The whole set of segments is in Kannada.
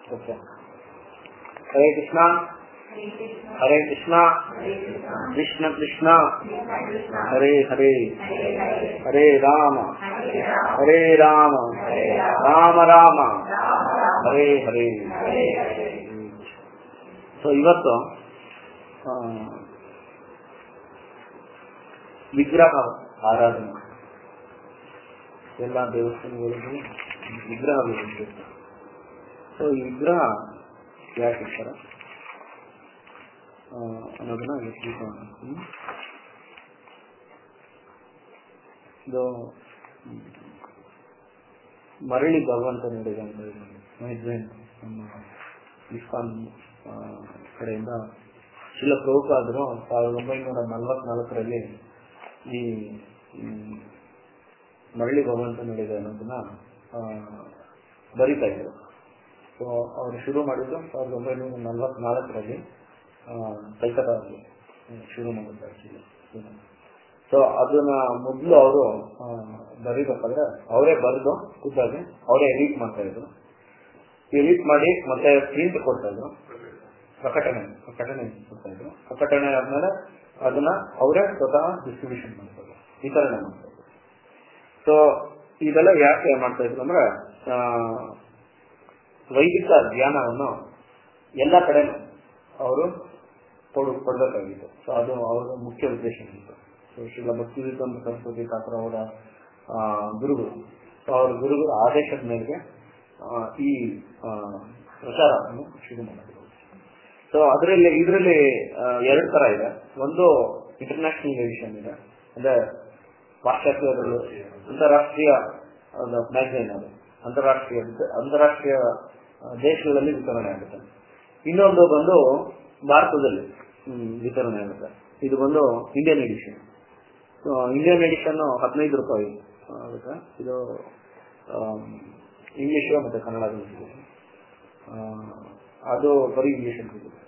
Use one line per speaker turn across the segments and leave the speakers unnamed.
ಓಕೆ ಹರೇ ಕೃಷ್ಣ ಹರೇ ಕೃಷ್ಣ ಕೃಷ್ಣ ಕೃಷ್ಣ ಹರೇ ಹರೇ ಹರೇ ರಾಮ ಹರೇ ರಾಮ ರಾಮ ರಾಮ ಹರೇ ಹರೇ ಸೊ ಇವತ್ತು ಆ, ವಿಗ್ರಹ ಆರಾಧನೆ ಎಲ್ಲ ದೇವಸ್ಥಾನಗಳಿಗೂ ವಿಗ್ರಹಗಳು ಇರ್ಬೇಕು ಸೊ ಈ ವಿಗ್ರಹ ಯಾಕೆ ಇರ್ತಾರೆ ಆ, ಅನ್ನೋದನ್ನ ಇವತ್ತು ತಿಳ್ಕೊಳ್ಳೋಣ. ಹ್ಮ್? ಇದು ಹ್ಮ್, ಮರಳಿ ಭಗವಂತ ನೀಡಿದ ಅಂತ ಇದು ಮೈದ್ರೇನ್ ನಮ್ಮ ಇಸ್ಕಾನ್ ಆ, ಕಡೆಯಿಂದ ಶಿಲ ಪ್ರಭುಪಾದರು ಸಾವಿರದ ಒಂಬೈನೂರ ನಲವತ್ನಾಲ್ಕರಲ್ಲಿ ಈ ಹ್ಮ್, ಮರಳಿ ಭಗವಂತ ನೀಡಿದೆ ಅನ್ನೋದನ್ನ ಆ, ಬರಿತಾ ಇದ್ರು ಸೊ ಅವರು ಶುರು ಮಾಡಿದ್ದು ಸಾವಿರದ ಒಂಬೈನೂರ ನಲವತ್ನಾಲ್ಕರಲ್ಲಿ ಕಲ್ಕತ್ತಾದಲ್ಲಿ ಶುರು ಮಾಡಿದ್ದು ಆಕ್ಚುಲಿ ಸೊ ಅದನ್ನ ಮೊದಲು ಅವರು ಬರೀಬೇಕಾದ್ರೆ ಅವರೇ ಬರೆದು ಖುದ್ದಾಗಿ ಅವರೇ ಎಡಿಟ್ ಮಾಡ್ತಾ ಇದ್ರು ಎಡಿಟ್ ಮಾಡಿ ಮತ್ತೆ ಪ್ರಿಂಟ್ ಕೊಡ್ತಾ ಇದ್ರು ಪ್ರಕಟಣೆ ಪ್ರಕಟಣೆ ಕೊಡ್ತಾ ಇದ್ರು ಪ್ರಕಟಣೆ ಆದ್ಮೇಲೆ ಅದನ್ನ ಅವರೇ ಸ್ವತಃ ಡಿಸ್ಟ್ರಿಬ್ಯೂಷನ್ ಮಾಡ್ತಾ ಇದ್ರು ವಿತರಣೆ ಮಾಡ್ತಾ ಇದ್ರು ಸೊ ಇದೆಲ್ಲ ಯಾಕೆ ಮಾಡ್ತಾ ಇದ್ರು ಅಂದ್ರೆ ಆ, ವೈದಿಕ ಜ್ಞಾನವನ್ನು ಎಲ್ಲ ಕಡೆನೂ ಅವರು ಕೊಡು ಕೊಡಬೇಕಾಗಿತ್ತು ಸೊ ಅದು ಅವರ ಮುಖ್ಯ ಉದ್ದೇಶ ಇತ್ತು ಸೊ ಶ್ರೀಲ ಭಕ್ತಿ ವಿದ್ವಾಂಸ ಸರಸ್ವತಿ ಠಾಕೂರ್ ಅವರ ಆ, ಗುರುಗಳು ಸೊ ಅವರ ಗುರುಗಳ ಆದೇಶದ ಮೇರೆಗೆ ಆ, ಈ ಆ, ಪ್ರಚಾರವನ್ನು ಶುರು ಮಾಡಿದ್ರು ಸೊ ಅದರಲ್ಲಿ ಇದರಲ್ಲಿ ಎರಡು ತರ ಇದೆ ಒಂದು ಇಂಟರ್ನ್ಯಾಷನಲ್ ಎಡಿಷನ್ ಇದೆ ಅಂದ್ರೆ ಪಾಶ್ಚಾತ್ಯಗಳು ಅಂತಾರಾಷ್ಟ್ರೀಯ ಮ್ಯಾಗಝೈನ್ ಅದು ಅಂತಾರಾಷ್ಟ್ರೀಯ ಅಂತಾರಾಷ್ಟ್ರೀಯ ಆ, ದೇಶಗಳಲ್ಲಿ ವಿತರಣೆ ಆಗುತ್ತೆ ಇನ್ನೊಂದು ಬಂದು ಭಾರತದಲ್ಲಿ ಹ್ಮ್, ವಿತರಣೆ ಆಗುತ್ತೆ ಇದು ಬಂದು ಇಂಡಿಯನ್ ಎಡಿಷನ್ ಇಂಡಿಯನ್ ಎಡಿಷನ್ ಹದಿನೈದು ರೂಪಾಯಿ ಆಗುತ್ತೆ ಇದು ಇಂಗ್ಲಿಷ್ ಮತ್ತೆ ಕನ್ನಡದಲ್ಲಿ ಸಿಗುತ್ತೆ ಆ, ಅದು ಬರೀ ಇಂಗ್ಲಿಷ್ ಅಲ್ಲಿ ಸಿಗುತ್ತೆ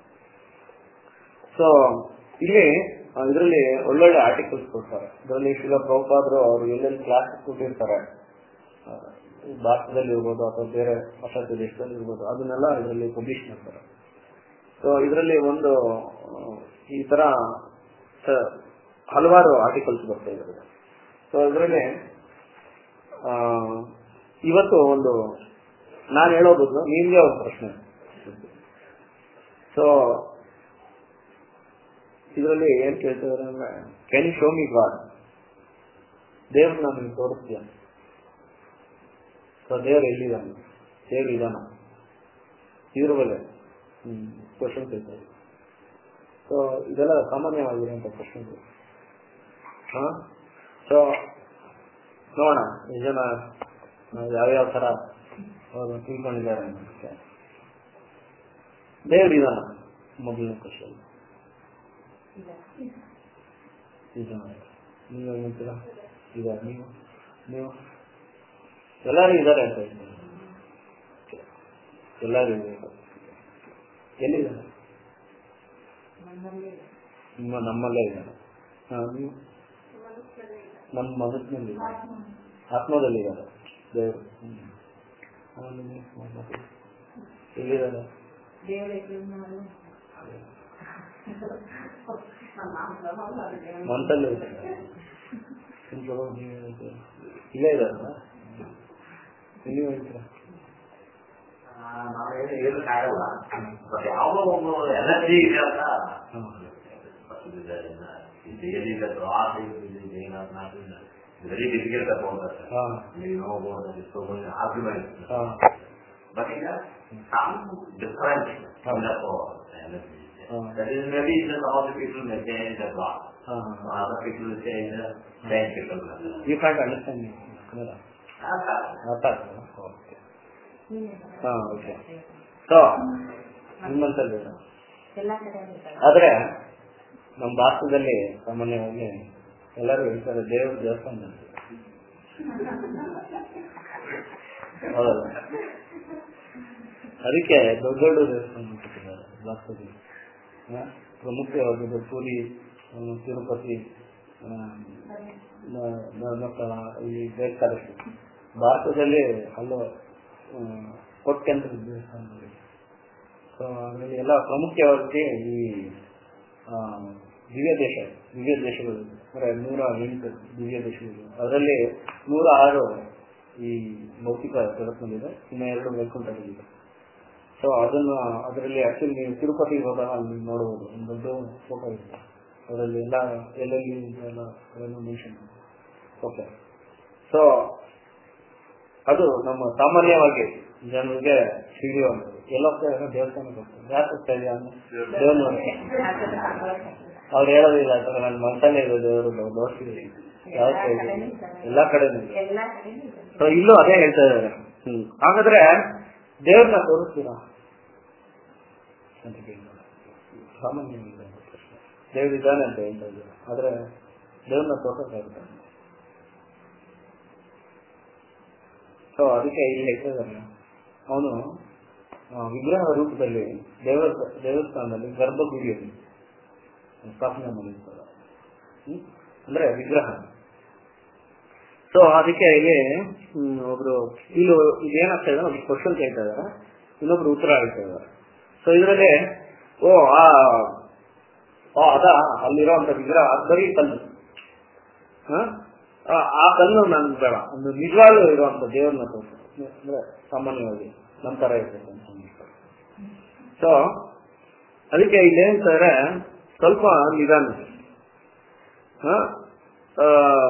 ಸೊ ಇಲ್ಲಿ ಇದರಲ್ಲಿ ಒಳ್ಳೊಳ್ಳೆ ಆರ್ಟಿಕಲ್ಸ್ ಕೊಡ್ತಾರೆ ಇದರಲ್ಲಿ ಶಿಲ ಪ್ರಭುಪಾದ್ರು ಅವರು ಎಲ್ಲೆಲ್ಲಿ ಕ್ಲಾಸ್ ಕೊಟ್ಟಿರ್ತಾರೆ ಆ, ಭಾರತದಲ್ಲಿ ಇರ್ಬೋದು ಅಥವಾ ಬೇರೆ ಪಾಶ್ಚಾತ್ಯ ದೇಶದಲ್ಲಿ ಇರ್ಬೋದು ಅದನ್ನೆಲ್ಲ ಇದರಲ್ಲಿ ಪಬ್ಲಿಷ್ ಮಾಡ್ತಾರೆ ಸೊ ಇದರಲ್ಲಿ ಒಂದು ಆ, ಈ ತರ ಸ- ಹಲವಾರು ಆರ್ಟಿಕಲ್ಸ್ ಬರ್ತಾ ಇದ್ದಾರೆ ಸೊ ಇದರಲ್ಲಿ ಆ, ಇವತ್ತು ಒಂದು ನಾನು ಹೇಳೋ ಬದಲು ನಿಮ್ಗೆ ಒಂದು ಪ್ರಶ್ನೆ ಸೊ ಇದರಲ್ಲಿ ಏನ್ ಕೇಳ್ತಿದಾರೆ ಅಂದ್ರೆ can you show me God ದೇವ್ರನ್ನ ನಿಮ್ಗೆ ತೋರಿಸ್ತೀಯ ಸೊ ದೇವ್ರು ಎಲ್ಲಿದ್ದಾನೆ ದೇವ್ರು ಇದಾನ ಇದ್ರ ಮೇಲೆ ಹ್ಮ್ ಕ್ವಶನ್ ಕೇಳ್ತಾರೆ ಸೊ ಇದೆಲ್ಲ ಸಾಮಾನ್ಯವಾಗಿರುವಂತ ಕ್ವಶನ್ ಹಾ ಸೊ ನೋಡೋಣ ಈ ಜನ ಯಾವ್ಯಾವ ತರ ಅವರು ತಿಳ್ಕೊಂಡಿದ್ದಾರೆ ಅನ್ನೋದಕ್ಕೆ ದೇವ್ರು ಇದಾನ ಮೊದಲನೇ ಕ್ವಶನ್ ಈಗ ನೀವು ಏನಂತೀರಾ ಈಗ ನೀವು ನೀವು ಎಲ್ಲರೂ ಇದ್ದಾರೆ ಅಂತ ಹೇಳ್ತೀನಿ ಎಲ್ಲರೂ ಇದ್ದಾರೆ ಎಲ್ಲಿದ್ದಾರೆ ನಿಮ್ಮ ನಮ್ಮಲ್ಲೇ ಇದ್ದಾರೆ ಹಾ ನೀವು ನಮ್ಮ ಮನಸ್ಸಿನಲ್ಲಿ ಇದ್ದಾರೆ. ಆತ್ಮದಲ್ಲಿ ಇದ್ದಾರೆ ದೇವರು ಹ್ಮ್. ಆಮೇಲೆ ನೀವು ಮತ್ತೆ ಎಲ್ಲಿದ್ದಾರೆ ಮಂತಲ್ಲೇ ಇದ್ದಾರೆ ನಿಮ್ ಪ್ರಭು ನೀವು ಹೇಳ್ತೀರಾ? ಇಲ್ಲೇ ಇದಾರಲ್ಲ ನೀವು ಹೇಳ್ತೀರಾ
ನಾವೇನು ಹೇಳಕ್ಕಾಗಲ್ಲ ಬಟ್ ಯಾವುದೋ ಒಂದು ಎನರ್ಜಿ ಇದೆ ಅಂತ
ಹಾ.
ವೆರಿ ಡಿಫಿಕಲ್ಟ್ ಅಬೌಟ್
ಹಾ.
you know about the so many arguments
ಹಾ.
but in a some different kind of uh, energy
Ah.
that is maybe some of the people may say the God
ಹಾ, ಹಾ, ಹಾ.
other people will say the same people
You can't understand me. Kannada ಅರ್ಥ ಆಗ್ತದಾ ಓಕೆ ಹಾ ಓಕೆ ಸೊ ನಿಮ್ಮಂತಲ್ಲಿ
ಎಲ್ಲ ಕಡೆ ಇರ್ತಾರೆ.
ಆದ್ರೆ ನಮ್ಮ ಭಾರತದಲ್ಲಿ ಸಾಮಾನ್ಯವಾಗಿ ಎಲ್ಲರೂ ಹೇಳ್ತಾರೆ ದೇವ್ರ ದೇವಸ್ಥಾನ ಅಂತ. ಹೌದಲ್ಲ ಅದಕ್ಕೆ ದೊಡ್ಡ ದೊಡ್ಡ ದೇವಸ್ಥಾನ ಕಟ್ಟಿದ್ದಾರೆ ಭಾರತದಲ್ಲಿ ಹಾ? ಪ್ರಮುಖವಾದದ್ದು ಪುರಿ ಆ, ತಿರುಪತಿ ಆ, ನ- ಧರ್ಮಸ್ಥಳ ಈ ಬೇಕಾದಷ್ಟು ಭಾರತದಲ್ಲಿ ಹಲವು ಆ, ಕೋಟ್ಯಂತರ ದೇವಸ್ಥಾನಗಳಿವೆ ಸೊ ಅದರಲ್ಲಿ ಎಲ್ಲ ಪ್ರಾಮುಖ್ಯವಾಗಿ ಈ ಆ, ದಿವ್ಯ ದೇಶ ದಿವ್ಯ ದೇಶಗಳು ಅಂದ್ರೆ ನೂರ ಎಂಟು ದಿವ್ಯ ದೇಶಗಳು ಅದರಲ್ಲಿ ನೂರ ಆರು ಈ ಭೌತಿಕ ಜಗತ್ತಿನಲ್ಲಿದೆ ಇನ್ನು ಎರಡು ವೈಕುಂಠದಲ್ಲಿದೆ ಸೊ ಅದನ್ನ ಅದರಲ್ಲಿ ಆಕ್ಚುಲಿ ನೀವು ತಿರುಪತಿಗೆ ಹೋದಾಗ ಅಲ್ಲಿ ನೋಡಬಹುದು ಒಂದು ದೊಡ್ಡ ಫೋಟೋ ಇದೆ ಅದರಲ್ಲಿ ಎಲ್ಲ ಎಲ್ಲೆಲ್ಲಿ ಎಲ್ಲ ಅದನ್ನು ಮೆನ್ಷನ್ ಓಕೆ ಸೊ ಅದು ನಮ್ಮ ಸಾಮಾನ್ಯವಾಗಿ ಜನರಿಗೆ ಹಿಡಿಯುವಂಥದ್ದು ಎಲ್ಲ ಹೋಗ್ತಾ ಇದ್ದಾರೆ ದೇವಸ್ಥಾನಕ್ಕೆ ಹೋಗ್ತಾರೆ ಯಾಕೆ ಹೋಗ್ತಾ ಇದೆಯಾ ದೇವ್ರ ನೋಡಿ ಅವ್ರು ಹೇಳೋದಿಲ್ಲ ಆ ಥರ ನನ್ನ ಮನಸ್ಸಲ್ಲೇ ಇದೆ ದೇವರು ದೋಸ್ತಿದೆ ಯಾವ ಕಡೆ ಇದೆ? ಎಲ್ಲಾ ಕಡೆನೂ ಇದೆ
ಎಲ್ಲ ಕಡೆನೂ ಇದೆ.
ಸೊ ಇಲ್ಲೂ ಅದೇ ಹೇಳ್ತಾ ಇದ್ದಾರೆ ಹ್ಮ್ ಹಾಗಾದ್ರೆ ದೇವ್ರನ್ನ ತೋರಿಸ್ತೀರಾ ಅಂತ ಕೇಳ್ತಾರೆ ಸಾಮಾನ್ಯವಾಗಿ ಇದೆ ಅಂತ ಪ್ರಶ್ನೆ ದೇವ್ರು ಇದ್ದಾನೆ ಅಂತ ಹೇಳ್ತಾ ಇದ್ದಾರೆ ಆದ್ರೆ ದೇವ್ರನ್ನ ತೋರ್ಸಕ್ಕಾಗುತ್ತೆ ಸೊ ಅದಕ್ಕೆ ಇಲ್ಲಿ ಹೇಳ್ತಾ ಇದ್ದಾರೆ ಅವನು ವಿಗ್ರಹ ರೂಪದಲ್ಲಿ ದೇವ ದೇವಸ್ಥಾನದಲ್ಲಿ ಗರ್ಭಗುಡಿಯಲ್ಲಿ ಸ್ಥಾಪನೆ ಮಾಡಿರ್ತಾರೆ ಹ್ಮ್? ಅಂದ್ರೆ ವಿಗ್ರಹ ಸೊ ಅದಕ್ಕೆ ಇಲ್ಲಿ ಹ್ಮ್, ಒಬ್ರು ಇಲ್ಲಿ ಇದೇನಾಗ್ತಾ ಇದೆ ಒಂದು ಕ್ವಶನ್ ಕೇಳ್ತಾ ಇದಾರೆ ಇನ್ನೊಬ್ರು ಉತ್ತರ ಹೇಳ್ತಾ ಇದಾರೆ ಸೊ ಇದರಲ್ಲಿ ಓ ಆ ಓ ಅದ ಅಲ್ಲಿರುವಂತ ವಿಗ್ರಹ ಅದು ಬರೀ ಕಲ್ಲು ಹ? ಆ, ಆ ಕಲ್ಲು ನನ್ಗೆ ಬೇಡ ಒಂದು ನಿಜವಾಗ್ಲೂ ಇರುವಂತ ದೇವ್ರನ್ನ ತೋರಿಸ ಅಂದ್ರೆ ಸಾಮಾನ್ಯವಾಗಿ ನಮ್ಮ ತರ ಇರ್ತದೆ ಅಂತ ಸೊ ಅದಕ್ಕೆ ಇಲ್ಲಿ ಹೇಳ್ತಾರೆ ಸ್ವಲ್ಪ ನಿಧಾನ ಹ? ಆ,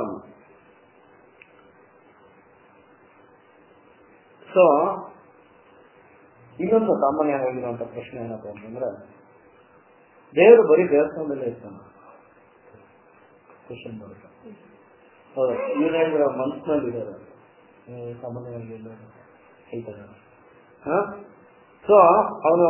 ಸೊ ಇನ್ನೊಂದು ಸಾಮಾನ್ಯವಾಗಿರುವಂತ ಪ್ರಶ್ನೆ ಏನಪ್ಪ ಅಂತಂದ್ರೆ ದೇವರು ಬರೀ ದೇವಸ್ಥಾನದಲ್ಲೇ ಇರ್ತಾನ ಕ್ವಶನ್ ಬರುತ್ತೆ ಹೌದು ಇವ್ರು ಹೇಳಿದ್ರೆ ಮನಸ್ಸಿನಲ್ಲಿ ಇದ್ದಾರೆ ಸಾಮಾನ್ಯವಾಗಿ ಎಲ್ಲರೂ ಹೇಳ್ತಾರೆ ಸೊ ಅವನು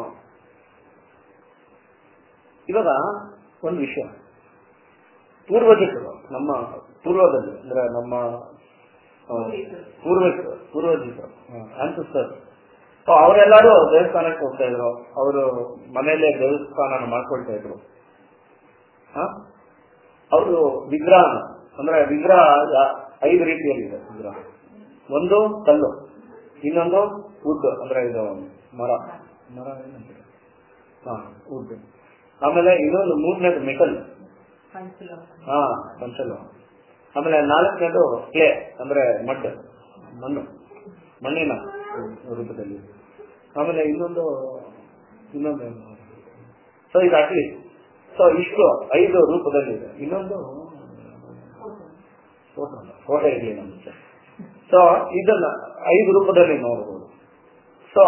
ಇವಾಗ ಒಂದು ವಿಷಯ ಪೂರ್ವಜರು ನಮ್ಮ ಪೂರ್ವದಲ್ಲಿ ಅಂದ್ರೆ ನಮ್ಮ ಆ, ಪೂರ್ವಿಕರು ಪೂರ್ವಜರು ಆನ್ಸಿಸ್ಟರ್ ಸೊ ಅವರೆಲ್ಲರೂ ದೇವಸ್ಥಾನಕ್ಕೆ ಹೋಗ್ತಾ ಇದ್ರು ಅವರು ಮನೆಯಲ್ಲೇ ದೇವಸ್ಥಾನ ಮಾಡ್ಕೊಳ್ತಾ ಇದ್ರು ಅವರು ವಿಗ್ರಹ ಅಂದ್ರೆ ವಿಗ್ರಹ ಯಾ- ಐದು ರೀತಿಯಲ್ಲಿದೆ ವಿಗ್ರಹ ಒಂದು ಕಲ್ಲು ಇನ್ನೊಂದು ವುಡ್ ಅಂದ್ರೆ ಇದು ಮರ ಮರ ಏನಂತಾರೆ ಹಾ ವುಡ್ ಆಮೇಲೆ ಇನ್ನೊಂದು ಮೂರನೇದು ಮೆಟಲ್
ಪಂಚಲೋಹ.
ಹಾ ಪಂಚಲು ಆಮೇಲೆ ನಾಲ್ಕನೇದು ಕ್ಲೇ ಅಂದ್ರೆ ಮಡ್ ಮಣ್ಣು ಮಣ್ಣಿನ ರೂಪದಲ್ಲಿ ಆಮೇಲೆ ಇನ್ನೊಂದು ಇನ್ನೊಂದು ಸೊ ಇದು ಅಟ್ಲಿ ಸೊ ಇಷ್ಟು ಐದು ರೂಪದಲ್ಲಿ ಇದೆ ಇನ್ನೊಂದು ಫೋಟೋ ಫೋಟೋ ಇರಲಿ ನಮಗೆ ಸೊ ಇದನ್ನ ಐದು ರೂಪದಲ್ಲಿ ನೋಡಬಹುದು ಸೊ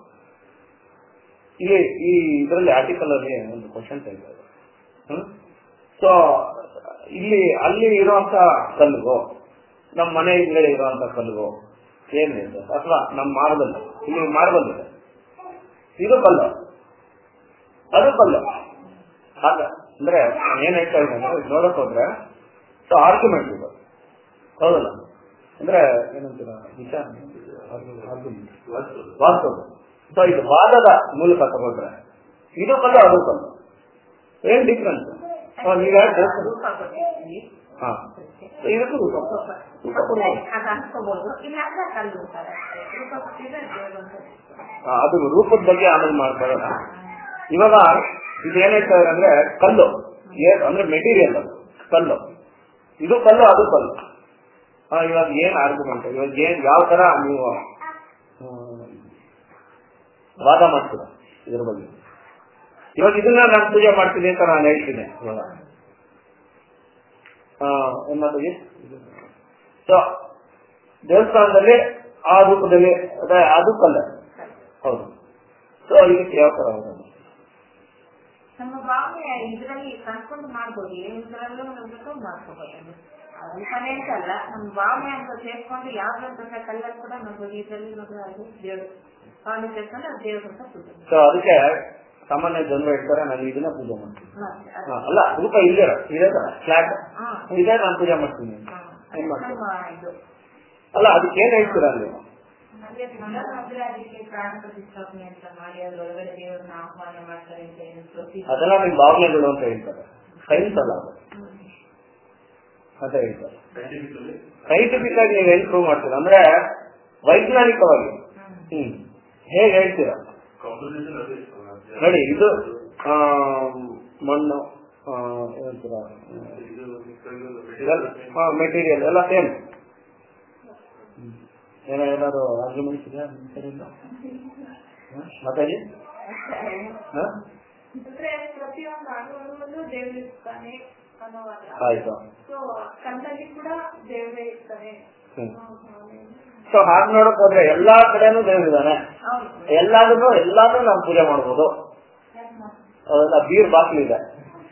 ಇಲ್ಲಿ ಈ ಇದರಲ್ಲಿ ಆರ್ಟಿಕಲ್ ಅಲ್ಲಿ ಒಂದು ಕ್ವಶನ್ ತೆಗೆದಿದೆ ಹ್ಮ್ ಸೊ ಇಲ್ಲಿ ಅಲ್ಲಿ ಇರುವಂತ ಕಲ್ಲಿಗೋ ನಮ್ಮ ಮನೆ ಹಿಂದ್ಗಡೆ ಇರುವಂತ ಕಲ್ಲಿಗೋ ಏನಿದೆ ಅಥವಾ ನಮ್ಮ ಮಾರ್ಬಲ್ ಇಲ್ಲಿ ಮಾರ್ಬಲ್ ಇದೆ ಇದು ಕಲ್ಲು ಅದು ಕಲ್ಲು ಹಾಗ ಅಂದ್ರೆ ನಾನ್ ಏನ್ ಹೇಳ್ತಾ ಇದ್ದೇನೆ ಅಂದ್ರೆ ನೋಡಕ್ ಹೋದ್ರೆ ಸೊ ಆರ್ಗ್ಯುಮೆಂಟ್ ಇದು ಹೌದಲ್ಲ ಅಂದ್ರೆ ಏನಂತೀರ ವಿಚಾರ ಆರ್ಗ್ಯುಮೆಂಟ್ ವಾಸ್ತವ ಸೊ ಇದು ವಾದದ ಮೂಲಕ ತಗೊಂಡ್ರೆ ಇದು ಕಲ್ಲು ಅದು ಕಲ್ಲು ಏನ್ ಡಿಫ್ರೆನ್ಸ್ ನೀವು ಯಾಕೆ
ರೂಪ ಕೊಟ್ಟಿದ್ದೀವಿ.
ಹಾ ಇದಕ್ಕೂ ರೂಪ ರೂಪ ಕೊಡುವ
ಅದು ಅನ್ಕೋಬಹುದು ಇಲ್ಲ ಅಂದ್ರೆ ಕಲ್ಲು ಅಂತಾರೆ ರೂಪ ಕೊಟ್ಟಿದ್ರೆ ದೇವರು ಅಂತ
ಆ, ಅದು ರೂಪದ ಬಗ್ಗೆ ಆಮೇಲೆ ಮಾಡ್ಕೊಳ್ಳೋಣ ಇವಾಗ ಇದೇನ್ ಹೇಳ್ತಾರೆ ಅಂದ್ರೆ ಕಲ್ಲು ಏನ್ ಅಂದ್ರೆ ಮೆಟೀರಿಯಲ್ ಅದು ಕಲ್ಲು ಇದು ಕಲ್ಲು ಅದು ಕಲ್ಲು ಆ, ಇವಾಗ ಏನ್ ಆರ್ಗ್ಯುಮೆಂಟ್ ಇವಾಗ ಏನ್ ಯಾವ ತರ ನೀವು ಹ್ಮ್, ವಾದ ಮಾಡ್ತೀರ ಇದ್ರ ಬಗ್ಗೆ ಇವಾಗ ಇದನ್ನ ನಾನು ಪೂಜೆ ಮಾಡ್ತೀನಿ ಅಂತ ನಾನು ಹೇಳ್ತೀನಿ ಇವಾಗ ಆ, ಏನ್ ಮಾಡ್ತೀವಿ ಸೊ ದೇವಸ್ಥಾನದಲ್ಲಿ ಆ ರೂಪದಲ್ಲಿ ಅದೇ ಅದು ಕಲ್ಲ ಹೌದು ಸೊ ಇದಕ್ಕೆ ಯಾವ ತರ ಹೋಗೋದು
ನಮ್ಮ ಭಾವನೆ ಇದರಲ್ಲಿ ಕನ್ಕೊಂಡು ಮಾಡ್ಬೋದು ಏನಿದ್ರಲ್ಲೂ ನಮ್ಗೆ ಮಾಡ್ಕೋಬಹುದು ರೂಪನೇ ಅಂತಲ್ಲ ನಮ್ಮ ಭಾವನೆ ಅಂತ ಸೇರ್ಕೊಂಡು ಯಾವ್ದಂತ ಕಲ್ಲಲ್ಲಿ ಕೂಡ ನೋಡ್ಬೋದು ಇದರಲ್ಲಿ ನೋಡಿದ್ರೆ ಅದು ದೇವ್ರು ಭಾವನೆ ಸೇರ್ಕೊಂಡು ಅದು ದೇವ್ರ ಅಂತ ಪೂಜೆ
ಸೊ ಅದಕ್ಕೆ ಸಾಮಾನ್ಯ ಜನರು ಹೇಳ್ತಾರೆ ನಾನು ಇದನ್ನ ಪೂಜೆ ಮಾಡ್ತೀನಿ
ಮಾಡ್ತಾರೆ.
ಹಾ, ಅಲ್ಲ ರೂಪ ಇಲ್ಲೇ ಇದೇ ತರ ಫ್ಲಾಟ್
ಹಾ.
ಇದೇ ನಾನು ಪೂಜೆ ಮಾಡ್ತೀನಿ
ಹಾ.
ಏನ್ ಮಾಡ್ತಾರೆ
ನಮ್ಮ ಇದು
ಅಲ್ಲ ಅದಕ್ಕೆ ಏನ್ ಹೇಳ್ತೀರಾ ನೀವು
ಹಾಗೆ ಮೊದಲಾದ್ರೆ ಅದಕ್ಕೆ ಪ್ರಾಣ ಪ್ರತಿಷ್ಠಾಪನೆ ಅಂತ ಮಾಡಿ ಅದ್ರೊಳಗಡೆ ದೇವರನ್ನ ಆಹ್ವಾನ ಮಾಡ್ತಾರೆ ಅಂತ ಏನು ಪ್ರತಿ
ಅದೆಲ್ಲ ನಿಮ್ ಭಾವನೆಗಳು ಅಂತ ಹೇಳ್ತಾರೆ ಸೈನ್ಸ್ ಅಲ್ಲ ಅದು ಅಂತ ಹೇಳ್ತಾರೆ ಸೈಂಟಿಫಿಕ್ ಆಗಿ ನೀವು ಹೆಂಗ್ ಪ್ರೂವ್ ಮಾಡ್ತೀರಾ ಅಂದ್ರೆ ವೈಜ್ಞಾನಿಕವಾಗಿ ಹ್ಮ್ ಹೇಗೆ ಹೇಳ್ತೀರಾ
ಕಾಂಬಿನೇಷನ್ ಅದೇ
ನೋಡಿ ಇದು ಆ, ಮಣ್ಣು ಆ, ಏನಂತೀರ
ಇದು
ಮೆಟೀರಿಯಲ್ ಎಲ್ಲ ಸೇಮ್ ಏನೋ ಏನಾದ್ರು ಆರ್ಗ್ಯುಮೆಂಟ್ಸ್ ಇದೆಯಾ ನಿಮ್ ಕಡೆಯಿಂದ ಹ? ಮಾತಾಡಿ ಹ?
ಅಂದ್ರೆ ಪ್ರತಿಯೊಂದು ಅಣುವಲ್ಲೂ ದೇವರು ಇರ್ತಾನೆ ಅನ್ನೋವಾಗ
ಆಯ್ತು
ಸೊ ಕಣ್ಣಲ್ಲಿ ಕೂಡ ದೇವರೇ ಇರ್ತಾನೆ
ಹ್ಮ್.
ಅನ್ನೋ ಭಾವನೆಯನ್ನು
ಸೊ ಹಾಗೆ ನೋಡಕ್ ಹೋದ್ರೆ ಎಲ್ಲಾ ಕಡೆನೂ ದೇವರಿದ್ದಾನೆ
ಹೌದು
ಎಲ್ಲಾದ್ರೂ ಎಲ್ಲಾನು ನಾವು ಪೂಜೆ ಮಾಡ್ಬೋದು ಅದೆಲ್ಲ ಬೀರ್ ಬಾಕ್ಲಿ ಇದೆ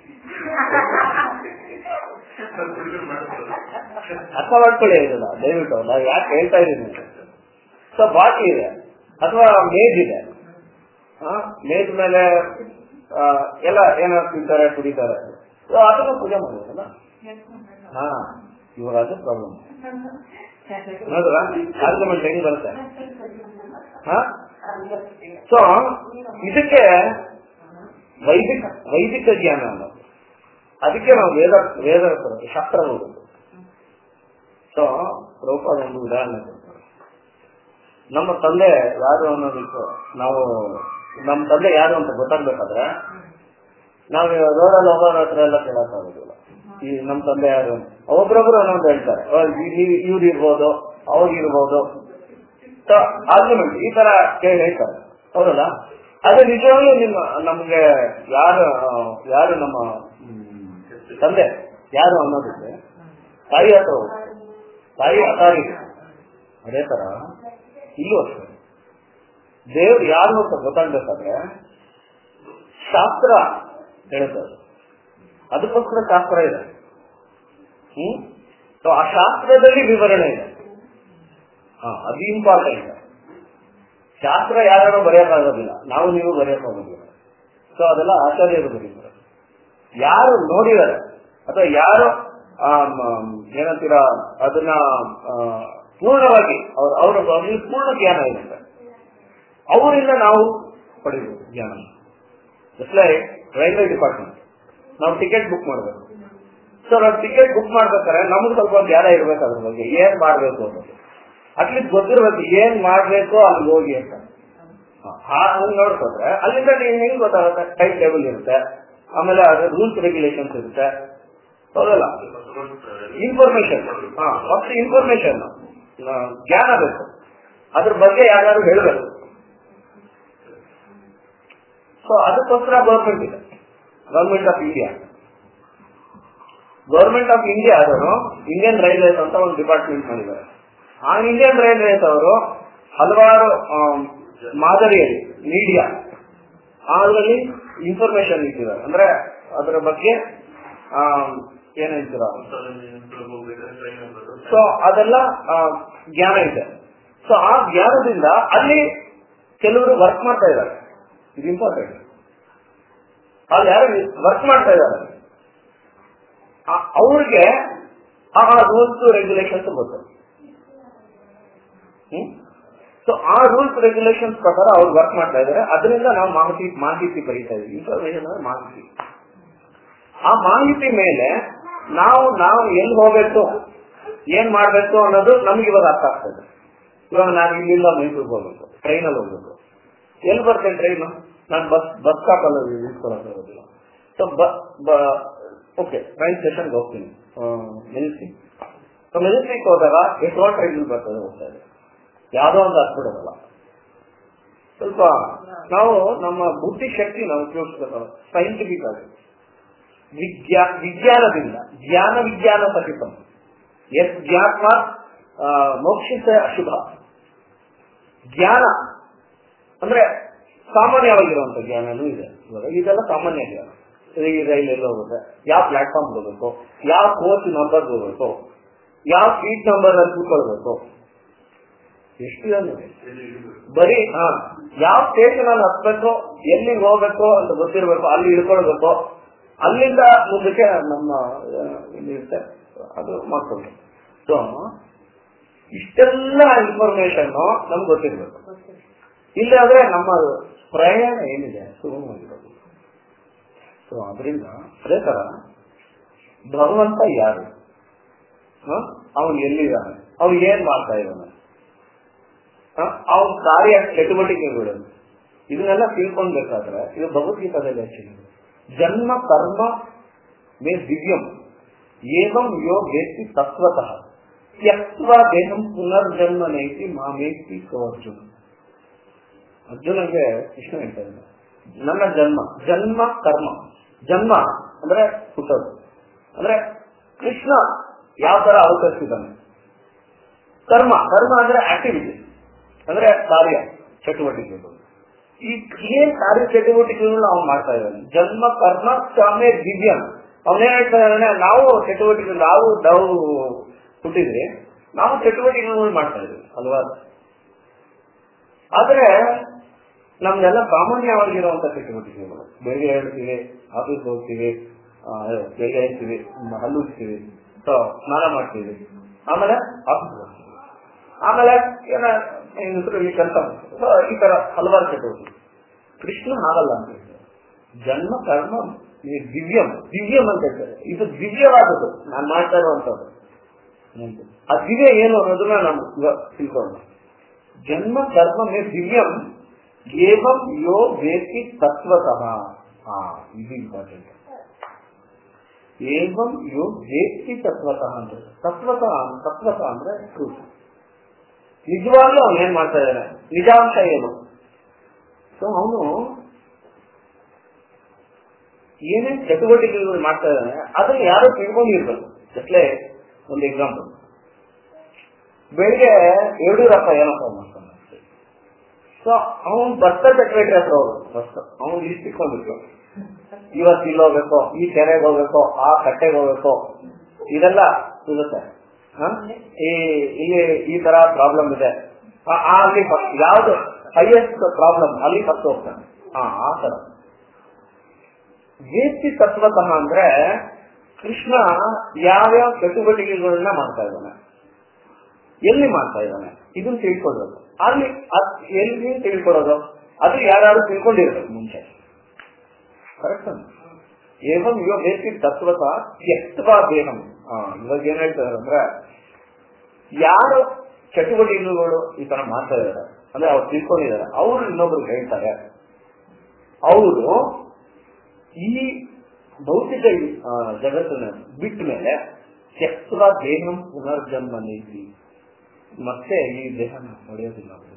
ಅರ್ಥ ಮಾಡ್ಕೊಳ್ಳಿ ಇದನ್ನ ದಯವಿಟ್ಟು ನಾವು ಯಾಕೆ ಹೇಳ್ತಾ ಇದೀನಿ ಸೊ ಬಾಟ್ಲಿ ಇದೆ ಅಥವಾ ಮೇಜ್ ಇದೆ ಆ, ಮೇಜ್ ಮೇಲೆ ಆ, ಎಲ್ಲ ಏನಾದ್ರು ತಿಂತಾರೆ ಕುಡಿತಾರೆ ಸೊ ಅದನ್ನ ಪೂಜೆ ಮಾಡ್ಬೋದಲ್ಲ ಹಾ ಇವಾಗ ಅದು ಪ್ರಾಬ್ಲಮ್ ನೋಡ್ರ ಆರ್ಗ್ಯುಮೆಂಟ್ ಹೆಂಗ್ ಬರುತ್ತೆ ಹಾ ಸೊ ಇದಕ್ಕೆ ವೈದಿಕ ವೈದಿಕ ಜ್ಞಾನ ಅನ್ನೋದು ಅದಕ್ಕೆ ನಾವು ವೇದ ವೇದ ಶಾಸ್ತ್ರ ಓದೋದು ಸೊ ಪ್ರಭುಪಾದ ಒಂದು ಉದಾಹರಣೆ ಕೊಡ್ತಾರೆ ನಮ್ಮ ತಂದೆ ಯಾರು ಅನ್ನೋದಕ್ಕೆ ನಾವು ನಮ್ಮ ತಂದೆ ಯಾರು ಅಂತ ಗೊತ್ತಾಗ್ಬೇಕಾದ್ರೆ ನಾವು ರೋಡಲ್ಲಿ ಹೋಗೋರ ಹತ್ರ ಎಲ್ಲ ಕೇಳಕ್ಕಾಗೋದಿಲ್ಲ ಈ ನಮ್ಮ ತಂದೆ ಯಾರು ಅಂತ. ಒಬ್ರೊಬ್ರು ಅನ್ನೋದು ಹೇಳ್ತಾರೆ ಇವ್ರು ಇರ್ಬೋದು ಅವ್ರು ಇರ್ಬೋದು ಆರ್ಗ್ಯುಮೆಂಟ್ ಈ ತರ ಕೇಳಿ ಹೇಳ್ತಾರೆ ಹೌದಲ್ಲ ಅದು ನಿಜವಾಗ್ಲೂ ನಿಮ್ಮ ನಮ್ಗೆ ಯಾರು ಆ, ಯಾರು ನಮ್ಮ ಹ್ಮ್, ತಂದೆ ಯಾರು ಅನ್ನೋದಕ್ಕೆ ತಾಯಿ ಹತ್ರ ಹೋಗಿ ತಾಯಿ ಅಥಾರಿಟಿ ಅದೇ ತರ ಇಲ್ಲೂ ಅಷ್ಟೇ ದೇವ್ರು ಯಾರು ಅಂತ ಗೊತ್ತಾಗ್ಬೇಕಾದ್ರೆ ಶಾಸ್ತ್ರ ಹೇಳ್ತಾರೆ ಅದಕ್ಕೋಸ್ಕರ ಶಾಸ್ತ್ರ ಇದೆ ಹ್ಮ್ ಸೊ ಆ ಶಾಸ್ತ್ರದಲ್ಲಿ ವಿವರಣೆ ಇದೆ ಹಾ ಅದು ಇಂಪಾರ್ಟೆಂಟ್ ಶಾಸ್ತ್ರ ಯಾರು ಬರೆಯೋಕ್ಕಾಗೋದಿಲ್ಲ ನಾವು ನೀವು ಬರೆಯೋಕ್ಕಾಗೋದಿಲ್ಲ ಸೊ ಅದೆಲ್ಲ ಆಚಾರ್ಯರು ಬರೀತಾರೆ ಯಾರು ನೋಡಿದ್ದಾರೆ ಅಥವಾ ಯಾರು ಆ, ಮ, ಏನಂತೀರ ಅದನ್ನ ಆ, ಪೂರ್ಣವಾಗಿ ಅವ್ರ ಅವ್ರ ಅವ್ರಿಗೆ ಪೂರ್ಣ ಜ್ಞಾನ ಇರುತ್ತೆ ಅವರಿಂದ ನಾವು ಪಡಿಬೋದು ಜ್ಞಾನ ಜಸ್ಟ್ ಲೈಕ್ ರೈಲ್ವೆ ಡಿಪಾರ್ಟ್ಮೆಂಟ್ ನಾವು ಟಿಕೆಟ್ ಬುಕ್ ಮಾಡಬೇಕು ಸೊ ನಾವು ಟಿಕೆಟ್ ಬುಕ್ ಮಾಡ್ಬೇಕಾದ್ರೆ ನಮ್ಗೆ ಸ್ವಲ್ಪ ಜ್ಞಾನ ಇರ್ಬೇಕು ಅದ್ರ ಬಗ್ಗೆ ಏನ್ ಮಾಡ್ಬೇಕು ಅನ್ನೋದು ಅಟ್ಲೀಸ್ಟ್ ಗೊತ್ತಿರ್ಬೇಕು ಏನ್ ಮಾಡ್ಬೇಕು ಅಲ್ಲಿ ಹೋಗಿ ಅಂತ ಹಂಗ್ ನೋಡ್ಕೊಂಡ್ರೆ ಅಲ್ಲಿಂದ ನೀವು ಹೆಂಗ್ ಗೊತ್ತಾಗುತ್ತೆ ಟೈಮ್ ಟೇಬಲ್ ಇರುತ್ತೆ ಆಮೇಲೆ ಅದ್ರ ರೂಲ್ಸ್ ರೆಗ್ಯುಲೇಷನ್ಸ್ ಇರುತ್ತೆ ಹೌದಲ್ಲ ಇನ್ಫಾರ್ಮೇಶನ್ ಹಾ ಫಸ್ಟ್ ಇನ್ಫಾರ್ಮೇಶನ್ ಜ್ಞಾನ ಬೇಕು ಅದ್ರ ಬಗ್ಗೆ ಯಾರು ಹೇಳಬೇಕು ಸೊ ಅದಕ್ಕೋಸ್ಕರ ಗೌರ್ಮೆಂಟ್ ಇದೆ government of India government of India ಅವರು ಇಂಡಿಯನ್ ರೈಲ್ವೇಸ್ ಅಂತ ಒಂದು ಡಿಪಾರ್ಟ್ಮೆಂಟ್ ಮಾಡಿದ್ದಾರೆ ಆ ಇಂಡಿಯನ್ ರೈಲ್ವೇಸ್ ಅವರು ಹಲವಾರು ಆಮ್, ಮಾದರಿಯಲ್ಲಿ ಮೀಡಿಯಾ ಅದರಲ್ಲಿ ಇನ್ಫಾರ್ಮೇಶನ್ ಇಟ್ಟಿದ್ದಾರೆ ಅಂದ್ರೆ ಅದರ ಬಗ್ಗೆ ಆಮ್, ಏನ್ ಹೇಳ್ತೀರ ಸೊ ಅದೆಲ್ಲ ಆ, ಜ್ಞಾನ ಇದೆ ಸೊ ಆ ಜ್ಞಾನದಿಂದ ಅಲ್ಲಿ ಕೆಲವರು ವರ್ಕ್ ಮಾಡ್ತಾ ಇದ್ದಾರೆ ಇದು ಇಂಪಾರ್ಟೆಂಟ್ ಅಲ್ಲಿ ಯಾರು ವರ್ಕ್ ಮಾಡ್ತಾ ಇದ್ದಾರೆ ಆ- ಅವ್ರಿಗೆ ಆ ರೂಲ್ಸ್ ರೆಗ್ಯುಲೇಷನ್ಸ್ ಗೊತ್ತು ಸೊ ಆ ರೂಲ್ಸ್ ರೆಗ್ಯುಲೇಷನ್ಸ್ ಪ್ರಕಾರ ಅವ್ರು ವರ್ಕ್ ಮಾಡ್ತಾ ಇದ್ದಾರೆ ಅದರಿಂದ ನಾವು ಮಾಹಿತಿ ಮಾಹಿತಿ ಪರೀತಾ ಇದೀವಿ ಇನ್ಫಾರ್ಮೇಶನ್ ಅಂದ್ರೆ ಮಾಹಿತಿ ಆ ಮಾಹಿತಿ ಮೇಲೆ ನಾವು ನಾವು ಎಲ್ಲಿ ಹೋಗ್ಬೇಕು ಏನ್ ಮಾಡ್ಬೇಕು ಅನ್ನೋದು ನಮ್ಗೆ ಇವಾಗ ಅರ್ಥ ಆಗ್ತದೆ ಇವಾಗ ನಾನು ಇಲ್ಲಿಂದ ಮೈಸೂರಿಗೆ ಹೋಗ್ಬೇಕು ಟ್ರೈನಲ್ಲಿ ಹೋಗ್ಬೇಕು ಎಲ್ಲಿ ಬರ್ತೇನೆ ಟ್ರೈನ್ ನಾನು ಬಸ್ ಬಸ್ ಸ್ಟಾಪ್ ಅಲ್ಲಿ ನಿಲ್ಸ್ಕೊಳಕ್ ಹೋಗೋದಿಲ್ಲ ಸೊ ಓಕೆ ಟ್ರೈನ್ ಸ್ಟೇಷನ್ಗೆ ಹೋಗ್ತೀನಿ ಮೆಜೆಸ್ಟಿಕ್ ಸೊ ಮೆಜೆಸ್ಟಿಕ್ ಹೋದಾಗ ಎಷ್ಟೋ ಟ್ರೈನ್ ಬರ್ತದೆ ಹೋಗ್ತಾ ಇದೆ ಯಾವ್ದೋ ಒಂದು ಹತ್ಬಿಡೋದಲ್ಲ ಸ್ವಲ್ಪ ನಾವು ನಮ್ಮ ಬುದ್ಧಿ ಶಕ್ತಿ ನಾವು ಉಪಯೋಗಿಸ್ಬೇಕು ಸೈಂಟಿಫಿಕ್ ಆಗಿ ವಿಜ್ಞಾ ವಿಜ್ಞಾನದಿಂದ ಜ್ಞಾನ ವಿಜ್ಞಾನ ಸಹಿತ ಎಸ್ ಜ್ಞಾತ್ಮ ಮೋಕ್ಷಿತ ಅಶುಭ ಜ್ಞಾನ ಅಂದ್ರೆ ಸಾಮಾನ್ಯವಾಗಿರುವಂತ ಜ್ಞಾನನೂ ಇದೆ ಇವಾಗ ಇದೆಲ್ಲ ಸಾಮಾನ್ಯ ಜ್ಞಾನ ಈ ರೈಲ್ ಎಲ್ಲಿ ಹೋಗುತ್ತೆ ಯಾವ ಪ್ಲಾಟ್ಫಾರ್ಮ್ ಹೋಗ್ಬೇಕು ಯಾವ ಕೋಚ್ ನಂಬರ್ ಹೋಗ್ಬೇಕು ಯಾವ ಸೀಟ್ ನಂಬರ್ ಅಲ್ಲಿ ಕೂತ್ಕೊಳ್ಬೇಕು ಎಷ್ಟು ಜನ ಬರೀ ಹಾ ಯಾವ ಸ್ಟೇಷನ್ ಅಲ್ಲಿ ಹತ್ಬೇಕು ಎಲ್ಲಿಗೆ ಹೋಗ್ಬೇಕು ಅಂತ ಗೊತ್ತಿರ್ಬೇಕು ಅಲ್ಲಿ ಇಳ್ಕೊಳ್ಬೇಕು ಅಲ್ಲಿಂದ ಮುಂದಕ್ಕೆ ನಮ್ಮ ಆ, ಏನಿರುತ್ತೆ ಅದು ಮಾಡ್ಕೊಂಡು ಸೊ ಇಷ್ಟೆಲ್ಲ ಇನ್ಫಾರ್ಮೇಶನ್ ನಮ್ಗೆ ಗೊತ್ತಿರ್ಬೇಕು ಇಲ್ಲ ಅಂದ್ರೆ ನಮ್ಮ ಪ್ರಯಾಣ ಏನಿದೆ ಸುಗಮವಾಗಿರೋದು ಸೊ ಅದರಿಂದ ಅದೇ ತರ ಭಗವಂತ ಯಾರು ಅವನು ಎಲ್ಲಿದ್ದಾನೆ ಅವನು ಏನ್ ಮಾಡ್ತಾ ಇದ್ದಾನೆ ಅವನ ಕಾರ್ಯ ಚಟುವಟಿಕೆಗಳು ಇದನ್ನೆಲ್ಲ ತಿಳ್ಕೊಳ್ಬೇಕಾದ್ರೆ ಇದು ಭಗವದ್ಗೀತಾದಲ್ಲಿ ಆಕ್ಚುಲಿ ಜನ್ಮ ಕರ್ಮ ಮೇ ದಿವ್ಯಂ ಏವಂ ಯೋ ವೇತ್ತಿ ತತ್ವತಃ ತ್ಯಕ್ವ ದೇಹಂ ಪುನರ್ಜನ್ಮ ನೈತಿ ಮಾಮೇತಿ ಅರ್ಜುನ ಅರ್ಜುನಗೆ ಕೃಷ್ಣ ಹೇಳ್ತಾ ಇದ್ದಾನೆ ನನ್ನ ಜನ್ಮ ಜನ್ಮ ಕರ್ಮ ಜನ್ಮ ಅಂದ್ರೆ ಹುಟ್ಟೋದು ಅಂದ್ರೆ ಕೃಷ್ಣ ಯಾವ ತರ ಅವತರಿಸಿದ್ದಾನೆ ಕರ್ಮ ಕರ್ಮ ಅಂದ್ರೆ ಆಕ್ಟಿವಿಟಿ ಅಂದ್ರೆ ಕಾರ್ಯ ಚಟುವಟಿಕೆಗಳು ಈ ಏನ್ ಕಾರ್ಯ ಚಟುವಟಿಕೆಗಳನ್ನ ಅವ್ನು ಮಾಡ್ತಾ ಇದ್ದಾನೆ ಜನ್ಮ ಕರ್ಮ ಸ್ವಾಮಿ ದಿವ್ಯ ಅವನೇನ್ ಹೇಳ್ತಾ ಇದ್ದಾನೆ ನಾವು ಚಟುವಟಿಕೆ ನಾವು ನಾವು ಹುಟ್ಟಿದ್ರೆ ನಾವು ಚಟುವಟಿಕೆಗಳು ಮಾಡ್ತಾ ಇದ್ದೀವಿ ಅಲ್ವಾ ಆದ್ರೆ ನಮ್ದೆಲ್ಲ ಸಾಮಾನ್ಯವಾಗಿರುವಂತ ಚಟುವಟಿಕೆಗಳು ಬೆಳಿಗ್ಗೆ ಹೇಳ್ತೀವಿ ಆಫೀಸ್ ಹೋಗ್ತೀವಿ ಆ, ಬೆಳಿಗ್ಗೆ ಹೇಳ್ತೀವಿ ಹಲ್ಲು ಉಜ್ತೀವಿ ಸೊ ಸ್ನಾನ ಮಾಡ್ತೀವಿ ಆಮೇಲೆ ಆಫೀಸ್ ಹೋಗ್ತೀವಿ ಆಮೇಲೆ ಏನ ಈ ಕೆಲಸ ಈ ತರ ಹಲವಾರು ಚಟುವಟಿಕೆ ಕೃಷ್ಣ ಹಾಗಲ್ಲ ಅಂತ ಹೇಳ್ತಾರೆ ಜನ್ಮ ಕರ್ಮ ಈ ದಿವ್ಯಂ ದಿವ್ಯಂ ಅಂತ ಹೇಳ್ತಾರೆ ಇದು ದಿವ್ಯವಾದದ್ದು ನಾನು ಮಾಡ್ತಾ ಇರುವಂತದ್ದು ಆ ದಿವ್ಯ ಏನು ಅನ್ನೋದನ್ನ ನಾವು ಇವಾಗ ತಿಳ್ಕೊಳ್ಳೋಣ ಜನ್ಮ ಕರ್ಮ ಮೇ ದಿವ್ಯಂ ಏವಂ ಯೋ ವೇತಿ ತತ್ವತಃ ಹಾ ಇದು ಇಂಪಾರ್ಟೆಂಟ್ ಏವಂ ಯೋ ವೇತಿ ತತ್ವತಃ ಅಂತ ತತ್ವತಃ ತತ್ವತಃ ಅಂದ್ರೆ ಟ್ರೂತ್ ನಿಜವಾಗ್ಲೂ ಅವನು ಏನ್ ಮಾಡ್ತಾ ಇದ್ದಾನೆ ನಿಜಾಂಶ ಏನು ಸೊ ಅವನು ಏನೇನ್ ಚಟುವಟಿಕೆಗಳು ಮಾಡ್ತಾ ಇದ್ದಾನೆ ಅದನ್ನ ಯಾರು ತಿಳ್ಕೊಂಡಿರ್ಬೇಕು ಜಸ್ಟ್ಲೆ ಒಂದು ಎಕ್ಸಾಂಪಲ್ ಬೆಳಿಗ್ಗೆ ಯಡಿಯೂರಪ್ಪ ಏನಪ್ಪ ಮಾಡ್ತಾನೆ ಸೊ ಅವನು ಭತ್ತ ಸೆಕ್ರೆಟರಿ ಹತ್ರ ಹೋಗು ಫಸ್ಟ್ ಅವನು ಲಿಸ್ಟ್ ಇಟ್ಕೊಂಡ್ಬಿಟ್ಟು ಇವತ್ತು ಇಲ್ಲಿ ಹೋಗ್ಬೇಕು ಈ ಕೆರೆಗೆ ಹೋಗ್ಬೇಕು ಆ ಕಟ್ಟೆಗೆ ಹೋಗ್ಬೇಕು ಇದೆಲ್ಲ ಸಿಗುತ್ತೆ ಹ? ಈ ಇಲ್ಲಿ ಈ ತರ ಪ್ರಾಬ್ಲಮ್ ಇದೆ ಆ- ಆ ಅಲ್ಲಿ ಫಸ್ಟ್ ಯಾವ್ದು ಹೈಯೆಸ್ಟ್ ಪ್ರಾಬ್ಲಮ್ ಅಲ್ಲಿ ಫಸ್ಟ್ ಹೋಗ್ತಾನೆ ಹಾ ಆ ತರ ವೇತಿ ತತ್ವತಃ ಅಂದ್ರೆ ಕೃಷ್ಣ ಯಾವ್ಯಾವ ಚಟುವಟಿಕೆಗಳನ್ನ ಮಾಡ್ತಾ ಇದ್ದಾನೆ ಎಲ್ಲಿ ಮಾಡ್ತಾ ಇದ್ದಾನೆ ಇದನ್ನ ತಿಳ್ಕೊಳ್ಳೋದು ಅಲ್ಲಿ ಅದ್ ಎಲ್ಲಿ ತಿಳ್ಕೊಳ್ಳೋದು ಅದು ಯಾರು ತಿಳ್ಕೊಂಡಿರ್ಬೇಕು ಮುಂಚೆ ಕರೆಕ್ಟ್ ಏವಂ ಇವ ಬೇಸಿ ತತ್ವತ ತ್ಯಕ್ತವಾ ದೇಹಂ ಆ, ಇವಾಗ ಏನ್ ಹೇಳ್ತಾರೆ ಅಂದ್ರೆ ಯಾರು ಚಟುವಟಿಕೆಗಳು ಈ ತರ ಮಾಡ್ತಾ ಇದಾರೆ ಅಂದ್ರೆ ಅವ್ರು ತಿಳ್ಕೊಂಡಿದ್ದಾರೆ ಅವ್ರು ಇನ್ನೊಬ್ರು ಹೇಳ್ತಾರೆ ಅವರು ಈ ಭೌತಿಕ ಆ, ಜಗತ್ತನ್ನ ಬಿಟ್ಟ ಮೇಲೆ ತ್ಯಕ್ತವಾ ದೇಹಂ ಪುನರ್ಜನ್ಮ ನೀತಿ ಮತ್ತೆ ಈ ದೇಹನ ಹೊಡೆಯೋದಿಲ್ಲ ಅವರು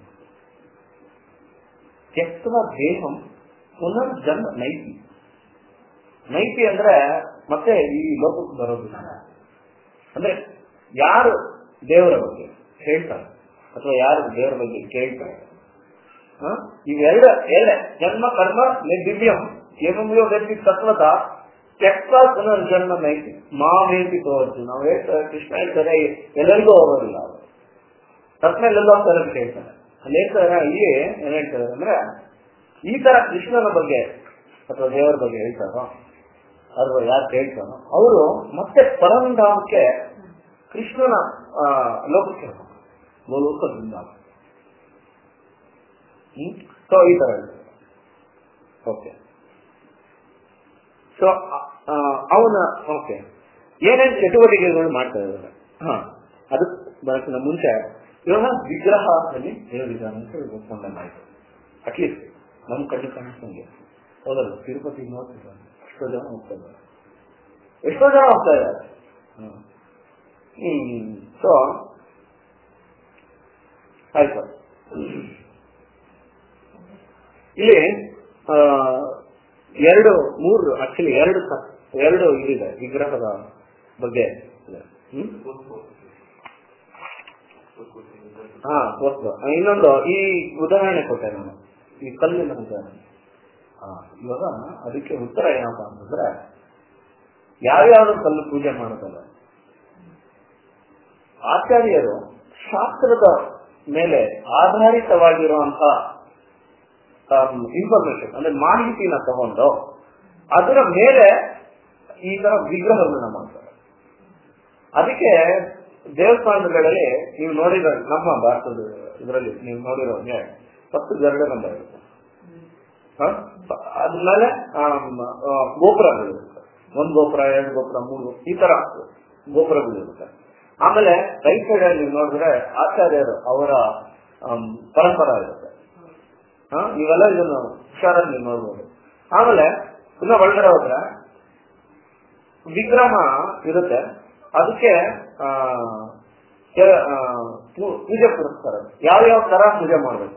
ತ್ಯಕ್ತವ ದೇಹಂ ಪುನರ್ಜನ್ಮ ನೈತಿ ನೈತಿ ಅಂದ್ರೆ ಮತ್ತೆ ಈ ಲೋಕಕ್ಕೆ ಬರೋದಿಲ್ಲ ಅಂದ್ರೆ ಯಾರು ದೇವರ ಬಗ್ಗೆ ಹೇಳ್ತಾರೆ ಅಥವಾ ಯಾರು ದೇವರ ಬಗ್ಗೆ ಕೇಳ್ತಾರೆ ಹ? ಇವೆರಡ ಎರಡ ಜನ್ಮ ಕರ್ಮ ದಿವ್ಯಂ ಏವಮಯೋ ವ್ಯಕ್ತಿ ತತ್ವತ ತ್ಯಕ್ತ ಪುನರ್ಜನ್ಮ ನೈತಿ ಮಾಮೇತಿ ತೋರ್ಜು ನಾವು ಹೇಳ್ತಾರೆ ಕೃಷ್ಣ ಹೇಳ್ತಾರೆ ಎಲ್ಲರಿಗೂ ಹೋಗೋದಿಲ್ಲ ಅವರು ತತ್ವ ಎಲ್ಲೆಲ್ಲೋ ಹೋಗ್ತಾರೆ ಅಂತ ಹೇಳ್ತಾರೆ ಅಲ್ಲಿ ಹೇಳ್ತಾರೆ ಇಲ್ಲಿ ಏನ್ ಹೇಳ್ತಾರೆ ಅಂದ್ರೆ ಈ ತರ ಕೃಷ್ಣನ ಬಗ್ಗೆ ಅಥವಾ ದೇವರ ಬಗ್ಗೆ ಹೇಳ್ತಾರೋ ಅಥವಾ ಯಾರು ಕೇಳ್ತಾರೋ ಅವರು ಮತ್ತೆ ಪರಂಧಾಮಕ್ಕೆ ಕೃಷ್ಣನ ಆ, ಲೋಕಕ್ಕೆ ಹೋಗ್ತಾರೆ ಗೋಲೋಕ ಬೃಂದಾವನ ಹ್ಮ್ ಸೊ ಈ ತರ ಓಕೆ ಸೊ ಅವನ ಓಕೆ ಏನೇನ್ ಚಟುವಟಿಕೆಗಳು ಮಾಡ್ತಾ ಇದ್ದಾರೆ ಹಾ ಅದಕ್ಕೆ ಬರೋಕ್ಕಿಂತ ಮುಂಚೆ ಇವಾಗ ವಿಗ್ರಹದಲ್ಲಿ ಹೇಳಿದ್ದಾನೆ ಅಂತ ಒಪ್ಕೊಂಡಾಯ್ತು ಅಟ್ಲೀಸ್ಟ್ ನಮ್ ಕಣ್ಣು ಕಾಣಿಸ್ದಂಗೆ ಹೌದಲ್ಲ ತಿರುಪತಿ ನೋಡ್ತಿದ್ದಾರೆ ಎಷ್ಟೋ ಜನ ಹೋಗ್ತಾ ಇದ್ದಾರೆ ಎಷ್ಟೋ ಜನ ಹೋಗ್ತಾ ಇದ್ದಾರೆ ಹ್ಮ್ ಸೊ ಆಯ್ತು ಇಲ್ಲಿ ಆ, ಎರಡು ಮೂರು ಆಕ್ಚುಲಿ ಎರಡು ಸ- ಎರಡು ಇದಿದೆ ವಿಗ್ರಹದ ಬಗ್ಗೆ ಇದೆ. ಹ್ಮ್ ಹಾ ವಸ್ತು ಇನ್ನೊಂದು ಈ ಉದಾಹರಣೆ ಕೊಟ್ಟೆ ನಾನು ಈ ಕಲ್ಲಿನ ಉದಾಹರಣೆ ಹಾ ಇವಾಗ ಅದಕ್ಕೆ ಉತ್ತರ ಏನಪ್ಪಾ ಅಂತಂದ್ರೆ ಯಾವ್ಯಾವ್ದು ಕಲ್ಲು ಪೂಜೆ ಮಾಡೋದಲ್ಲ ಆಚಾರ್ಯರು ಶಾಸ್ತ್ರದ ಮೇಲೆ ಆಧಾರಿತವಾಗಿರುವಂತ ಇನ್ಫಾರ್ಮೇಶನ್ ಅಂದ್ರೆ ಮಾಹಿತಿನ ತಗೊಂಡು ಅದರ ಮೇಲೆ ಈ ತರ ವಿಗ್ರಹಗಳನ್ನ ಮಾಡ್ತಾರೆ ಅದಕ್ಕೆ ದೇವಸ್ಥಾನಗಳಲ್ಲಿ ನೀವು ನೋಡಿದ ನಮ್ಮ ಭಾರತದ ಇದರಲ್ಲಿ ನೀವು ನೋಡಿರೋಂಗೆ ಹತ್ತು ಗರುಡ ನಂಬ ಇರುತ್ತೆ ಹ? ಅದ್ಮೇಲೆ ಆಮ್, ಆ, ಗೋಪುರಗಳಿರುತ್ತೆ ಒಂದ್ ಗೋಪುರ ಎರಡು ಗೋಪುರ ಮೂರು ಗೋಪುರ, ಈ ತರ ಗೋಪುರಗಳಿರುತ್ತೆ ಆಮೇಲೆ ರೈಟ್ ಸೈಡ್ ಅಲ್ಲಿ ನೀವು ನೋಡಿದ್ರೆ ಆಚಾರ್ಯರು ಅವರ ಆಮ್, ಪರಂಪರಾ ಇರುತ್ತೆ ಹಾ ನೀವೆಲ್ಲ ಇದನ್ನು ಹುಷಾರಾಗಿ ನೀವು ನೋಡ್ಬೋದು ಆಮೇಲೆ ಇನ್ನ ಒಳಗಡೆ ಹೋದ್ರೆ ವಿಗ್ರಹ ಇರುತ್ತೆ ಅದಕ್ಕೆ ಆ, ಕೆ- ಆ, ಪೂ- ಪೂಜೆ ಪುರಸ್ಕಾರ ಯಾವ ಯಾವ ತರ ಪೂಜೆ ಮಾಡ್ಬೇಕು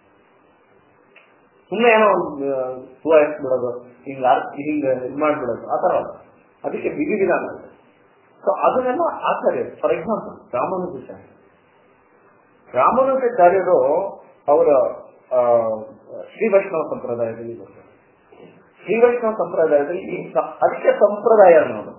ಸುಮ್ಮನೆ ಏನೋ ಒಂದು ಹೂವ ಬಿಡೋದು ಹಿಂಗ ಹಿಂಗ ಇದ್ ಮಾಡ್ಬಿಡೋದು ಆ ತರ ಅಲ್ಲ. ಅದಕ್ಕೆ ವಿಧಿ ವಿಧಾನ ಇದೆ ಸೊ ಅದನ್ನೆಲ್ಲ ಆಚಾರ್ಯ ಫಾರ್ ಎಕ್ಸಾಂಪಲ್ ರಾಮಾನುಜಾಚಾರ್ಯ ರಾಮಾನುಜಾಚಾರ್ಯರು ಅವರ ಆ, ಶ್ರೀ ವೈಷ್ಣವ ಸಂಪ್ರದಾಯದಲ್ಲಿ ಬರ್ತಾರೆ ಶ್ರೀ ವೈಷ್ಣವ ಸಂಪ್ರದಾಯದಲ್ಲಿ ಈ ಸ- ಅದಕ್ಕೆ ಸಂಪ್ರದಾಯ ಅನ್ನೋದು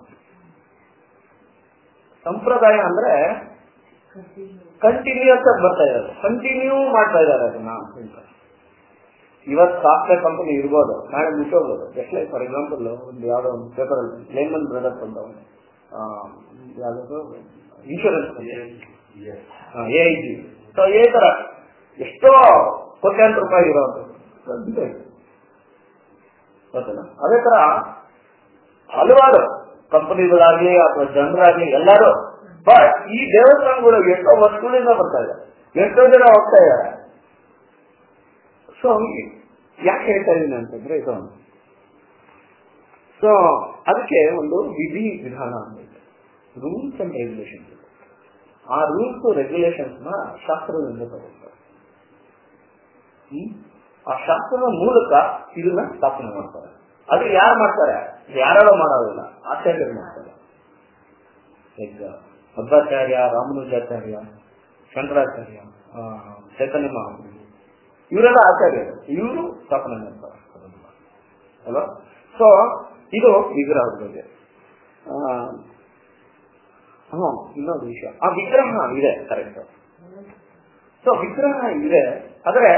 ಸಂಪ್ರದಾಯ ಅಂದ್ರೆ ಕಂಟಿನ್ಯೂಸ್ ಆಗಿ ಬರ್ತಾ ಇರೋದು ಕಂಟಿನ್ಯೂ ಮಾಡ್ತಾ ಇದ್ದಾರೆ ಅದನ್ನ ಅಂತ ಇವತ್ತು ಸಾಫ್ಟ್ವೇರ್ ಕಂಪನಿ ಇರ್ಬೋದು ನಾಳೆ ಮುಟ್ಟೋಗ್ಬೋದು ಜಸ್ಟ್ ಲೈಕ್ ಫಾರ್ ಎಕ್ಸಾಂಪಲ್ ಒಂದು ಯಾವ್ದೋ ಒಂದು ಪೇಪರ್ ಅಲ್ಲಿ ಲೇಮನ್ ಬ್ರದರ್ಸ್ ಅಂತ ಒಂದು ಯಾವ್ದು insurance A I G so ಈ ತರ ಎಷ್ಟೋ ಕೋಟ್ಯಾಂತರ ರೂಪಾಯಿ ಇರೋದು ಗೊತ್ತಲ್ಲ ಅದೇ ತರ ಹಲವಾರು ಕಂಪನಿಗಳಾಗ್ಲಿ ಅಥವಾ ಜನರಾಗ್ಲಿ ಎಲ್ಲರೂ ಬಟ್ ಈ ದೇವಸ್ಥಾನಗಳು ಎಷ್ಟೋ ವರ್ಷಗಳಿಂದ ಬರ್ತಾ ಇದೆ ಎಷ್ಟೋ ಜನ ಹೋಗ್ತಾ ಇದ್ದಾರೆ ಸೊ ಯಾಕೆ ಹೇಳ್ತಾ ಇದ್ದೀನಿ ಅಂತಂದ್ರೆ ಇದು ಸೊ ಅದಕ್ಕೆ ಒಂದು ವಿಧಿ ವಿಧಾನ ಅಂತ ರೂಲ್ಸ್ ಅಂಡ್ ರೆಗ್ಯುಲೇಷನ್ ಆ ರೂಲ್ಸ್ ರೆಗ್ಯುಲೇಷನ್ಸ್ ನ ಶಾಸ್ತ್ರದಿಂದ ತಗೊಳ್ತಾರೆ ಹ್ಮ್? ಆ ಶಾಸ್ತ್ರದ ಮೂಲಕ ಇದನ್ನ ಸ್ಥಾಪನೆ ಮಾಡ್ತಾರೆ ಅದು ಯಾರು ಮಾಡ್ತಾರೆ ಯಾರೋ ಮಾಡೋದಿಲ್ಲ ಆಚಾರ್ಯರು ಮಾಡ್ತಾರೆ ಈಗ ಮಧ್ವಾಚಾರ್ಯ ರಾಮಾನುಜಾಚಾರ್ಯ ಶಂಕರಾಚಾರ್ಯ ಆ, ಚೈತನ್ಯ ಮಹಾಪ್ರಭು ಇವರೆಲ್ಲ ಆಚಾರ್ಯರು ಇವರು ಸ್ಥಾಪನೆ ಮಾಡ್ತಾರೆ ಅದನ್ನ. ಅಲ್ವಾ ಸೊ ಇದು ವಿಗ್ರಹದ ಬಗ್ಗೆ ಆ, ಹ್ಮ್ ಇನ್ನೊಂದು ವಿಷಯ ಆ ವಿಗ್ರಹ ಇದೆ ಕರೆಕ್ಟ್ ಸೊ ವಿಗ್ರಹ ಇದೆ ಆದ್ರೆ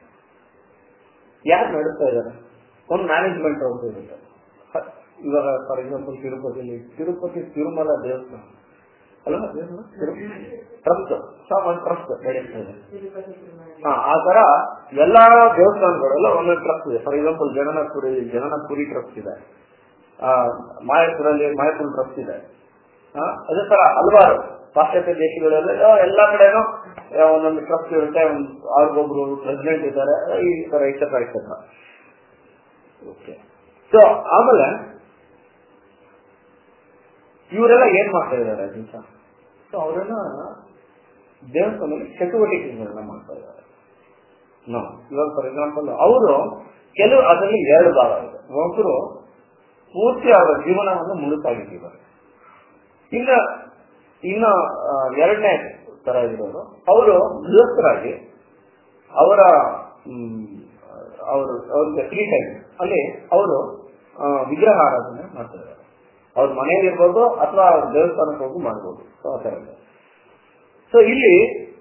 ಯಾರು ನಡೆಸ್ತಾ ಇದ್ದಾರೆ ಒಂದು ಮ್ಯಾನೇಜ್ಮೆಂಟ್ ಅಂತ ಇರುತ್ತೆ ಹ, ಇವಾಗ ಫಾರ್ ಎಕ್ಸಾಂಪಲ್ ತಿರುಪತಿಲಿ ತಿರುಪತಿ ತಿರುಮಲ ದೇವಸ್ಥಾನ ಅಲ್ಲ ಟ್ರಸ್ಟ್ ಒಂದು ಟ್ರಸ್ಟ್ ನಡೆಸ್ತಾ ಇದೆ
ತಿರುಪತಿ ತಿರುಮಲ
ಹಾ, ಆ ತರ ಎಲ್ಲಾ ದೇವಸ್ಥಾನಗಳೆಲ್ಲ ಒಂದೊಂದು ಟ್ರಸ್ಟ್ ಇದೆ for example Jagannath Puri Jagannath Puri trust ಇದೆ ಆ, ಮಾಯಾಪುರಲ್ಲಿ ಮಾಯಾಪುರ ಟ್ರಸ್ಟ್ ಇದೆ ಆ, ಅದೇ ತರ ಹಲವಾರು ಪಾಶ್ಚಾತ್ಯ ದೇಶಗಳೆಲ್ಲ ಎಲ್ಲಾ ಕಡೆನೂ ಆ, ಒಂದೊಂದು ಟ್ರಸ್ಟ್ ಇರುತ್ತೆ ಒಂದು ಅವ್ರಿಗೊಬ್ರು ಪ್ರೆಸಿಡೆಂಟ್ ಇದ್ದಾರೆ ಈ ತರ ಇಷ್ಟರ ಇಷ್ಟರ ಓಕೆ ಸೊ ಆಮೇಲೆ ಇವರೆಲ್ಲ ಏನ್ ಮಾಡ್ತಾ ಇದ್ದಾರೆ ದಿವಸ ಸೊ ಅವರೆಲ್ಲ ದೇವಸ್ಥಾನದಲ್ಲಿ ಚಟುವಟಿಕೆಗಳನ್ನ ಮಾಡ್ತಾ ಇದ್ದಾರೆ ನೋ ಇವಾಗ ಫಾರ್ ಎಕ್ಸಾಂಪಲ್ ಅವರು ಕೆಲವು ಅದರಲ್ಲಿ ಎರಡು ಭಾಗ ಇದೆ ಒಬ್ಬರು ಪೂರ್ತಿ ಅವರ ಜೀವನವನ್ನು ಮುಳುಕಾಗಿಟ್ಟಿದ್ದಾರೆ ಇನ್ನ ಇನ್ನ ಆ, ಎರಡನೇ ತರ ಇರೋರು ಅವರು ಗೃಹಸ್ಥರಾಗಿ ಅವರ ಹ್ಮ್, ಅವರು ಅವ್ರಿಗೆ ಫ್ರೀ ಟೈಮ್ ಅಲ್ಲಿ ಅವರು ವಿಗ್ರಹ ಆರಾಧನೆ ಮಾಡ್ತಾ ಇದ್ದಾರೆ ಅವ್ರ ಮನೆಯಲ್ಲಿ ಇರ್ಬೋದು ಅಥವಾ ಅವ್ರ ದೇವಸ್ಥಾನಕ್ಕೆ ಹೋಗಿ ಮಾಡ್ಬೋದು ಸೊ ಆ ತರ ಇದೆ ಸೊ ಇಲ್ಲಿ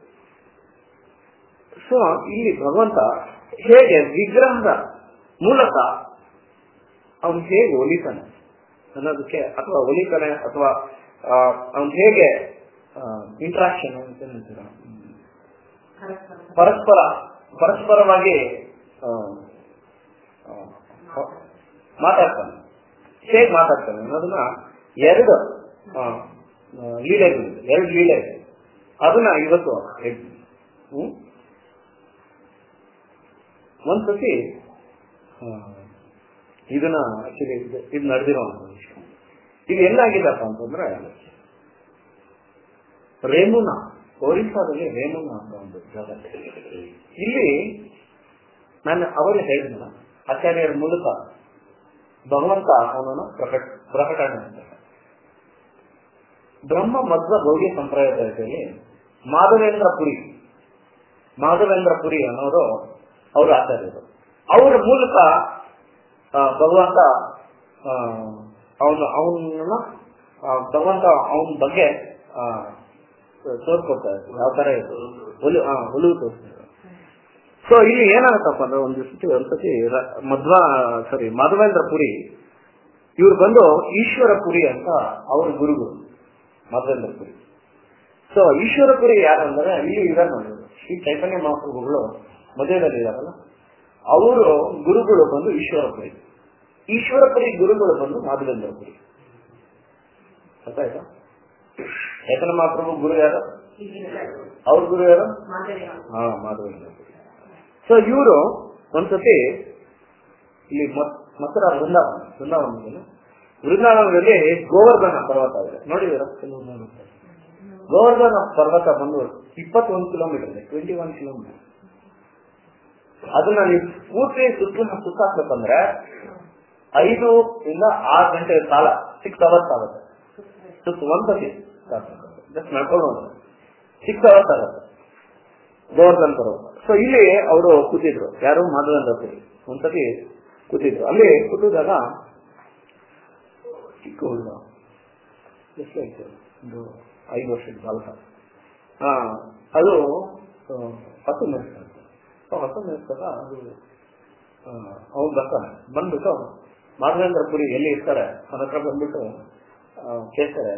ಸೊ ಇಲ್ಲಿ ಭಗವಂತ ಹೇಗೆ ವಿಗ್ರಹದ ಮೂಲಕ ಅವನು ಹೇಗೆ ಒಲಿತಾನೆ ಅನ್ನೋದಕ್ಕೆ ಅಥವಾ ಒಲಿತಾನೆ ಅಥವಾ ಅವನು ಹೇಗೆ ಇಂಟ್ರಾಕ್ಷನ್ ಅಂತ ಹೇಳ್ತೀರ ಹ್ಮ್. ಪರಸ್ಪರ ಪರಸ್ಪರವಾಗಿ ಆ, ಆ, ಮಾತಾಡ್ತಾನೆ ಹೇಗೆ ಮಾತಾಡ್ತಾನೆ ಅನ್ನೋದನ್ನ ಎರಡು ಆ, ಆ, ಲೀಲೆಗಳಿದೆ ಎರಡು ಲೀಲೆ ಇದೆ ಅದನ್ನ ಇವತ್ತು ಹೇಳ್ತೀನಿ ಹ್ಮ್ ಒಂದ್ಸತಿ ಆ, ಇದನ್ನ ಆಕ್ಚುಲಿ ಇದು ನಡೆದಿರುವಂತ ವಿಷಯ ಇದು ಎಲ್ಲಾಗಿದಪ್ಪ ಅಂತಂದ್ರೆ ರೇಮುನಾ ಒರಿಸ್ಸಾದಲ್ಲಿ ರೇಮುನಾ ಅಂತ ಒಂದು ಜಾಗ ಇದೆ. ಇಲ್ಲಿ ನಾನು ಅವರು ಹೇಳಿದ್ನಲ್ಲ ಆಚಾರ್ಯರ ಮೂಲಕ ಭಗವಂತ ಅವನನ್ನು ಪ್ರಕಟ ಪ್ರಕಟಣೆ ಮಾಡ್ತಾರೆ ಬ್ರಹ್ಮ ಮಧ್ವ ಗೌಡಿ ಸಂಪ್ರದಾಯದಲ್ಲಿ ಮಾಧವೇಂದ್ರ ಪುರಿ ಮಾಧವೇಂದ್ರ ಪುರಿ ಅನ್ನೋರು ಅವರು ಆಚಾರ್ಯರು ಅವರ ಮೂಲಕ ಆ, ಭಗವಂತ ಅವನು ಅವನನ್ನ ಭಗವಂತ ಅವನ ಬಗ್ಗೆ ಆ, ತೋರ್ಕೊಡ್ತಾರೆ ಯಾವ ತರ ಇದೆ ಒಲು ಹಾ ಒಲವು ತೋರಿಸ್ತಾರೆ ಸೊ ಇಲ್ಲಿ ಏನಾಗುತ್ತಪ್ಪ ಅಂದ್ರೆ ಒಂದು ಸತಿ ಒಂದ್ಸತಿ ರ- ಮಧ್ವ ಸಾರಿ ಮಾಧವೇಂದ್ರ ಪುರಿ ಇವ್ರು ಬಂದು ಈಶ್ವರ ಪುರಿ ಅಂತ ಅವ್ರ ಗುರುಗಳು ಮಾಧವೇಂದ್ರ ಪುರಿ ಸೊ ಈಶ್ವರ ಪುರಿ ಯಾರು ಅಂದ್ರೆ ಇಲ್ಲಿ ಇದಾರೆ ನೋಡಿ ಶ್ರೀ ಚೈತನ್ಯ ಮಹಾಪ್ರಭುಗಳು ಮಧ್ಯದಲ್ಲಿ ಇದಾರಲ್ಲ ಅವರು ಗುರುಗಳು ಬಂದು ಈಶ್ವರಪುರಿ ಈಶ್ವರಪುರಿ ಗುರುಗಳು ಬಂದು ಮಾಧವೇಂದ್ರಪುರಿ ಅರ್ಥ ಆಯ್ತಾ ಚೈತನ್ಯ ಮಹಾಪ್ರಭು ಗುರು ಯಾರು ಅವ್ರ ಗುರು ಯಾರು ಹಾ ಮಾಧವೇಂದ್ರಪುರಿ ಸೊ ಇವರು ಒಂದ್ಸತಿ ಇಲ್ಲಿ ಮತ್- ಮಥುರ ವೃಂದಾವನ ವೃಂದಾವನದಲ್ಲಿ ವೃಂದಾವನದಲ್ಲಿ ಗೋವರ್ಧನ ಪರ್ವತ ಇದೆ ನೋಡಿದೀರ ಕೆಲವು ನೋಡಿದ್ರೆ. ಗೋವರ್ಧನ ಪರ್ವತ ಬಂದು ಇಪ್ಪತ್ತೊಂದು ಕಿಲೋಮೀಟರ್ ಇದೆ ಟ್ವೆಂಟಿ ಒನ್ ಕಿಲೋಮೀಟರ್ ಅದನ್ನ ನೀವು ಪೂರ್ತಿ ಸುತ್ತಲೂ ಸುತ್ತಾಕ್ಬೇಕಂದ್ರೆ ಐದು ಇಂದ ಆರು ಗಂಟೆ ಕಾಲ ಸಿಕ್ಸ್ ಅವರ್ಸ್ ಆಗುತ್ತೆ ಸುತ್ತ ಒಂದ್ಸತಿ ಜಸ್ಟ್ ನಡ್ಕೊಂಡು ಹೋಗೋದು ಸಿಕ್ಸ್ ಅವರ್ಸ್ ಆಗುತ್ತೆ ಗೋವರ್ಧನ್ ಪರ್ವತ ಸೊ ಇಲ್ಲಿ ಅವರು ಕೂತಿದ್ರು ಯಾರು ಮಾಧವೇಂದ್ರ ಪುರಿ ಒಂದ್ಸತಿ ಕೂತಿದ್ರು ಅಲ್ಲಿ ಕೂತಿದಾಗ ಚಿಕ್ಕ ಹುಡುಗ ಎಷ್ಟಾಯ್ತು ಒಂದು ಐದು ವರ್ಷದ ಬಾಲಕ ಆ, ಅದು ಆ, ಹಸು ಮೇಯಿಸ್ತಾರೆ ಸೊ ಹಸು ಮೇಯಿಸಿದಾಗ ಅದು ಅವ್ನು ಬರ್ತಾನೆ ಬಂದ್ಬಿಟ್ಟು ಮಾಧವೇಂದ್ರ ಪುರಿ ಎಲ್ಲಿ ಇರ್ತಾರೆ ಅವನ ಹತ್ರ ಬಂದ್ಬಿಟ್ಟು ಆ, ಕೇಳ್ತಾರೆ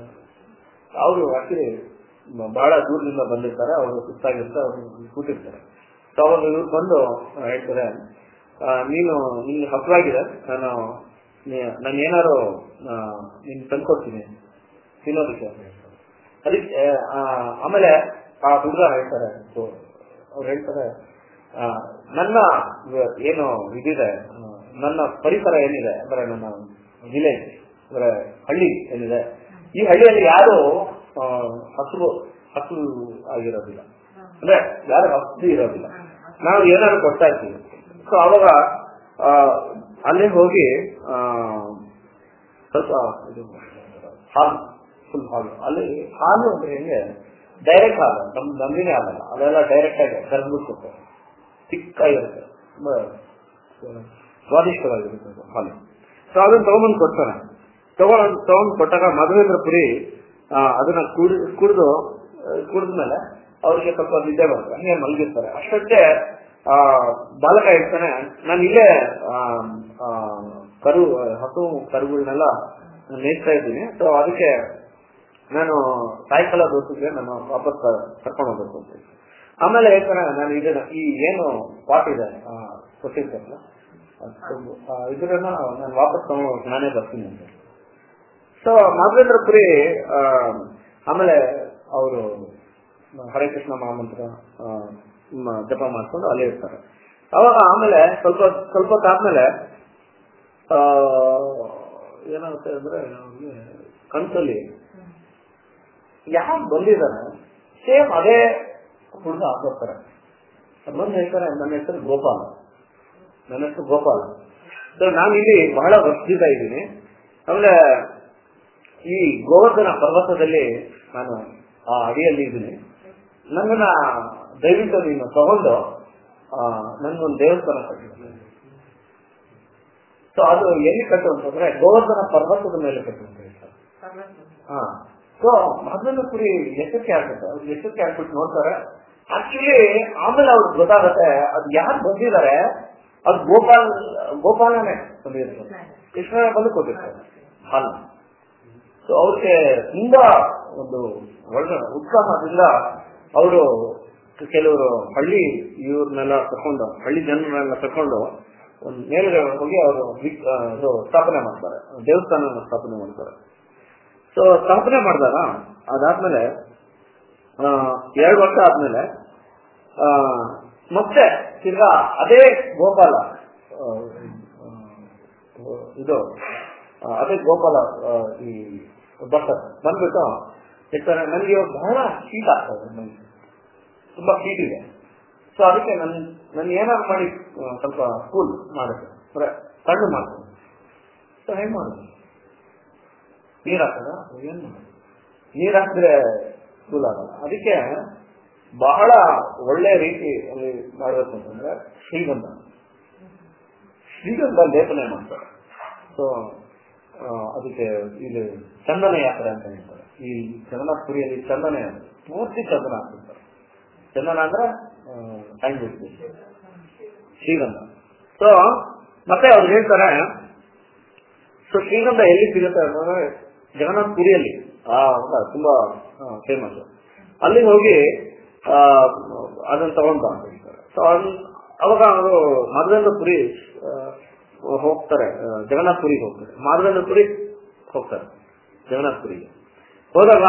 ಅವರು ಆಕ್ಚುಲಿ ಬಹಳ ದೂರದಿಂದ ಬಂದಿರ್ತಾರೆ ಅವರು ಸುತ್ತಾಗಿರ್ತಾರೆ ಅವರು ಕೂತಿರ್ತಾರೆ ಸೊ ಅವಾಗ ಇವ್ರು ಬಂದು ಆ, ಹೇಳ್ತಾರೆ ಆ, ನೀನು ನಿನ್ಗೆ ಹಸುವಾಗಿದೆ ನಾನು ನೀ- ನಾನು ಏನಾರು ಆ, ನಿನ್ ತಂದ್ಕೊಡ್ತೀನಿ ತಿನ್ನೋದಕ್ಕೆ ಅಂತ ಹೇಳ್ತಾರೆ. ಅದಕ್ಕೆ ಆ, ಆಮೇಲೆ ಆ ಹುಡುಗ ಹೇಳ್ತಾರೆ ಸೊ ಅವ್ರು ಹೇಳ್ತಾರೆ ಆ, ನನ್ನ ವ- ಏನು ಇದಿದೆ ಆ, ನನ್ನ ಪರಿಸರ ಏನಿದೆ ಅಂದ್ರೆ ನನ್ನ ವಿಲೇಜ್ ಅಂದ್ರೆ ಹಳ್ಳಿ ಏನಿದೆ ಈ ಹಳ್ಳಿಯಲ್ಲಿ ಯಾರು ಆ, ಹಸು ಹಸು ಆಗಿರೋದಿಲ್ಲ ಅಂದ್ರೆ ಯಾರು ಹಸು ಇರೋದಿಲ್ಲ ನಾವು ಏನಾದ್ರು ಕೊಡ್ತಾ ಇರ್ತೀವಿ ಸೊ ಅವಾಗ ಆ, ಅಲ್ಲೇ ಹೋಗಿ ಆ, ಸ್ವಲ್ಪ ಇದು ಹಾಲು ಫುಲ್ ಹಾಲು ಅಲ್ಲಿ ಹಾಲು ಅಂದ್ರೆ ಹೆಂಗೆ ಡೈರೆಕ್ಟ್ ಹಾಲು ನಮ್ ನಂದಿನೇ ಹಾಲಲ್ಲ ಅದೆಲ್ಲ ಡೈರೆಕ್ಟ್ ಆಗಿ ಕರ್ಬಿಟ್ಟು ಕೊಡ್ತಾರೆ ಚಿಕ್ಕಾಗಿರುತ್ತೆ ತುಂಬಾ ಸ್ವಾದಿಷ್ಟವಾಗಿರುತ್ತೆ ಅದು ಹಾಲು ಸೊ ಅದನ್ನ ತಗೊಂಬಂದು ಕೊಡ್ತಾರೆ ತಗೊಂಡ್ ತಗೊಂಡ್ ಕೊಟ್ಟಾಗ ಮಧುವೇಂದ್ರ ಪುರಿ ಆ, ಅದನ್ನ ಕುಡಿ ಕುಡಿದು ಕುಡಿದ್ಮೇಲೆ ಅವ್ರಿಗೆ ಸ್ವಲ್ಪ ನಿದ್ದೆ ಬರುತ್ತೆ ಹಂಗೆ ಮಲಗಿರ್ತಾರೆ ಅಷ್ಟೊತ್ತೆ ಆ ಬಾಲಕ ಹೇಳ್ತಾನೆ ನಾನು ಇಲ್ಲೇ ಆ, ಆ, ಕರು ಹಸು ಕರುಗಳನ್ನೆಲ್ಲ ಮೇಯಿಸ್ತಾ ಇದ್ದೀನಿ ಸೊ ಅದಕ್ಕೆ ನಾನು ಸಾಯಂಕಾಲ ದೋಸಿಗೆ ನಾನು ವಾಪಸ್ ಕರ್ಕೊಂಡು ಹೋಗ್ಬೇಕು ಅಂತ ಹೇಳಿ. ಆಮೇಲೆ ಹೇಳ್ತಾನೆ ನಾನು ಇದನ್ನ ಈ ಏನು ಪಾಟ್ ಇದೆ ಆ, ಕೊಟ್ಟಿರ್ತಾರಲ್ಲ ಅದು, ಆ, ಇದನ್ನ ನಾನು ವಾಪಸ್ ತಗೊಂಡು ನಾನೇ ಬರ್ತೀನಿ ಅಂತ ಸೊ ಮಾಧವೇಂದ್ರ ಪುರಿ ಆ, ಆಮೇಲೆ ಅವರು ಹರೇ ಕೃಷ್ಣ ಮಹಾಮಂತ್ರ ಆ, ಮ- ಜಪ ಮಾಡ್ಕೊಂಡು ಅಲ್ಲೇ ಇರ್ತಾರೆ ಅವಾಗ ಆಮೇಲೆ ಸ್ವಲ್ಪ ಸ್ವಲ್ಪ ಹೊತ್ತಾದ್ಮೇಲೆ ಆ, ಏನಾಗುತ್ತೆ ಅಂದ್ರೆ ಅವ್ರಿಗೆ ಕನ್ಸಲ್ಲಿ ಯಾರು ಬಂದಿದ್ದಾರೆ ಸೇಮ್ ಅದೇ ಹುಡುಗ ಹಾಕೋತಾರೆ ಬಂದು ಹೇಳ್ತಾರೆ ನನ್ನ ಹೆಸರು ಗೋಪಾಲ ನನ್ನ ಹೆಸರು ಗೋಪಾಲ ಸೊ ನಾನು ಇಲ್ಲಿ ಬಹಳ ವರ್ಷದಿಂದ ಇದ್ದೀನಿ ಆಮೇಲೆ ಈ ಗೋವರ್ಧನ ಪರ್ವತದಲ್ಲಿ ನಾನು ಆ ಅಡಿಯಲ್ಲಿ ಇದ್ದೀನಿ ನನ್ನನ್ನ ದಯವಿಟ್ಟು ನೀನು ತಗೊಂಡು ಆ, ನನ್ಗೊಂದು ದೇವಸ್ಥಾನ ಕಟ್ಟಿದ್ದೀನಿ ಸೊ ಅದು ಎಲ್ಲಿ ಕಟ್ಟು ಅಂತಂದ್ರೆ ಗೋವರ್ಧನ ಪರ್ವತದ ಮೇಲೆ ಕಟ್ಟು ಅಂತ ಹೇಳ್ತಾರೆ ಹಾ ಸೊ ಮೊದಲು ಕುರಿ ಎಷ್ಟಕ್ಕೆ ಹಾಕುತ್ತೆ ಅವ್ರು ಎಷ್ಟಕ್ಕೆ ಹಾಕ್ಬಿಟ್ಟು ನೋಡ್ತಾರೆ ಆಕ್ಚುಲಿ ಆಮೇಲೆ ಅವ್ರಿಗೆ ಗೊತ್ತಾಗುತ್ತೆ ಅದು ಯಾರು ಬಂದಿದ್ದಾರೆ ಅದು ಗೋಪಾಲ್ ಗೋಪಾಲನೇ ಬಂದಿರ್ತಾರೆ ಕೃಷ್ಣ ಬಂದು ಕೊಟ್ಟಿರ್ತಾರೆ ಹಾಲು ಸೊ ಅವ್ರಿಗೆ ತುಂಬಾ ಒಂದು ಒಳ್ಳೆ ಉತ್ಸಾಹದಿಂದ ಅವರು ಕೆಲವರು ಹಳ್ಳಿ ಇವ್ರನ್ನೆಲ್ಲ ತಕೊಂಡು ಹಳ್ಳಿ ಜನರನ್ನೆಲ್ಲ ತಕೊಂಡು ಒಂದು ಮೇಲ್ಗಡೆ ಹೋಗಿ ಅವರು ಇದು ಸ್ಥಾಪನೆ ಮಾಡ್ತಾರೆ ದೇವಸ್ಥಾನ ಸ್ಥಾಪನೆ ಮಾಡ್ತಾರೆ ಸೊ ಸ್ಥಾಪನೆ ಮಾಡಿದಾಗ ಅದಾದ್ಮೇಲೆ ಆ, ಎರಡು ವರ್ಷ ಆದ್ಮೇಲೆ ಆ, ಮತ್ತೆ ತಿರ್ಗಾ ಅದೇ ಗೋಪಾಲ ಆ, ಆ, ಇದು ಆ, ಅದೇ ಗೋಪಾಲ ಆ, ಈ ಭಕ್ತ ಬಂದ್ಬಿಟ್ಟು ಹೇಳ್ತಾರೆ ನನಗೆ ಇವಾಗ ಬಹಳ ಶೀತ ಆಗ್ತಾ ಇದೆ ನನಗೆ ತುಂಬಾ ಹೀಟ್ ಇದೆ ಸೊ ಅದಕ್ಕೆ ನನ್ ನನ್ ಏನಾದ್ರು ಮಾಡಿ ಆ, ಸ್ವಲ್ಪ ಕೂಲ್ ಮಾಡುತ್ತೆ ಅಂದ್ರೆ ತಣ್ಣು ಮಾಡ್ತೀನಿ ಸೊ ಹೆಂಗ್ ಮಾಡುದು ನೀರ್ ಹಾಕದ ಏನ್ ಮಾಡೋದು ನೀರ್ ಹಾಕಿದ್ರೆ ಕೂಲ್ ಆಗಲ್ಲ ಅದಕ್ಕೆ ಬಹಳ ಒಳ್ಳೆ ರೀತಿ ಅಲ್ಲಿ ಮಾಡ್ಬೇಕು ಅಂತಂದ್ರೆ ಶ್ರೀಗಂಧ ಶ್ರೀಗಂಧ ಲೇಪನೆ ಮಾಡ್ತಾರೆ ಸೊ ಅದಕ್ಕೆ ಇಲ್ಲಿ ಚಂದನ ಯಾತ್ರೆ ಅಂತ ಹೇಳ್ತಾರೆ ಈ ಜಗನ್ನಾಥಪುರಿಯಲ್ಲಿ ಚಂದನ ಯಾತ್ರೆ ಪೂರ್ತಿ ಚಂದನ ಹಾಕ್ತಿರ್ತಾರೆ ಚಂದನ ಅಂದ್ರೆ ಟೈಮ್ ಬಿಡ್ತೀವಿ ಶ್ರೀಗಂಧ ಸೊ ಮತ್ತೆ ಅವ್ರು ಹೇಳ್ತಾರೆ ಸೊ ಶ್ರೀಗಂಧ ಎಲ್ಲಿ ಸಿಗುತ್ತೆ ಅಂತಂದ್ರೆ ಜಗನ್ನಾಥ್ ಪುರಿಯಲ್ಲಿ ಆ ಹೌದಾ, ತುಂಬಾ ಫೇಮಸ್ ಅಲ್ಲಿ ಹೋಗಿ ಆ, ಅದನ್ನ ತಗೊಂಡ ಅಂತ ಹೇಳ್ತಾರೆ ಸೊ ಅವಾಗ ಅವರು ಮಾಧವೇಂದ್ರ ಪುರಿ ಆ, ಹೋಗ್ತಾರೆ ಆ, ಜಗನ್ನಾಥ್ ಪುರಿಗೆ ಹೋಗ್ತಾರೆ ಮಾಧವೇಂದ್ರ ಪುರಿ ಹೋಗ್ತಾರೆ ಜಗನ್ನಾಥ್ ಪುರಿಗೆ ಹೋದಾಗ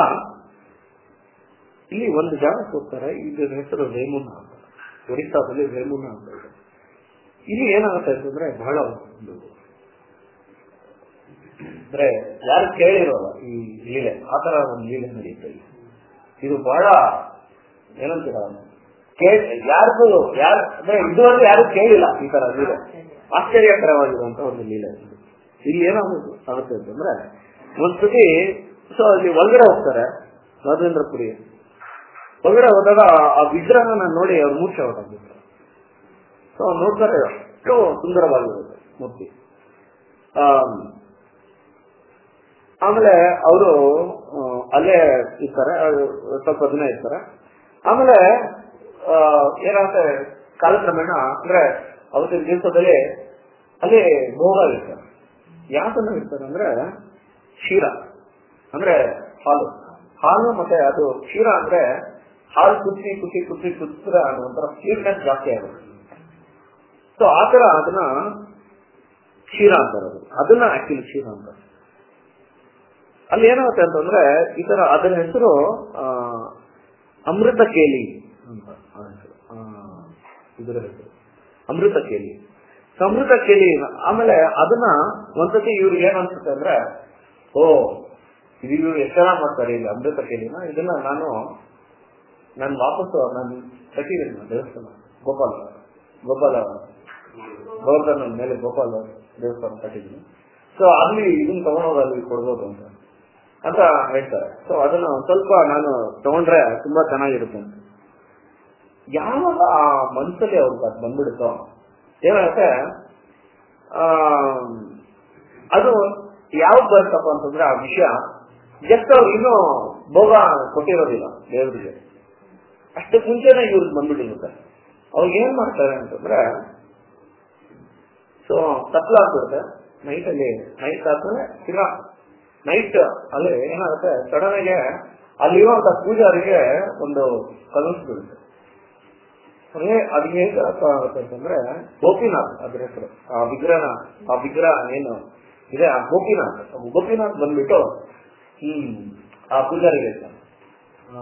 ಇಲ್ಲಿ ಒಂದು ಜಾಗಕ್ಕೆ ಹೋಗ್ತಾರೆ ಇದ್ರ ಹೆಸರು ರೇಮುನ್ನ ಅಂತ ಒರಿಸ್ಸಾದಲ್ಲಿ ರೇಮುನ್ನ ಅಂತ ಇದೆ ಇಲ್ಲಿ ಏನಾಗುತ್ತೆ ಅಂತಂದ್ರೆ ಬಹಳ ಒಂದು ಅಂದ್ರೆ ಯಾರು ಕೇಳಿರೋಲ್ಲ ಈ ಲೀಲೆ ಆ ತರ ಒಂದು ಲೀಲೆ ನಡೆಯುತ್ತೆ ಇಲ್ಲಿ. ಇದು ಬಹಳ ಏನಂತೀರ ಕೇ ಯಾರಿಗೂ ಯಾರು ಅಂದ್ರೆ ಇದುವರೆಗೂ ಯಾರು ಕೇಳಿಲ್ಲ ಈ ತರ ಲೀಲೆ ಆಶ್ಚರ್ಯಕರವಾಗಿರುವಂತ ಒಂದು ಲೀಲೆ ಇದು. ಇಲ್ಲಿ ಏನಾಗುತ್ತೆ ಆಗುತ್ತೆ ಅಂತಂದ್ರೆ ಒಂದ್ಸತಿ ಸೊ ಅಲ್ಲಿ ಒಳಗಡೆ ಹೋಗ್ತಾರೆ ರಾಜೇಂದ್ರಪುರಿ ಒಳಗಡೆ ಹೋದಾಗ ಆ ವಿಗ್ರಹನ ನೋಡಿ ಅವ್ರು ಮೂರ್ಛೆ ಹೊರಟಾಗ್ಬಿಡ್ತಾರೆ ಸೊ ಅವ್ರು ನೋಡ್ತಾರೆ ಅಷ್ಟು ಸುಂದರವಾಗಿರುತ್ತೆ ಮೂರ್ತಿ ಆಮ್, ಆಮೇಲೆ ಅವರು ಅಲ್ಲೇ ಇರ್ತಾರೆ ಅವ್ರು ಸ್ವಲ್ಪ ದಿನ ಇರ್ತಾರೆ ಆಮೇಲೆ ಆ, ಏನಾಗುತ್ತೆ ಕಾಲಕ್ರಮೇಣ ಅಂದ್ರೆ ಅವತ್ತಿನ ದಿವಸದಲ್ಲಿ ಅಲ್ಲಿ ಭೋಗ ಇರ್ತಾರೆ ಯಾಕಂದ್ರೆ ಇರ್ತಾರೆ ಅಂದ್ರೆ ಕ್ಷೀರ ಅಂದ್ರೆ ಹಾಲು ಹಾಲು ಮತ್ತೆ ಅದು ಕ್ಷೀರ ಅಂದ್ರೆ ಹಾಲು ಕುದಿಸಿ ಕುಸಿ ಕುಸಿ ಕುದಿಸಿದ್ರೆ ಅದು ಒಂಥರ ಸ್ವೀಟ್ನೆಸ್ ಜಾಸ್ತಿ ಆಗುತ್ತೆ ಸೊ ಆತರ ಅದನ್ನ ಕ್ಷೀರ ಅಂತಾರೆ ಅದು ಅದನ್ನ ಆಕ್ಚುಲಿ ಕ್ಷೀರ ಅಂತಾರೆ ಅಲ್ಲಿ ಏನಾಗುತ್ತೆ ಅಂತಂದ್ರೆ ಈ ತರ ಅದರ ಹೆಸರು ಆ, ಅಮೃತ ಕೇಲಿ ಅಂತ ಆ ಹೆಸರು. ಆ, ಇದರ ಹೆಸರು ಅಮೃತ ಕೇಲಿ ಸೊ ಅಮೃತ ಕೇಲಿ ಆಮೇಲೆ ಅದನ್ನ ಒಂದ್ಸತಿ ಇವ್ರಿಗೆ ಏನ್ ಅನ್ಸುತ್ತೆ ಅಂದ್ರೆ ಓ ಇದು ಇವ್ರು ಎಷ್ಟು ಚೆನ್ನಾಗಿ ಮಾಡ್ತಾರೆ ಇಲ್ಲಿ ಅಮೃತ ಕೇಲಿನ ಇದನ್ನ ನಾನು ನಾನು ವಾಪಸ್ ನಾನು ಕಟ್ಟಿದ್ದೀನಿ ನಾನು ದೇವಸ್ಥಾನ ಗೋಪಾಲ ಗೋಪಾಲ ಗೋವರ್ಧನ ಮೇಲೆ ಗೋಪಾಲ ದೇವಸ್ಥಾನ ಕಟ್ಟಿದ್ದೀನಿ ಸೊ ಅಲ್ಲಿ ಇದನ್ನ ತಗೊಂಡೋಗಿ ಅಲ್ಲಿ ಕೊಡ್ಬೋದು ಅಂತ ಅಂತ ಹೇಳ್ತಾರೆ ಸೊ ಅದನ್ನ ಒಂದ್ ಸ್ವಲ್ಪ ನಾನು ತಗೊಂಡ್ರೆ ತುಂಬಾ ಚೆನ್ನಾಗಿರುತ್ತೆ ಅಂತ ಯಾವಾಗ ಆ ಮನ್ಸಲ್ಲಿ ಅವ್ರಿಗೆ ಅದು ಬಂದ್ಬಿಡುತ್ತೋ ಏನಾಗುತ್ತೆ ಆ ಅದು ಯಾವಾಗ ಬರುತ್ತಪ್ಪ ಅಂತಂದ್ರೆ ಆ ವಿಷಯ ಜಸ್ಟ್ ಅವ್ರು ಇನ್ನೂ ಭೋಗ ಕೊಟ್ಟಿರೋದಿಲ್ಲ ದೇವರಿಗೆ ಅಷ್ಟಕ್ಕೆ ಮುಂಚೆನೆ ಇವ್ರಿಗೆ ಬಂದ್ಬಿಟ್ಟಿರುತ್ತೆ ಅವ್ರಿಗೆ ಏನ್ ಮಾಡ್ತಾರೆ ಅಂತಂದ್ರೆ ಸೊ ಕತ್ಲಾಗ್ಬಿಡುತ್ತೆ ನೈಟ್ ಅಲ್ಲಿ ನೈಟ್ ಆದ್ಮೇಲೆ ತಿರ್ಗಾ ನೈಟ್ ಅಲ್ಲಿ ಏನಾಗುತ್ತೆ ಸಡನ್ ಆಗಿ ಅಲ್ಲಿರುವಂತ ಪೂಜಾರಿಗೆ ಒಂದು ಕಲಿಸ್ಬಿಡುತ್ತೆ ಅಂದ್ರೆ ಅದು ಹೇಗೆ ಅರ್ಥ ಆಗುತ್ತೆ ಅಂತಂದ್ರೆ ಗೋಪಿನಾಥ್ ಅದ್ರ ಹೆಸರು ಆ ವಿಗ್ರಹ ಆ ವಿಗ್ರಹ ಏನು ಇದೆ ಆ ಗೋಪಿನಾಥ್ ಆ ಗೋಪಿನಾಥ್ ಬಂದ್ಬಿಟ್ಟು ಹ್ಮ್ ಆ ಪೂಜಾರಿಗೆ ಹೇಳ್ತಾನೆ ಆ,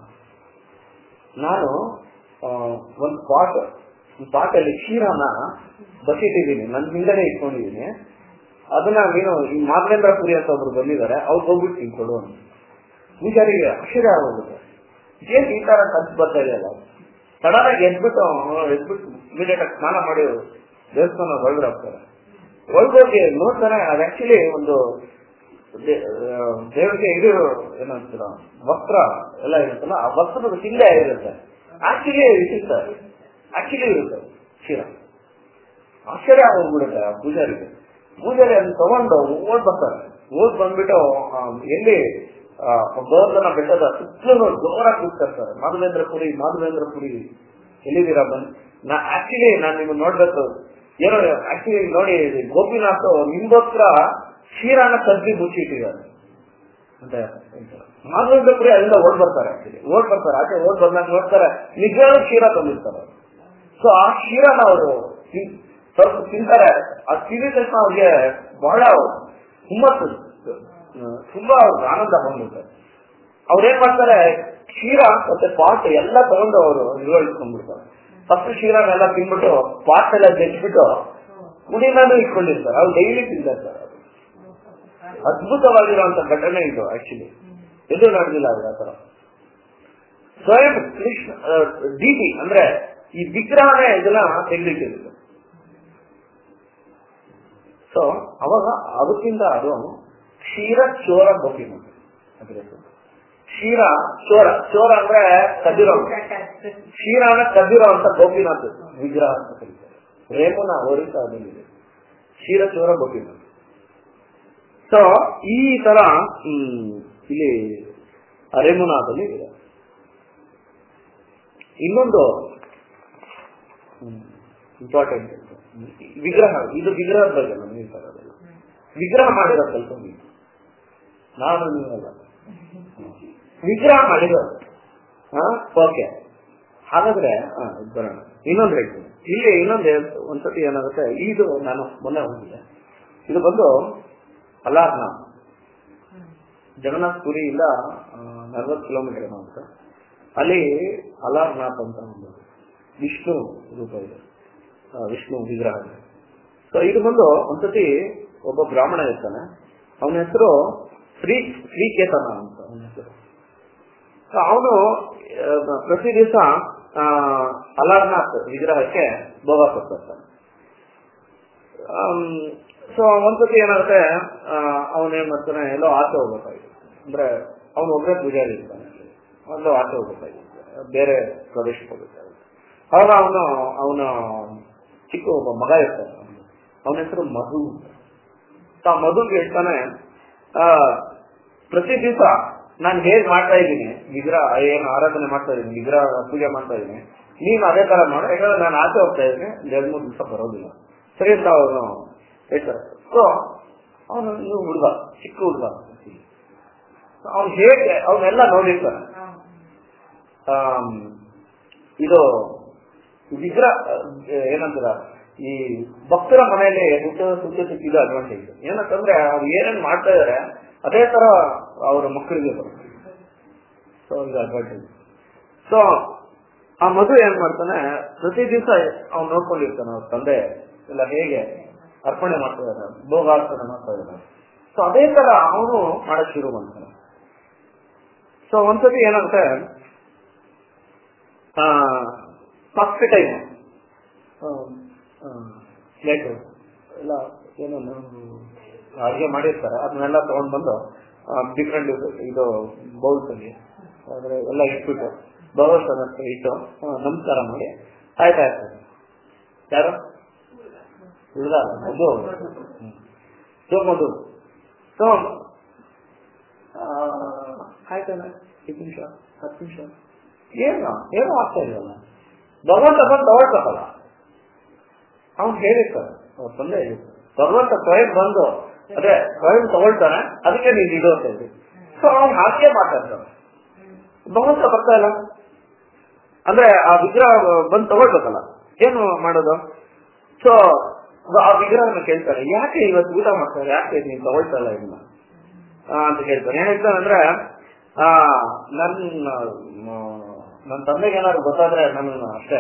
ನಾನು ಆ, ಒಂದು ಪಾಟ್ ಈ ಪಾಟಲ್ಲಿ ಕ್ಷೀರನ ಬಸಿಟ್ಟಿದ್ದೀನಿ ನನ್ನ ಹಿಂದೆನೆ ಇಟ್ಕೊಂಡಿದ್ದೀನಿ ಅದನ್ನ ನೀನು ಈ ಮಾಧವೇಂದ್ರಪುರಿ ಅಂತ ಒಬ್ರು ಬಂದಿದ್ದಾರೆ ಅವ್ರಿಗೆ ಹೋಗ್ಬಿಟ್ಟು ನೀನು ಕೊಡು ಅಂತ ಪೂಜಾರಿಗೆ ಆಶ್ಚರ್ಯ ಆಗೋಗುತ್ತೆ ಏನ್ ಈ ತರ ಕನ್ಸು ಬರ್ತಾ ಇದೆಯಲ್ಲ ಸಡನ್ ಆಗಿ ಎದ್ಬಿಟ್ಟು ಎದ್ಬಿಟ್ಟು ಇಮಿಡಿಯೇಟ್ ಆಗಿ ಸ್ನಾನ ಮಾಡಿ ದೇವಸ್ಥಾನ ಒಳಗಡೆ ಹೋಗ್ತಾರೆ ಒಳಗೋಗಿ ನೋಡ್ತಾರೆ ಅದು ಆಕ್ಚುಲಿ ಒಂದು ದೇ- ಆ, ದೇವರಿಗೆ ಇದು ಏನಂತೀರ ವಸ್ತ್ರ ಎಲ್ಲ ಇರುತ್ತಲ್ಲ ಆ ವಸ್ತ್ರದ ಹಿಂದೆ ಇರುತ್ತೆ ಆಕ್ಚುಲಿ ವಿಶಿಷ್ಟ ಆಕ್ಚುಲಿ ಇರುತ್ತೆ ಕ್ಷೀರ ಆಶ್ಚರ್ಯ ಆಗೋಗ್ಬಿಡುತ್ತೆ ಆ ಪೂಜಾರಿಗೆ ಪೂಜಾರಿ ಅದನ್ನ ತಗೊಂಡು ಓಡ್ ಬರ್ತಾರೆ ಓಡ್ ಬಂದ್ಬಿಟ್ಟು ಆ, ಎಲ್ಲಿ ಆ, ಗೋವರ್ಧನ ಬೆಟ್ಟದ ಸುತ್ತಲೂ ಜೋರಾಗಿ ಕೂಗ್ತಾರೆ ಮಾಧವೇಂದ್ರಪುರಿ ಮಾಧವೇಂದ್ರಪುರಿ ಎಲ್ಲಿದ್ದೀರಾ ಬಂದ್ ನಾ ಆಕ್ಚುಲಿ ನಾನು ನಿಮ್ಗೆ ನೋಡ್ಬೇಕು ಏನೋ ಆಕ್ಚುಲಿ ನೋಡಿ ಗೋಪಿನಾಥ್ ನಿಮ್ಗೋಸ್ಕರ ಕ್ಷೀರಾನ ಕರ್ಜಿ ಮುಚ್ಚಿಟ್ಟಿದ್ದಾರೆ ಅಂತ ಹೇಳ್ತಾರೆ. ಮಾಧವೇಂದ್ರಪುರಿ ಅಲ್ಲಿಂದ ಓಡ್ ಬರ್ತಾರೆ ಆಕ್ಚುಲಿ ಓಡ್ ಬರ್ತಾರೆ ಆಚೆ ಓಡ್ ಬಂದಾಗ ನೋಡ್ತಾರೆ ನಿಜವಾದ ಕ್ಷೀರ ತಂದಿರ್ತಾರೆ ಸೊ ಆ ಕ್ಷೀರನ ಅವರು ಸ್ವಲ್ಪ ತಿಂತಾರೆ ಆ ತಿಂದ ತಕ್ಷಣ ಅವ್ರಿಗೆ ಬಹಳ ಹುಮ್ಮಸ್ಸು ಆ, ತುಂಬಾ ಅವ್ರಿಗೆ ಆನಂದ ಬಂದ್ಬಿಡುತ್ತೆ ಅವ್ರೇನ್ ಮಾಡ್ತಾರೆ ಕ್ಷೀರ ಮತ್ತೆ ಪಾಟ್ ಎಲ್ಲ ತಗೊಂಡು ಅವರು ನಿರ್ವಹಿಸ್ಕೊಂಡ್ಬಿಡ್ತಾರೆ ಫಸ್ಟ್ ಕ್ಷೀರನೆಲ್ಲ ತಿನ್ಬಿಟ್ಟು ಪಾಟ್ ಎಲ್ಲ ಜಜ್ಬಿಟ್ಟು ಕುಡಿನಾನು ಇಟ್ಕೊಂಡಿರ್ತಾರೆ ಅವ್ರು ಡೈಲಿ ತಿಂತಾರೆ ಅದ್ಭುತವಾಗಿರುವಂತ ಘಟನೆ ಇದು ಆಕ್ಚುಲಿ ಇದು ನಡೆದಿಲ್ಲ ಅದು ಆತರ ಸ್ವಯಂ ಕೃಷ್ಣ ಡಿ ಟಿ ಅಂದ್ರೆ ಈ ವಿಗ್ರಹನೇ ಇದನ್ನ ತೆಗೆದಿಟ್ಟಿರುತ್ತೆ ಸೊ ಅವಾಗ ಅದಕ್ಕಿಂತ ಅದು ಕ್ಷೀರ ಚೋರ ಗೋಪಿನ ಅದ್ರ ಹೆಸರು. ಕ್ಷೀರ ಚೋರ ಚೋರ ಅಂದ್ರೆ ಕದಿರೋ ಕ್ಷೀರನ ಕದಿರೋ ಅಂತ ಗೋಪಿನಾಥ್ ವಿಗ್ರಹ ಅಂತ ಕರೀತಾರೆ ರೇಮುನ ಒರಿಸ್ಸಾದಲ್ಲಿದೆ ಕ್ಷೀರ ಚೋರ ಗೋಪಿನಾಥ್ ಸೊ ಈ ತರ ಹ್ಮ್, ಇಲ್ಲಿ ರೇಮುನಾದಲ್ಲಿ ಇದೆ ಇನ್ನೊಂದು ಇಂಪಾರ್ಟೆಂಟ್ ವಿಗ್ರಹ ಇದು ವಿಗ್ರಹದ ಬಗ್ಗೆ ನಾನು ಹೇಳ್ತಾ ಇರೋದಲ್ಲ ವಿಗ್ರಹ ಮಾಡಿರೋ ಕೆಲಸ ನೀವು ನಾನು ನೀವಲ್ಲ ವಿಗ್ರಹ ಮಾಡಿರೋದು ಓಕೆ ಹಾಗಾದ್ರೆ ಹಾ, ಇದ್ ಬರೋಣ ಇನ್ನೊಂದು ಹೇಳ್ತೀನಿ ಇಲ್ಲಿ ಇನ್ನೊಂದು ಹೇಳ್- ಒಂದ್ಸತಿ ಏನಾಗುತ್ತೆ ಇದು ನಾನು ಮೊನ್ನೆ ಹೋಗಿದ್ದೆ ಇದು ಬಂದು ಅಲಾರ್ನ ಜಗನ್ನಾಥ್ ಪುರಿಯಿಂದ ನಲ್ವತ್ತು ಕಿಲೋಮೀಟರ್ ಅಂತ ಅಲ್ಲಿ ಅಲಾರ್ನಾಥ್ ಅಂತ ಒಂದು ವಿಷ್ಣು ರೂಪ ಇದೆ ಆ, ವಿಷ್ಣು ವಿಗ್ರಹ ಸೊ ಇದು ಬಂದು ಒಂದ್ಸತಿ ಒಬ್ಬ ಬ್ರಾಹ್ಮಣ ಇರ್ತಾನೆ ಅವನ ಹೆಸರು ಶ್ರೀ ಶ್ರೀಕೇತನ ಅಂತ ಅವನ ಹೆಸರು ಅವನು ಪ್ರತಿ ದಿವಸ ಅಲಾರ್ನಾಥ್ ವಿಗ್ರಹಕ್ಕೆ ಭೋಗ ಕೊಡ್ತಿರ್ತಾನೆ ಸೊ ಒಂದ್ಸತಿ ಏನಾಗುತ್ತೆ ಅವನೇನ್ ಮಾಡ್ತಾನೆ ಎಲ್ಲೋ ಆಚೆ ಹೋಗ್ಬೇಕಾಗಿತ್ತು ಅಂದ್ರೆ ಅವನು ಒಬ್ಬರೇ ಪೂಜಾರಿ ಇರ್ತಾನೆ ಎಲ್ಲೋ ಆಚೆ ಹೋಗ್ಬೇಕಾಗಿತ್ತು ಬೇರೆ ಪ್ರದೇಶಕ್ಕೆ ಹೋಗ್ಬೇಕಾಗಿತ್ತು ಅವಾಗ ಅವನು ಅವನ ಚಿಕ್ಕ ಒಬ್ಬ ಮಗ ಇರ್ತಾನೆ ಅವನ ಹೆಸರು ಮಧು ಅಂತ. ಆ ಮಧು ಹೇಳ್ತಾನೆ ಆ, ಪ್ರತಿ ದಿವಸ ನಾನು ಹೇಗ್ ಮಾಡ್ತಾ ಇದ್ದೀನಿ ವಿಗ್ರಹ ಏನು ಆರಾಧನೆ ಮಾಡ್ತಾ ಇದ್ದೀನಿ ವಿಗ್ರಹ ಪೂಜೆ ಮಾಡ್ತಾ ಇದ್ದೀನಿ ನೀನು ಅದೇ ತರ ಮಾಡು ಯಾಕಂದ್ರೆ ನಾನು ಆಚೆ ಹೋಗ್ತಾ ಇದ್ದೀನಿ ಎರಡು ಮೂರು ದಿವಸ ಬರೋದಿಲ್ಲ ಸರಿ ಅಂತ ಅವನು ಹೇಳ್ತಾರೆ ಸೊ ಅವನು ಇನ್ನು ಹುಡುಗ ಚಿಕ್ಕ ಹುಡುಗ ಅವ್ನು ಹೇಗೆ ಅವನ್ನೆಲ್ಲ ನೋಡಿರ್ತಾನೆ ಆಮ್, ಇದು ವಿಗ್ರಹ ಏನಂತಾರ ಈ ಭಕ್ತರ ಮನೆಯಲ್ಲಿ ಹುಟ್ಟು ಸುತ್ತ ಇದು ಅಡ್ವಾಂಟೇಜ್ ಏನಂತಂದ್ರೆ ಅವ್ರು ಏನೇನ್ ಮಾಡ್ತಾ ಇದಾರೆ ಅದೇ ತರ ಅವರ ಮಕ್ಕಳಿಗೆ ಬರುತ್ತೆ ಸೊ ಇದು ಅಡ್ವಾಂಟೇಜ್ ಸೊ ಆ ಮಗು ಏನ್ ಮಾಡ್ತಾನೆ ಪ್ರತಿ ದಿವಸ ಅವ್ನು ನೋಡ್ಕೊಂಡಿರ್ತಾನೆ ಅವ್ರ ತಂದೆ ಎಲ್ಲ ಹೇಗೆ ಅರ್ಪಣೆ ಮಾಡ್ತಾ ಇದಾರೆ ಭೋಗಾರ್ಪಣೆ ಮಾಡ್ತಾ ಇದಾರೆ ಸೊ ಅದೇ ತರ ಅವನು ಮಾಡಕ್ ಶುರು ಮಾಡ್ತಾನೆ ಸೊ ಒಂದ್ಸತಿ ಏನಾಗುತ್ತೆ ಫಸ್ಟ್ ಟೈಮ್ ಪ್ಲೇಟ್ ಎಲ್ಲ ಏನೋ ಅಡುಗೆ ಮಾಡಿರ್ತಾರೆ ಅದನ್ನೆಲ್ಲ ತಗೊಂಡ್ ಬಂದು ಡಿಫ್ರೆಂಟ್ ಇದು ಬೌಲ್ಸ್ ಅಲ್ಲಿ ಅಂದ್ರೆ ಎಲ್ಲ ಇಟ್ಬಿಟ್ಟು ಬೌಲ್ಸ್ ಅನ್ನೋದು ಇಟ್ಟು ಆ, ನಮಸ್ಕಾರ ಮಾಡಿ ಆಯ್ತಾ ಇರ್ತಾರೆ ಯಾರು ಇಲ್ಲ ಮಧು ಸೊ ಮಧು ಸೊ ಆಯ್ತಾನೆ ಐದು ನಿಮಿಷ ಹತ್ತು ನಿಮಿಷ ಏನು ಏನೂ ಆಗ್ತಾ ಇದೆಯಲ್ಲ ಭಗವಂತ ಬಂದು ತಗೊಳ್ಬೇಕಲ್ಲ ಅವ್ನು ಹೇಳಿರ್ತಾರೆ ಅವ್ರ ತಂದೆ ಹೇಳಿರ್ತಾರೆ ಭಗವಂತ ಸ್ವಯಂ ಬಂದು ಅದೇ ಸ್ವಯಂ ತಗೊಳ್ತಾನೆ ಅದಕ್ಕೆ ನೀನು ಇದು ಅಂತ ಹೇಳಿ ಸೊ ಅವ್ನು ಹಾಗೆ ಮಾತಾಡ್ತಾನೆ ಭಗವಂತ ಬರ್ತಾ ಇಲ್ಲ ಅಂದ್ರೆ ಆ ವಿಗ್ರಹ ಬಂದು ತಗೊಳ್ಬೇಕಲ್ಲ ಏನು ಮಾಡೋದು ಸೊ ಆ ವಿಗ್ರಹನ ಕೇಳ್ತಾರೆ ಯಾಕೆ ಇವತ್ತು ಊಟ ಮಾಡ್ತಾರೆ ಯಾಕೆ ನೀನು ತಗೊಳ್ತಾ ಇಲ್ಲ ಇದನ್ನ ಆ, ಅಂತ ಕೇಳ್ತಾರೆ ಏನ್ ಹೇಳ್ತಾನೆ ಅಂದ್ರೆ ಆ ನನ್ನ ನನ್ನ ತಂದೆಗೆ ಏನಾದ್ರು ಗೊತ್ತಾದ್ರೆ ನನ್ನ ಅಷ್ಟೇ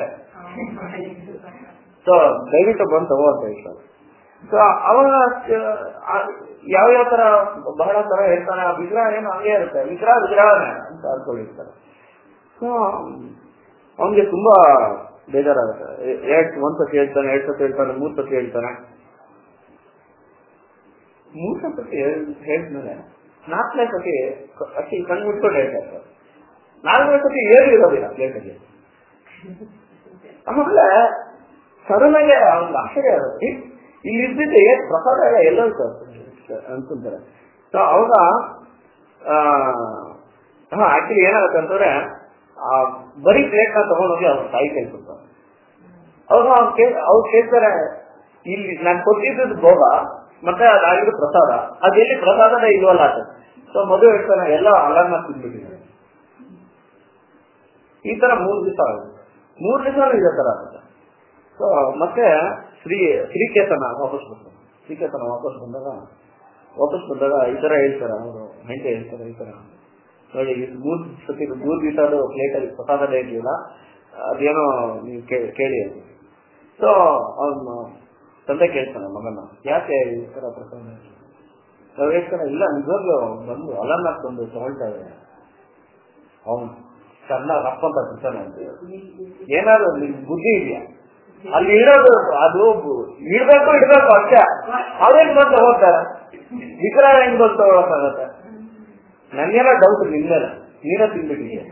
ಸೊ ದಯವಿಟ್ಟು ಬಂದು ತಗೋ ಅಂತ ಹೇಳ್ತಾರೆ ಸೊ ಅವಾಗ ಯಾವ ಯಾವ ತರ ಬಹಳ ತರ ಹೇಳ್ತಾನೆ ಆ ವಿಗ್ರಹ ಏನು ಹಂಗೆ ಇರುತ್ತೆ ವಿಗ್ರಹ ವಿಗ್ರಹನೇ ಅಂತ ಅನ್ಕೊಂಡಿರ್ತಾರೆ ಸೊ ಅವನಿಗೆ ತುಂಬಾ ಬೇಜಾರಾಗುತ್ತೆ ಎರಡ್ ಒಂದ್ ಸತಿ ಹೇಳ್ತಾನೆ ಎರಡ್ ಸತಿ ಹೇಳ್ತಾನೆ ಮೂರ್ ಸತಿ ಹೇಳ್ತಾನೆ ಮೂರ್ ಸತಿ ಹೇಳಿದ್ಮೇಲೆ ನಾಲ್ಕನೇ ಸತಿ ಅಕ್ಕಿ ಕಣ್ಣು ಮುಟ್ಕೊಂಡು ಹೇಳ್ತಾ ಇರ್ತಾರೆ ನಾಲ್ಕನೇ ಸತಿ ಏನು ಇರೋದಿಲ್ಲ ಪ್ಲೇಟಲ್ಲಿ ಆಮೇಲೆ ಸಡನ್ ಆಗಿ ಅವ್ನಿಗೆ ಆಶ್ಚರ್ಯ ಆಗುತ್ತೆ ಇಲ್ಲಿ ಇದ್ದಿದ್ದೆ ಏನ್ ಪ್ರಸಾದ ಎಲ್ಲ ಎಲ್ಲೋ ಅನ್ಕೊಂತಾರೆ ಸೊ ಅವಾಗ ಹಾ ಆಕ್ಚುಲಿ ಏನಾಗುತ್ತೆ ಅಂತಂದ್ರೆ ಆ ಬರೀ ಪ್ಲೇಟ್ ನ ತಗೊಂಡೋಗಿ ಅವ್ರ ತಾಯಿ ಕೈ ಕೊಡ್ತಾರೆ ಅವಾಗ ಅವ್ರು ಕೇಳ್ ಅವ್ರು ಕೇಳ್ತಾರೆ ಇಲ್ಲಿ ನಾನು ಕೊಟ್ಟಿದ್ದು ಭೋಗ ಮತ್ತೆ ಅದಾಗಿದ್ದು ಪ್ರಸಾದ ಅದೆಲ್ಲಿ ಪ್ರಸಾದನೇ ಇಲ್ವಲ್ಲ ಅದು ಸೊ ಮದುವೆ ಹೇಳ್ತಾನೆ ಎಲ್ಲ ಅಲರ್ನ ತಿಂದ್ಬಿಟ್ಟಿದ್ದಾರೆ ಈ ತರ ಮೂರು ದಿವಸ ಆಗುತ್ತೆ ಮೂರು ದಿವಸ ಇದೇ ತರ ಆಗುತ್ತೆ ಸೊ ಮತ್ತೆ ಶ್ರೀ ಶ್ರೀಕೇತನ ವಾಪಸ್ ಬರ್ತಾರೆ ಶ್ರೀಕೇತನ ವಾಪಸ್ ಬಂದಾಗ ವಾಪಸ್ ಬಂದಾಗ ಈ ತರ ಹೇಳ್ತಾರೆ ಅವರು ಹೆಂಡತಿ ಹೇಳ್ತಾರೆ ಈ ತರ ನೋಡಿ ಇದು ಮೂರ್ ಸತಿ ಮೂರ್ ದಿವಸ ಅದು ಪ್ಲೇಟ್ ಅಲ್ಲಿ ಪ್ರಸಾದನೇ ಇರ್ಲಿಲ್ಲ ಅದೇನೋ ನೀವು ಕೇ- ಕೇಳಿ ಅಂತ ಸೊ ಅವನು ತಂದೆ ಕೇಳ್ತಾನೆ ಮಗನ ಯಾಕೆ ಈ ತರ ಪ್ರಸಾದ ನಾವು ಹೇಳ್ತಾನೆ ಇಲ್ಲ ನಿಜವಾಗ್ಲೂ ಬಂದು ಅಲರ್ನಾಥ್ ಬಂದು ತಗೊಳ್ತಾ ಇದ್ದಾರೆ ಅವನು ಚೆನ್ನಾಗಿ ರಪ್ಪ ಅಂತ ಬಿಡ್ತಾನೆ ಅಂತ ಏನಾದ್ರು ನಿನ್ ಬುದ್ಧಿ ಇದೆಯಾ ಅಲ್ಲಿ ಇಡೋದು ಅದು ಇಡ್ಬೇಕು ಇಡ್ಬೇಕು ಅಷ್ಟೇ ಅದೇನ್ ಬಂದು ತಗೋತಾರೆ ವಿಗ್ರಹ ಹೆಂಗ್ ಬಂದು ತಗೊಳಕ್ಕಾಗತ್ತೆ ನನ್ಗೆಲ್ಲ ಡೌಟ್ ನಿನ್ಮೇಲೆ ನೀನೇ ತಿನ್ಬಿಟ್ಟಿದ್ಯಾ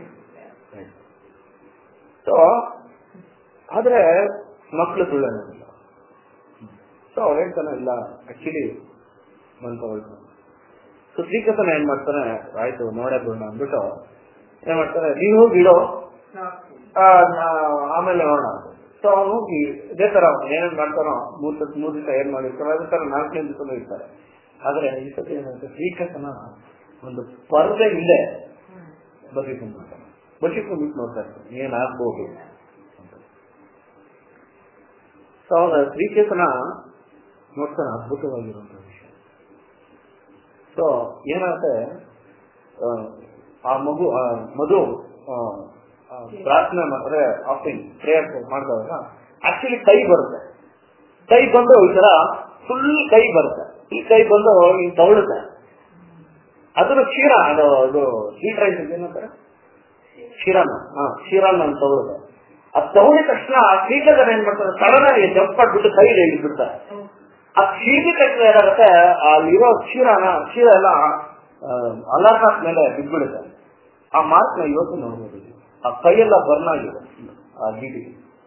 ಸೊ ಆದ್ರೆ ಮಕ್ಳು ಸುಳ್ಳು ಅನ್ನೋದಿಲ್ಲ ಸೊ ಅವ್ರು ಹೇಳ್ತಾನೆ ಇಲ್ಲ ಆಕ್ಚುಲಿ ಬಂದು ತಗೊಳ್ತಾನೆ ಸೊ ಶ್ರೀಕೃಷ್ಣ ಏನ್ ಮಾಡ್ತಾನೆ ಆಯ್ತು ನೋಡೇ ಬಿಡೋಣ ಅಂದ್ಬಿಟ್ಟು ಏನ್ ಮಾಡ್ತಾರೆ ನೀವು ಹೋಗಿ ಇಡೋ ಆ, ನಾ- ಆಮೇಲೆ ನೋಡೋಣ ಸೊ ಅವನು ಹೋಗಿ ಇದೇ ತರ ಅವ್ನು ಏನೇನ್ ಮಾಡ್ತಾನೋ ಮೂರ್ ಸತ್ ಮೂರ್ ದಿವಸ ಏನ್ ಮಾಡಿರ್ತಾನೋ ಅದೇ ತರ ನಾಲ್ಕನೇ ದಿವಸ ಇರ್ತಾರೆ ಆದ್ರೆ ಈ ಸತಿ ಏನಾಗುತ್ತೆ ಶ್ರೀಕೃಷ್ಣನ ಒಂದು ಪರದೆ ಇಲ್ಲೇ ಬದುಕೊಂಡು ಬದುಕು ಬಿಟ್ಟು ನೋಡ್ತಾ ಇರ್ತಾನೆ ಏನ್ ಆಗ್ಬೋದು ಅಂತ. ಸೊ ಅವಾಗ ಶ್ರೀಕೇತನ ನೋಡ್ತಾನೆ ಅದ್ಭುತವಾಗಿರುವಂತ ವಿಷಯ ಸೊ ಏನಾಗುತ್ತೆ ಆ, ಆ ಮಗು ಆ ಮಧು ಆ, ಆ ಪ್ರಾರ್ಥನೆ ಮಾಡಿದ್ರೆ ಆಫ್ಟಿಂಗ್ ಪ್ರೇಯರ್ ಮಾಡಿದಾಗ ಆಕ್ಚುಲಿ ಕೈ ಬರುತ್ತೆ ಕೈ ಬಂದು ಈ ತರ ಫುಲ್ ಕೈ ಬರುತ್ತೆ ಈ ಕೈ ಬಂದು ಹಿಂಗ್ ತಗೊಳುತ್ತೆ ಅದನ್ನು ಕ್ಷೀರ ಅದು ಅದು ಸ್ವೀಟ್ ರೈಸ್ ಅಂತ ಏನಂತಾರೆ ಕ್ಷೀರನ ಹಾ ಕ್ಷೀರನ ಅಂತ ತಗೊಳುತ್ತೆ ಅದು ತಗೊಂಡಿದ ತಕ್ಷಣ ಆ ಕೀಟಗಳು ಏನ್ ಮಾಡ್ತಾರೆ ಸಡನ್ ಆಗಿ ಜಂಪ್ ಮಾಡ್ಬಿಟ್ಟು ಕೈಲಿ ಬಿಡ್ತಾರೆ ಆ ಕ್ಷೀರ ತಕ್ಷಣ ಏನಾಗುತ್ತೆ ಅಲ್ಲಿರೋ ಕ್ಷೀರನ ಕ್ಷೀರ ಎಲ್ಲ ಅಲಾರ್ನಾಥ್ ಮೇಲೆ ಬಿದ್ಬಿಡುತ್ತೆ ಆ ಮಾರ್ಕ್ ನ ಇವತ್ತು ನೋಡ್ಬೋದು ಆ ಕೈಯೆಲ್ಲ ಬರ್ನ್ ಆಗಿದೆ ಆ ಗೀಟಿಗೆ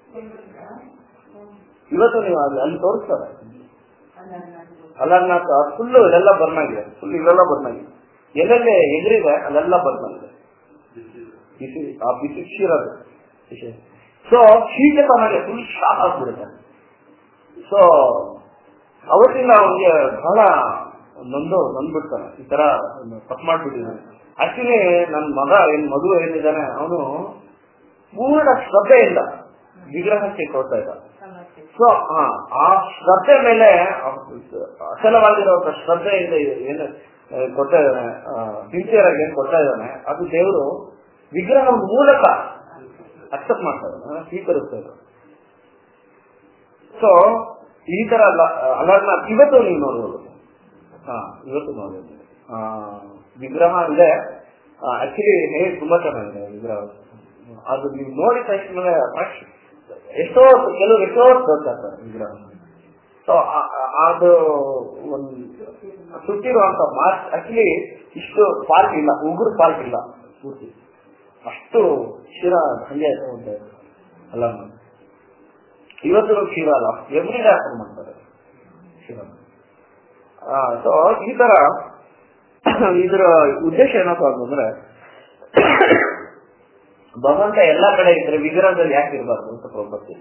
ಇವತ್ತು ನೀವು ಅಲ್ಲಿ ಅಲ್ಲಿ ತೋರಿಸ್ತಾರೆ ಅಲಾರ್ನಾಥ್ ಫುಲ್ ಇಲ್ಲೆಲ್ಲ ಬರ್ನ್ ಆಗಿದೆ ಫುಲ್ ಇಲ್ಲೆಲ್ಲ ಬರ್ನ್ ಆಗಿದೆ ಎಲ್ಲೆಲ್ಲಿ ಎದುರಿದೆ ಅಲ್ಲೆಲ್ಲ ಬರ್ನ್ ಆಗಿದೆ ಬಿಸಿ ಆ ಬಿಸಿ ಕ್ಷೀರದು ಸೊ ಶೀತತನಾಗೆ ಫುಲ್ ಶಾಕ್ ಆಗ್ಬಿಡುತ್ತೆ ಸೊ ಅವತ್ತಿಂದ ಅವನಿಗೆ ಬಹಳ ನೊಂದು ನೊಂದ್ಬಿಡ್ತಾನೆ ಈ ತರ ತಪ್ಪು ಮಾಡ್ಬಿಟ್ಟಿದ್ದಾನೆ ಆಕ್ಚುಲಿ ನನ್ನ ಮಗ ಏನ್ ಮಗು ಏನಿದ್ದಾನೆ ಅವನು ಪೂರ್ಣ ಶ್ರದ್ಧೆಯಿಂದ ವಿಗ್ರಹಕ್ಕೆ ಕೊಡ್ತಾ ಇದ್ದ ಸೊ ಆ ಶ್ರದ್ಧೆ ಮೇಲೆ ಅಚಲವಾಗಿರೋ ಶ್ರದ್ಧೆಯಿಂದ ಏನು ಆ, ಕೊಡ್ತಾ ಇದ್ದಾನೆ ಸಿನ್ಸಿಯರ್ ಆಗಿ ಏನ್ ಕೊಡ್ತಾ ಇದ್ದಾನೆ ಅದು ದೇವರು ವಿಗ್ರಹ ಮೂಲಕ ಅಕ್ಸೆಪ್ಟ್ ಮಾಡ್ತಾ ಇದ್ದಾನೆ ಸ್ವೀಕರಿಸ್ತಾ ಇದ್ದಾನೆ ಸೊ ಈ ತರ ಅಲರ್ನ ಇವತ್ತು ನೀವು ನೋಡ್ಬೋದು ಹಾ ಇವತ್ತು ನೋಡ್ಬೋದು ಆ, ವಿಗ್ರಹ ಇದೆ ಆಕ್ಚುಲಿ ಹೇಗೆ ತುಂಬಾ ಚೆನ್ನಾಗಿದೆ ವಿಗ್ರಹ ಅದು ನೀವು ನೋಡಿದ ತಕ್ಷಣ ಅಷ್ಟ್- ಎಷ್ಟೋ ಕೆಲವರು ಎಷ್ಟೋ ಬರ್ತಾರೆ ವಿಗ್ರಹ ಸೊ ಅದು ಒಂದು ಸುಟ್ಟಿರುವಂತ ಮಾರ್ಕ್ ಆಕ್ಚುಲಿ ಇಷ್ಟು ಪಾರ್ಟ್ ಇಲ್ಲ ಉಗುರು ಪಾರ್ಟ್ ಇಲ್ಲ ಪೂರ್ತಿ ಅಷ್ಟು ಶಿರ ಹಂಗೆ ಒಂದು ಅಲ್ಲ ಇವತ್ತು ಕ್ಷೀರ ಅಲ್ಲ ಎವ್ರಿ ಡೇ ಹಾಕೊಂಡು ಮಾಡ್ತಾರೆ ಕ್ಷೀರ ಸೊ ಈ ತರ ಇದರ ಉದ್ದೇಶ ಏನಪ್ಪ ಅಂತಂದ್ರೆ ಭಗವಂತ ಎಲ್ಲಾ ಕಡೆ ಇದ್ರೆ ವಿಗ್ರಹದಲ್ಲಿ ಯಾಕೆ ಇರಬಾರ್ದು ಅಂತ ಪ್ರೊಪತ್ತಿ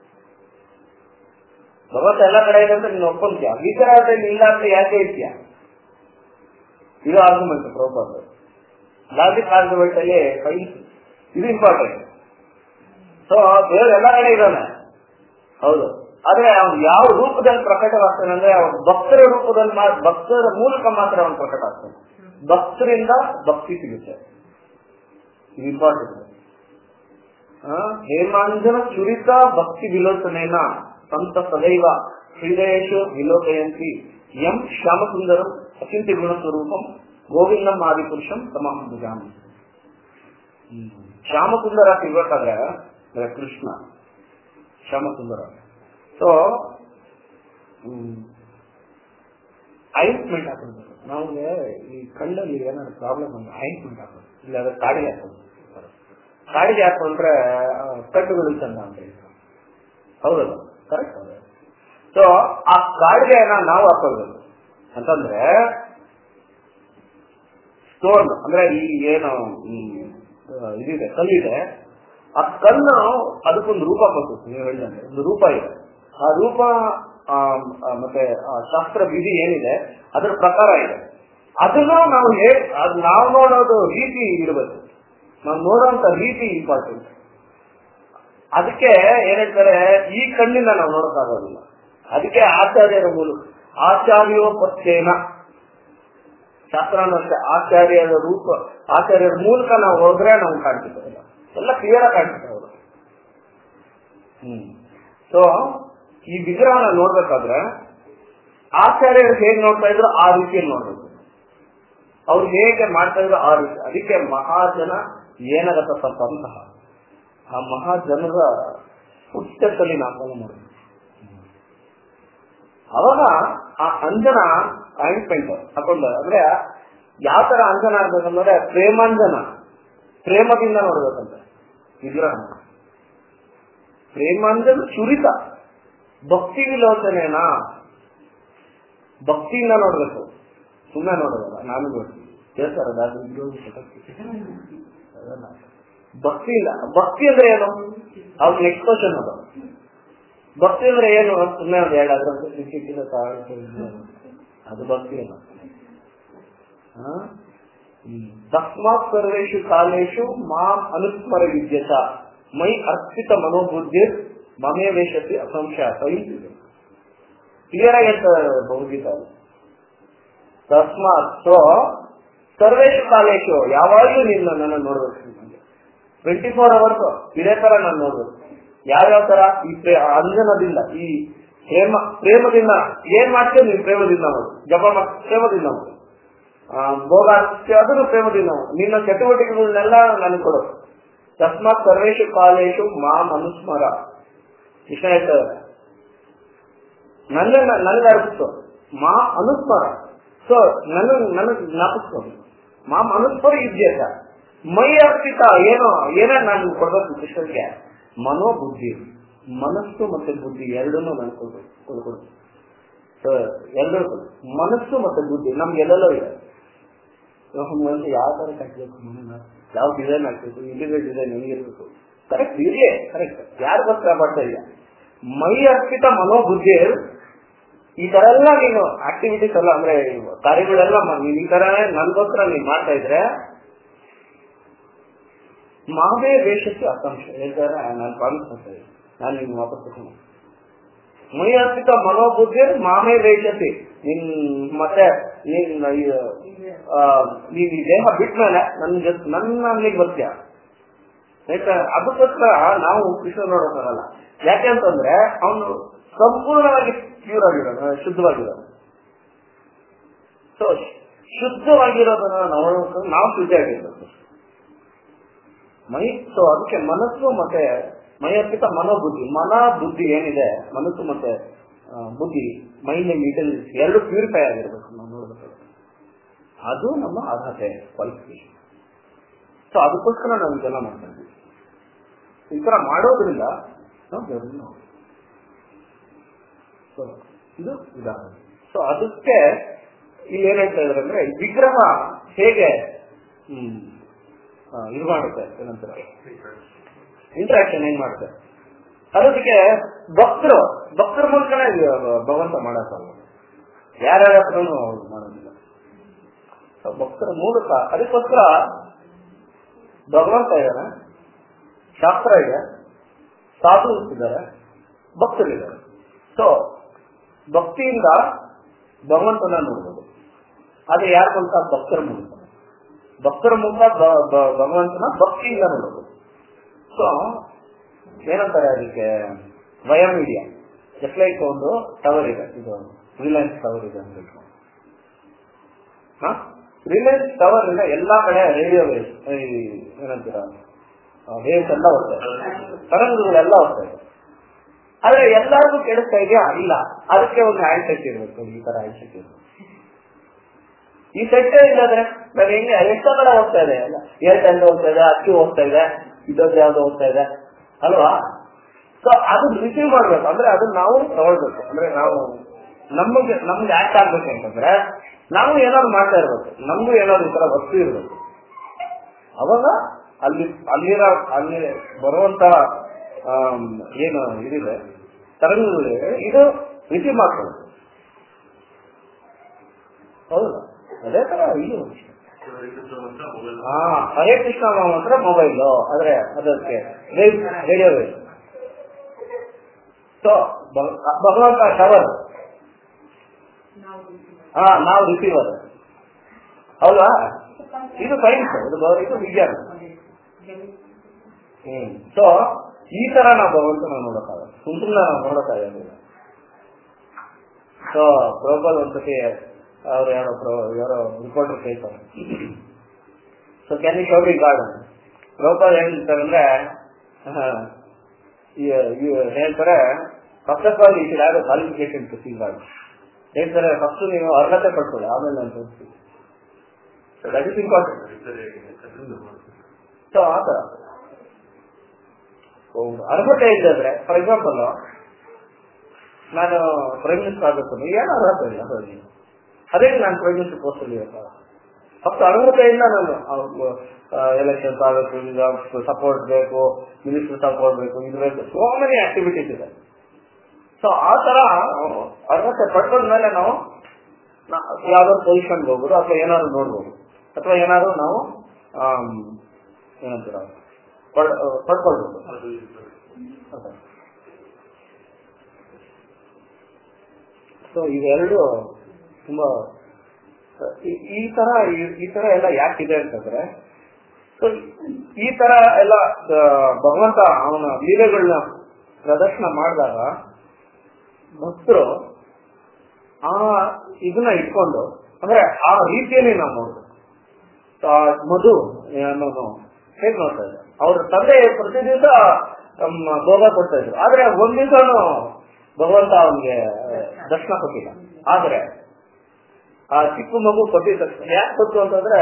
ಭಗವಂತ ಎಲ್ಲಾ ಕಡೆ ಇದೆ ಅಂತ ನೀನು ಒಪ್ಕೊಂತೀಯ ವಿಗ್ರಹದಲ್ಲಿ ಇಲ್ಲ ಅಂತ ಯಾಕೆ ಇರ್ತೀಯ ಇದು ಆರ್ಗ್ಯುಮೆಂಟ್ ಪ್ರೊಪತ್ ಲಾಜಿಕ್ ಆರ್ಗ್ಯುಮೆಂಟ್ ಅಲ್ಲಿ ಇದು ಇಂಪಾರ್ಟೆಂಟ್ ಸೊ ದೇವರು ಎಲ್ಲಾ ಕಡೆ ಇದ್ದಾನೆ ಹೌದು ಆದ್ರೆ ಅವನು ಯಾವ ರೂಪದಲ್ಲಿ ಪ್ರಕಟವಾಗ್ತಾನೆ ಅಂದ್ರೆ ಅವನು ಭಕ್ತರ ರೂಪದಲ್ಲಿ ಮಾ- ಭಕ್ತರ ಮೂಲಕ ಮಾತ್ರ ಅವನು ಪ್ರಕಟ ಆಗ್ತಾನೆ ಭಕ್ತರಿಂದ ಭಕ್ತಿ ಸಿಗುತ್ತೆ ಇದು ಇಂಪಾರ್ಟೆಂಟ್ ಹೇಮಾಂಜನ ಚುರಿತ ಭಕ್ತಿ ವಿಲೋಚನೆನ ಸಂತ ಸದೈವ ಹೃದಯೇಶು ವಿಲೋಕಯಂತಿ ಎಂ ಶ್ಯಾಮಸುಂದರಂ ಅಚಿಂತ್ಯ ಗುಣ ಸ್ವರೂಪಂ ಗೋವಿಂದಂ ಆದಿಪುರುಷಂ ತಮಾಂ ಭುಜಾಮಿ ಶ್ಯಾಮಸುಂದರ ಸಿಗ್ಬೇಕಾದ್ರೆ ಅಂದ್ರೆ ಕೃಷ್ಣ ಶ್ಯಾಮಸುಂದರ ಸೊ ಐಂಟ್ಮೆಂಟ್ ಹಾಕೋದು ನಮಗೆ ಈ ಕಣ್ಣಲ್ಲಿ ಏನಾದ್ರು ಪ್ರಾಬ್ಲಮ್ ಅಂದ್ರೆ ಐಂಟ್ಮೆಂಟ್ ಹಾಕೋದು ಇಲ್ಲ ಅದ್ರ ಕಾಡಿಗೆ ಹಾಕೋದು ಕಾಡಿಗೆ ಹಾಕೊಂಡ್ರೆ ಆ, ಕಣ್ಣುಗಳು ಚಂದ ಅಂತ ಹೇಳ್ತಾರೆ ಹೌದಲ್ಲ ಕರೆಕ್ಟ್ ಸೊ ಆ ಕಾಡಿಗೆನ ನಾವು ಹಾಕೋಬೇಕು ಅಂತಂದ್ರೆ ಸ್ಟೋನ್ ಅಂದ್ರೆ ಈ ಏನು ಈ, ಆ, ಇದಿದೆ ಕಲ್ಲಿದೆ ಆ ಕಲ್ಲು ಅದಕ್ಕೊಂದು ರೂಪ ಕೊಟ್ಟು ನೀವು ಹೇಳಿದಂಗೆ ಒಂದು ರೂಪ ಇದೆ ಆ ರೂಪ ಆ, ಆ, ಮತ್ತೆ ಆ ಶಾಸ್ತ್ರ ವಿಧಿ ಏನಿದೆ ಅದರ ಪ್ರಕಾರ ಇದೆ ಅದನ್ನು ನಾವು ಹೇಗ್ ಅದು ನಾವು ನೋಡೋದು ರೀತಿ ಇರಬೇಕು ನಾವು ನೋಡುವಂತ ರೀತಿ ಇಂಪಾರ್ಟೆಂಟ್ ಅದಕ್ಕೆ ಏನ್ ಹೇಳ್ತಾರೆ ಈ ಕಣ್ಣಿಂದ ನಾವು ನೋಡಕ್ಕಾಗೋದಿಲ್ಲ ಅದಕ್ಕೆ ಆಚಾರ್ಯರ ಮೂಲಕ ಆಚಾರ್ಯೋಪತ್ಯೇನ ಶಾಸ್ತ್ರನೂ ಅಷ್ಟೇ ಆಚಾರ್ಯರ ರೂಪ ಆಚಾರ್ಯರ ಮೂಲಕ ನಾವು ಹೋದ್ರೆ ನಾವು ಕಾಣ್ತಿದ್ದೆ ಎಲ್ಲ. ಎಲ್ಲ ಕ್ಲಿಯರ್ ಆಗಿ ಕಾಣ್ತಿದೆ ಅವರು ಹ್ಮ್ ಸೊ ಈ ವಿಗ್ರಹನ ನೋಡ್ಬೇಕಾದ್ರೆ ಆಚಾರ್ಯರು ಹೇಗ್ ನೋಡ್ತಾ ಇದ್ರು ಆ ರೀತಿಯಲ್ಲಿ ನೋಡ್ಬೇಕು ಅವ್ರು ಹೇಗೆ ಮಾಡ್ತಾ ಇದ್ರು ಆ ರೀತಿ ಅದಕ್ಕೆ ಮಹಾಜನ ಏನಗತ ಸಂತಹ ಆ ಮಹಾಜನರ ಪುಸ್ತಕದಲ್ಲಿ ನಾವು ಫಾಲೋ ಮಾಡಬೇಕು ಅವಾಗ ಆ ಅಂಜನ ಆಯಿಂಟ್ಮೆಂಟ್ ಹಾಕೊಂಡ ಅಂದ್ರೆ ಯಾವ ತರ ಅಂಜನ ಆಗ್ಬೇಕಂದ್ರೆ ಪ್ರೇಮಾಂಜನ ಪ್ರೇಮದಿಂದ ನೋಡ್ಬೇಕಂತ ವಿಗ್ರಹ ಪ್ರೇಮಾಂಜನ ಚುರಿತ ಭಕ್ತಿ ವಿಲೋಚನೆನಾ ಭಕ್ತಿಯಿಂದ ನೋಡ್ಬೇಕು ಸುಮ್ಮನೆ ನೋಡೋದಲ್ಲ ನಾನು ನೋಡ್ತೀನಿ ಹೇಳ್ತಾರಲ್ಲ ಅದು ವಿಗ್ರಹ ಅದಲ್ಲ. ಭಕ್ತಿ ಇಲ್ಲ ಭಕ್ತಿ ಅಂದ್ರೆ ಏನು ಅವ್ರಿಗೆ ಎಕ್ಸ್ಪ್ರೆಷನ್ ಅದು ಭಕ್ತಿ ಅಂದ್ರೆ ಏನು ಸುಮ್ಮನೆ ಒಂದು ಎರಡು ಅದ್ರ ಸಿಕ್ಕಿನ ಅದು ಭಕ್ತಿ ಅಲ್ಲ ಆ? ಹ್ಮ್. ತಸ್ಮಾತ್ ಸರ್ವೇಶು ಕಾಲೇಶು ಮಾಂ ಅನುಸ್ಮರ ವಿದ್ಯತ ಮೈ ಅರ್ಪಿತ ಮನೋಬುದ್ಧಿ ಮಮೇ ವೇಷತಿ ಅಸಂಶಯ ಕ್ಲಿಯರ್ ಆಗಿ ಹೇಳ್ತಾರೆ ಬಹುಗೀತ ಅದು. ತಸ್ಮಾತ್ ಸೊ ಸರ್ವೇಶು ಕಾಲೇಶು ಯಾವಾಗಲೂ ನೀನು ನನ್ನ ನೋಡ್ಬೇಕು ಟ್ವೆಂಟಿ ಫೋರ್ ಅವರ್ಸ್ ಇದೇ ತರ ನಾನು ನೋಡ್ಬೇಕು ಯಾವ್ಯಾವ ತರ ಈ ಪ್ರೇ- ಅಂಜನದಿಂದ ಈ ಪ್ರೇಮ ಪ್ರೇಮದಿಂದ ಏನ್ ಮಾಡ್ತೀವಿ ನೀವು ಪ್ರೇಮದಿಂದ ಮಾಡು ಜಪ ಮಾಡ್ ಪ್ರೇಮದಿಂದ ಮಾಡು ಆ, ಭೋಗ ಹಾಕ್ತೀವಿ ಅದನ್ನು ಪ್ರೇಮದಿಂದ ಮಾಡು ನಿನ್ನ ಚಟುವಟಿಕೆಗಳನ್ನೆಲ್ಲ ನನಗೆ ಕೊಡು ತಸ್ಮಾತ್ ಸರ್ವೇಶು ಕಾಲೇಶು ಮಾ ಮನುಸ್ಮರ ಕೃಷ್ಣ ಹೇಳ್ತಾರೆ ನನ್ನ ನನಗೆ ಅರ್ಪಿಸು ಮಾ ಅನುಸ್ಮರ ಸೊ ನನ್ನ ನನಗೆ ಜ್ಞಾಪಿಸ್ಕೊ ಮಾಮ್ ಅನುಸ್ಮರ ಇದ್ಯತ ಮೈ ಅರ್ಪಿತ ಏನೋ ಏನೇ ನಾನು ಕೊಡ್ಬೇಕು ಕೃಷ್ಣನ್ಗೆ ಮನೋಬುದ್ಧಿ ಮನಸ್ಸು ಮತ್ತೆ ಬುದ್ಧಿ ಎರಡನ್ನೂ ನಾನು ಕೊಡ್ಬೇಕು ಕೊಡ್ಕೊಡು ಸೊ ಎರಡೂ ಕೊಡು ಮನಸ್ಸು ಮತ್ತೆ ಬುದ್ಧಿ ನಮ್ಗೆ ಎಲ್ಲೆಲ್ಲೋ ಇದೆ ಮನುಷ್ಯ ಯಾವ ತರ ಕಟ್ಟಬೇಕು ಮನೇನ ಯಾವ ಡಿಸೈನ್ ಹಾಕ್ಬೇಕು ಇಂಡಿವಿಜುವಲ್ ಡಿಸೈನ್ ಹೆಂಗಿರ್ಬೇಕು ಕರೆಕ್ಟ್ ಇರ್ಲಿ ಕರೆಕ್ಟ್ ಯಾರಿಗೋಸ್ಕರ ಮಾಡ್ತಾ ಇಲ್ಲ ಮೈ ಅರ್ಪಿತ ಮನೋಬುದ್ಧಿ ಈ ತರ ಎಲ್ಲ ನೀನು ಆಕ್ಟಿವಿಟೀಸ್ ಎಲ್ಲ ಅಂದ್ರೆ ಕಾರ್ಯಗಳೆಲ್ಲ ಮ- ನೀನ್ ಈ ತರ ನನ್ಗೋಸ್ಕರ ನೀನ್ ಮಾಡ್ತಾ ಇದ್ರೆ ಮಾವೇ ವೇಷಕ್ಕೆ ಆಕಾಂಕ್ಷ ಹೇಳ್ತಾರೆ ನಾನು ಪ್ರಾಮಿಸ್ ಮಾಡ್ತಾ ಇದ್ದೀನಿ ನಾನು ನಿಮ್ಗೆ ವಾಪಸ್ ತಗೊಂಡು ಮೈ ಅರ್ಪಿತ ಮನೋಬುದ್ಧಿ ಮಾಮೇ ವೇಷತಿ ನಿನ್ ಮತ್ತೆ ನೀನ್ ಈ, ಆ, ನೀನ್ ಈ ದೇಹ ಬಿಟ್ಮೇಲೆ ನನ್ ಜೊತೆ ನನ್ನ ಅಲ್ಲಿಗೆ ಬರ್ತೀಯ ಆಯ್ತಾ ಅದಕ್ಕೋಸ್ಕರ ನಾವು ಕೃಷ್ಣ ನೋಡೋಕ್ಕಾಗಲ್ಲ ಯಾಕೆ ಅಂತಂದ್ರೆ ಅವನು ಸಂಪೂರ್ಣವಾಗಿ ಪ್ಯೂರ್ ಆಗಿರೋದು ಶುದ್ಧವಾಗಿರೋದು ಸೊ ಶುದ್ಧವಾಗಿರೋದನ್ನ ನಾವು ನೋಡ್ಕೊಂಡು ನಾವು ಶುದ್ಧ ಆಗಿರ್ಬೇಕು ಮೈ ಸೊ ಅದಕ್ಕೆ ಮನಸ್ಸು ಮತ್ತೆ ಮೈ ಅರ್ಪಿತ ಮನೋಬುದ್ಧಿ ಮನ ಬುದ್ಧಿ ಏನಿದೆ ಮನಸ್ಸು ಮತ್ತೆ ಆ, ಬುದ್ಧಿ ಮೈಂಡ್ ಅಂಡ್ ಇಂಟೆಲಿಜೆನ್ಸ್ ಎರಡು ಪ್ಯೂರಿಫೈ ಆಗಿರ್ಬೇಕು ನಾವು ನೋಡ್ಬೇಕಾದ್ರೆ ಅದು ನಮ್ಮ ಅರ್ಹತೆ ಕ್ವಾಲಿಫಿಕೇಶನ್ ಸೊ ಅದಕ್ಕೋಸ್ಕರ ನಾವು ಇದೆಲ್ಲ ಮಾಡ್ತಾ ಇದ್ದೀವಿ ಈ ತರ ಮಾಡೋದ್ರಿಂದ ನಾವು ದೇವರನ್ನ ನೋಡ್ತೀವಿ. So, ಇದು ಉದಾಹರಣೆ ಸೊ ಅದಕ್ಕೆ ಇಲ್ಲಿ ಏನ್ ಹೇಳ್ತಾ ಇದಾರೆ ಅಂದ್ರೆ ವಿಗ್ರಹ ಹೇಗೆ ಹ್ಮ್ ಆ, ಇದು ಮಾಡುತ್ತೆ ಏನಂತಾರೆ ಇಂಟ್ರಾಕ್ಷನ್ ಹೆಂಗ್ ಮಾಡುತ್ತೆ ಅದಕ್ಕೆ ಭಕ್ತರು ಭಕ್ತರ ಮೂಲಕನೇ ಇದು ಭಗವಂತ ಮಾಡಕ್ಕಲ್ಲ ಯಾರ್ಯಾರ ಹತ್ರನೂ ಅವ್ರು ಮಾಡೋದಿಲ್ಲ So, ಭಕ್ತರ ಮೂಲಕ ಅದಕ್ಕೋಸ್ಕರ ಭಗವಂತ ಇದ್ದಾನೆ ಶಾಸ್ತ್ರ ಇದೆ ಸಾಧು ಇದ್ದಾರೆ ಭಕ್ತರಿದ್ದಾರೆ ಸೊ ಭಕ್ತಿಯಿಂದ ಭಗವಂತನ ನೋಡ್ಬೋದು ಅದೇ ಯಾರ ಮೂಲಕ ಭಕ್ತರ ಮೂಲಕ ಭಕ್ತರ ಮೂಲಕ ಬ- ಬ- ಭಗವಂತನ ಭಕ್ತಿಯಿಂದ ನೋಡೋದು ಸೊ ಏನಂತಾರೆ ಅದಕ್ಕೆ ವಯ ಮೀಡಿಯಾ ಜಸ್ಟ್ ಲೈಕ್ ಒಂದು ಟವರ್ ಇದೆ ಇದು ರಿಲಯನ್ಸ್ ಟವರ್ ಇದೆ ಅಂತ ಹೇಳ್ಕೊಂಡು ರಿಲಯನ್ಸ್ ಟವರ್ ಇಂದ ಎಲ್ಲಾ ಕಡೆ ರೇಡಿಯೋ ವೇವ್ಸ್ ಏನಂತೀರ ವೇವ್ಸ್ ಎಲ್ಲ ಹೋಗ್ತಾ ಇದೆ ತರಂಗಗಳೆಲ್ಲ ಹೋಗ್ತಾ ಇದೆ ಆದ್ರೆ ಎಲ್ಲರಿಗೂ ಕೇಳಿಸ್ತಾ ಇದೆಯಾ ಇಲ್ಲ ಅದಕ್ಕೆ ಒಂದು ಹ್ಯಾಂಡ್ ಸೆಟ್ ಇರ್ಬೇಕು ಈ ತರ ಹ್ಯಾಂಡ್ ಸೆಟ್ ಇರ್ಬೇಕು ಈ ಸೆಟ್ ಇಲ್ಲದ್ರೆ ನಾನು ಹೆಂಗೆ ಎಷ್ಟೋ ಕಡೆ ಹೋಗ್ತಾ ಇದೆ ಎಲ್ಲ ಏರ್ಟೆಲ್ ಹೋಗ್ತಾ ಇದೆ ಅಕ್ಕಿ ಹೋಗ್ತಾ ಇದೆ ಇದೊಂದು ಯಾವ್ದು ಹೋಗ್ತಾ ಇದೆ ಅಲ್ವಾ ಸೊ ಅದು ರಿಸೀವ್ ಮಾಡ್ಬೇಕು ಅಂದ್ರೆ ಅದನ್ನ ನಾವು ತಗೊಳ್ಬೇಕು ಅಂದ್ರೆ ನಾವು ನಮಗೆ ನಮ್ಗೆ ಆಕ್ಟ್ ಆಗ್ಬೇಕು ಅಂತಂದ್ರೆ ನಾವು ಏನಾದ್ರು ಮಾಡ್ತಾ ಇರ್ಬೇಕು ನಮಗೂ ಏನಾದ್ರು ಈ ತರ ವಸ್ತು ಇರ್ಬೇಕು ಅವಾಗ ಅಲ್ಲಿ ಅಲ್ಲಿರೋ ಅಲ್ಲಿ ಬರುವಂತ ಆಮ್, ಏನು ಇದಿದೆ ತರಂಗಗಳಿವೆ ಇದು ರಿಸೀವ್ ಮಾಡ್ಕೊಳ್ಳೋದು ಹೌದಾ ಅದೇ ತರ ಇದು ಹಾ ಹರೇ ಕೃಷ್ಣ ಮಾತ್ರ ಮೊಬೈಲ್ ಆದ್ರೆ ಅದಕ್ಕೆ ರೇಡಿಯೋ ವೇವ್ ಸೊ ಭಗವಂತ ಶವರ್ ಹಾ ನಾವು ರಿಸೀವರ್ ಹೌದಾ ಇದು ಸೈನ್ಸ್ ಇದು ಬ- ಇದು ವಿಜ್ಞಾನ ಹ್ಮ್ ಸೊ ಈ ತರ ನಾವು ಭಗವಂತನ ನೋಡಕ್ಕಾಗಲ್ಲ ಸುಮ್ ಸುಮ್ಮನೆ ನಾವು ನೋಡಕ್ಕಾಗಲ್ಲ ಸೊ ಪ್ರಭಲ್ ಒಂದ್ಸತಿ ಅವ್ರು ಯಾರೋ ಪ್ರ- ಯಾರೋ ರಿಪೋರ್ಟರ್ ಕೇಳ್ತಾರೆ ಸೊ ಕ್ಯಾನ್ ಯು ಶೋಬಿ ಗಾರ್ಡನ್ ಪ್ರಭಲ್ ಏನ್ ಹೇಳ್ತಾರೆ ಅಂದ್ರೆ ಆಹಾ, ಈ- ಈ ಹೇಳ್ತಾರೆ ಫಸ್ಟ್ ಆಫ್ ಆಲ್ ಈ should have qualification to see God ಹೇಳ್ತಾರೆ ಫಸ್ಟ್ ನೀವು ಅರ್ಹತೆ ಪಡ್ಕೊಳ್ಳಿ ಆಮೇಲೆ ನಾನು ತೋರಿಸ್ತೀನಿ so that is important so ಆತರ ಅರ್ಹತೆ ಇಲ್ಲದ್ರೆ ಫಾರ್ ಎಕ್ಸಾಂಪಲ್ ನಾನು ಪ್ರೈಮ್ ಮಿನಿಸ್ಟರ್ ಆಗಬೇಕು ಅಂದ್ರೆ ಏನು ಅರ್ಹತೆ ಇಲ್ಲ ಹೇಳಿ ಅದೇ ನಾನು ಪ್ರೈಮ್ ಮಿನಿಸ್ಟರ್ ಪೋಸ್ಟ್ ಅಲ್ಲಿ ಫಸ್ಟ್ ಅರ್ಹತೆಯಿಂದ ನಾನು ಎಲೆಕ್ಷನ್ಸ್ ಆಗಬೇಕು ಈಗ ಸಪೋರ್ಟ್ ಬೇಕು ಮಿನಿಸ್ಟರ್ ಸಪೋರ್ಟ್ ಬೇಕು ಇದು ಬೇಕು ಸೋ ಮೆನಿ ಆಕ್ಟಿವಿಟೀಸ್ ಇದೆ ಸೊ ಆ ತರ ಅರ್ಹತೆ ಪಡ್ಕೊಂಡ್ಮೇಲೆ ನಾವು ನಾ- ಯಾವ್ದಾದ್ರು ಪೊಸಿಷನ್ಗೆ ಹೋಗ್ಬೋದು ಅಥವಾ ಏನಾದ್ರು ನೋಡ್ಬೋದು ಅಥವಾ ಏನಾದ್ರು ನಾವು ಆಮ್, ಏನಂತೀರ ಪಡ್- ಪಡ್ಕೊಳ್ಬೋದು ಸೊ ಇವೆರಡು ತುಂಬಾ ಈ- ಈ ತರ ಈ- ಈ ತರ ಎಲ್ಲ ಯಾಕಿದೆ ಅಂತಂದ್ರೆ ಸೊ ಈ ತರ ಎಲ್ಲ ಆ, ಭಗವಂತ ಅವನ ಲೀಲೆಗಳನ್ನ ಪ್ರದರ್ಶನ ಮಾಡಿದಾಗ ಭಕ್ತರು ಆ ಇದನ್ನ ಇಟ್ಕೊಂಡು ಅಂದ್ರೆ ಆ ರೀತಿಯಲ್ಲಿ ನಾವು ನೋಡ್ಬೇಕು ಆ ಮಧು ಅನ್ನೋನು ಹೇಗ್ ನೋಡ್ತಾ ಇದ್ದಾರೆ ಅವ್ರ ತಂದೆ ಪ್ರತಿ ದಿವಸ ಭೋಗ ಕೊಡ್ತಾ ಇದ್ರು ಆದ್ರೆ ಒಂದ್ ದಿವಸನು ಭಗವಂತ ಅವನಿಗೆ ದರ್ಶನ ಕೊಟ್ಟಿಲ್ಲ ಆದ್ರೆ ಆ ಚಿಕ್ಕ ಮಗು ಕೊಟ್ಟಿದ್ದ ತಕ್ಷಣ ಯಾಕೆ ಕೊಟ್ಟು ಅಂತಂದ್ರೆ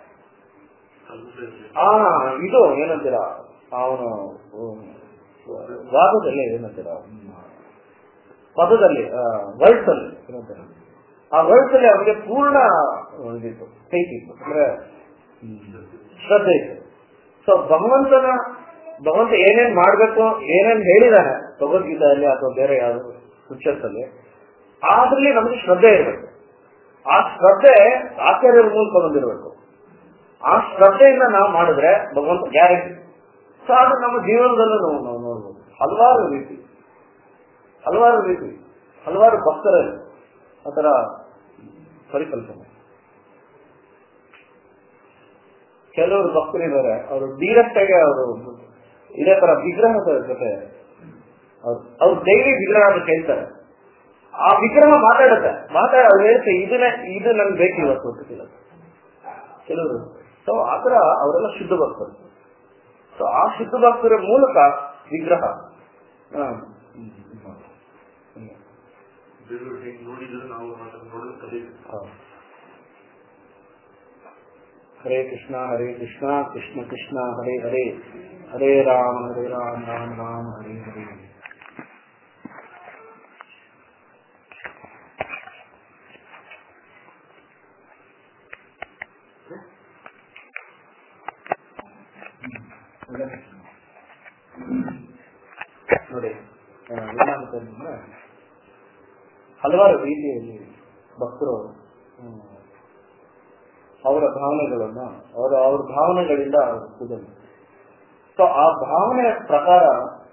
ಆ ಇದು ಏನಂತೀರ ಅವನು ವಾದದಲ್ಲಿ ಏನಂತೀರ ಪದದಲ್ಲಿ ವರ್ಡ್ಸ್ ಅಲ್ಲಿ ಏನಂತೀರ ಆ ವರ್ಡ್ಸ್ ಅಲ್ಲಿ ಅವನಿಗೆ ಪೂರ್ಣ ಇದಿತ್ತು ಫೇತ್ ಇತ್ತು ಅಂದ್ರೆ ಶ್ರದ್ಧೆ ಇತ್ತು ಸೊ ಭಗವಂತನ ಭಗವಂತ ಏನೇನ್ ಮಾಡ್ಬೇಕು ಏನೇನ್ ಹೇಳಿದಾನೆ ಭಗವದ್ಗೀತೆಯಲ್ಲಿ ಅಥವಾ ಬೇರೆ ಯಾವ್ದು ಸ್ಕ್ರಿಪ್ಚರ್ಸ್ ಅಲ್ಲಿ ಅದ್ರಲ್ಲಿ ನಮಗೆ ಶ್ರದ್ಧೆ ಇರಬೇಕು ಆ ಶ್ರದ್ಧೆ ಆಚಾರ್ಯರ ಮೂಲಕ ಬಂದಿರಬೇಕು ಆ ಶ್ರದ್ಧೆಯಿಂದ ನಾವು ಮಾಡಿದ್ರೆ ಭಗವಂತ ಗ್ಯಾರಂಟಿ ಸೊ ಅದು ನಮ್ಮ ಜೀವನದಲ್ಲೂ ನಾವು ನಾವು ನೋಡ್ಬೋದು ಹಲವಾರು ರೀತಿ ಹಲವಾರು ರೀತಿ ಹಲವಾರು ಭಕ್ತರಲ್ಲಿ ಆತರ ಪರಿಕಲ್ಪನೆ ಕೆಲವರು ಭಕ್ತರಿದ್ದಾರೆ ಅವರು ಡೈರೆಕ್ಟ್ ಆಗಿ ಅವರು ಇದೇ ತರ ವಿಗ್ರಹದ ಜೊತೆ ಅವ್ರು ಡೈಲಿ ವಿಗ್ರಹ ಅಂತ ಕೇಳ್ತಾರೆ ಆ ವಿಗ್ರಹ ಮಾತಾಡುತ್ತೆ ಮಾತಾಡ ಅವ್ರು ಹೇಳ್ತೆ ಇದನ್ನೇ ಇದು ನನ್ಗೆ ಬೇಕು ಇವತ್ತು ಗೊತ್ತಿಲ್ಲ ಕೆಲವರು ಸೊ ಆತರ ಅವರೆಲ್ಲ ಶುದ್ಧ ಭಕ್ತರು ಸೊ ಆ ಶುದ್ಧ ಭಕ್ತರ ಮೂಲಕ ವಿಗ್ರಹ ಹ.
ದೇವರು ಹೇಗೆ ನೋಡಿದ್ರೆ ನಾವು ಅದನ್ನ ನೋಡೋದು ಕಲಿಬೇಕು
ಹೌದು. ಹರೇ ಕೃಷ್ಣ ಹರೇ ಕೃಷ್ಣ ಕೃಷ್ಣ ಕೃಷ್ಣ ಹರೇ ಹರೇ ಹರೇ ರಾಮ ಹರೇ ರಾಮ ರಾಮ ರಾಮ ಹರೇ ಹರೇ ನೋಡಿ ಆ, ಏನಾಗುತ್ತೆ ಅಂದ್ರೆ ಹಲವಾರು ರೀತಿಯಲ್ಲಿ ಭಕ್ತರು ಹ್ಮ್, ಅವರ ಭಾವನೆಗಳನ್ನ ಅವರ ಅವ್ರ ಭಾವನೆಗಳಿಂದ ಪೂಜೆ ಸೊ ಆ ಭಾವನೆ ಪ್ರಕಾರ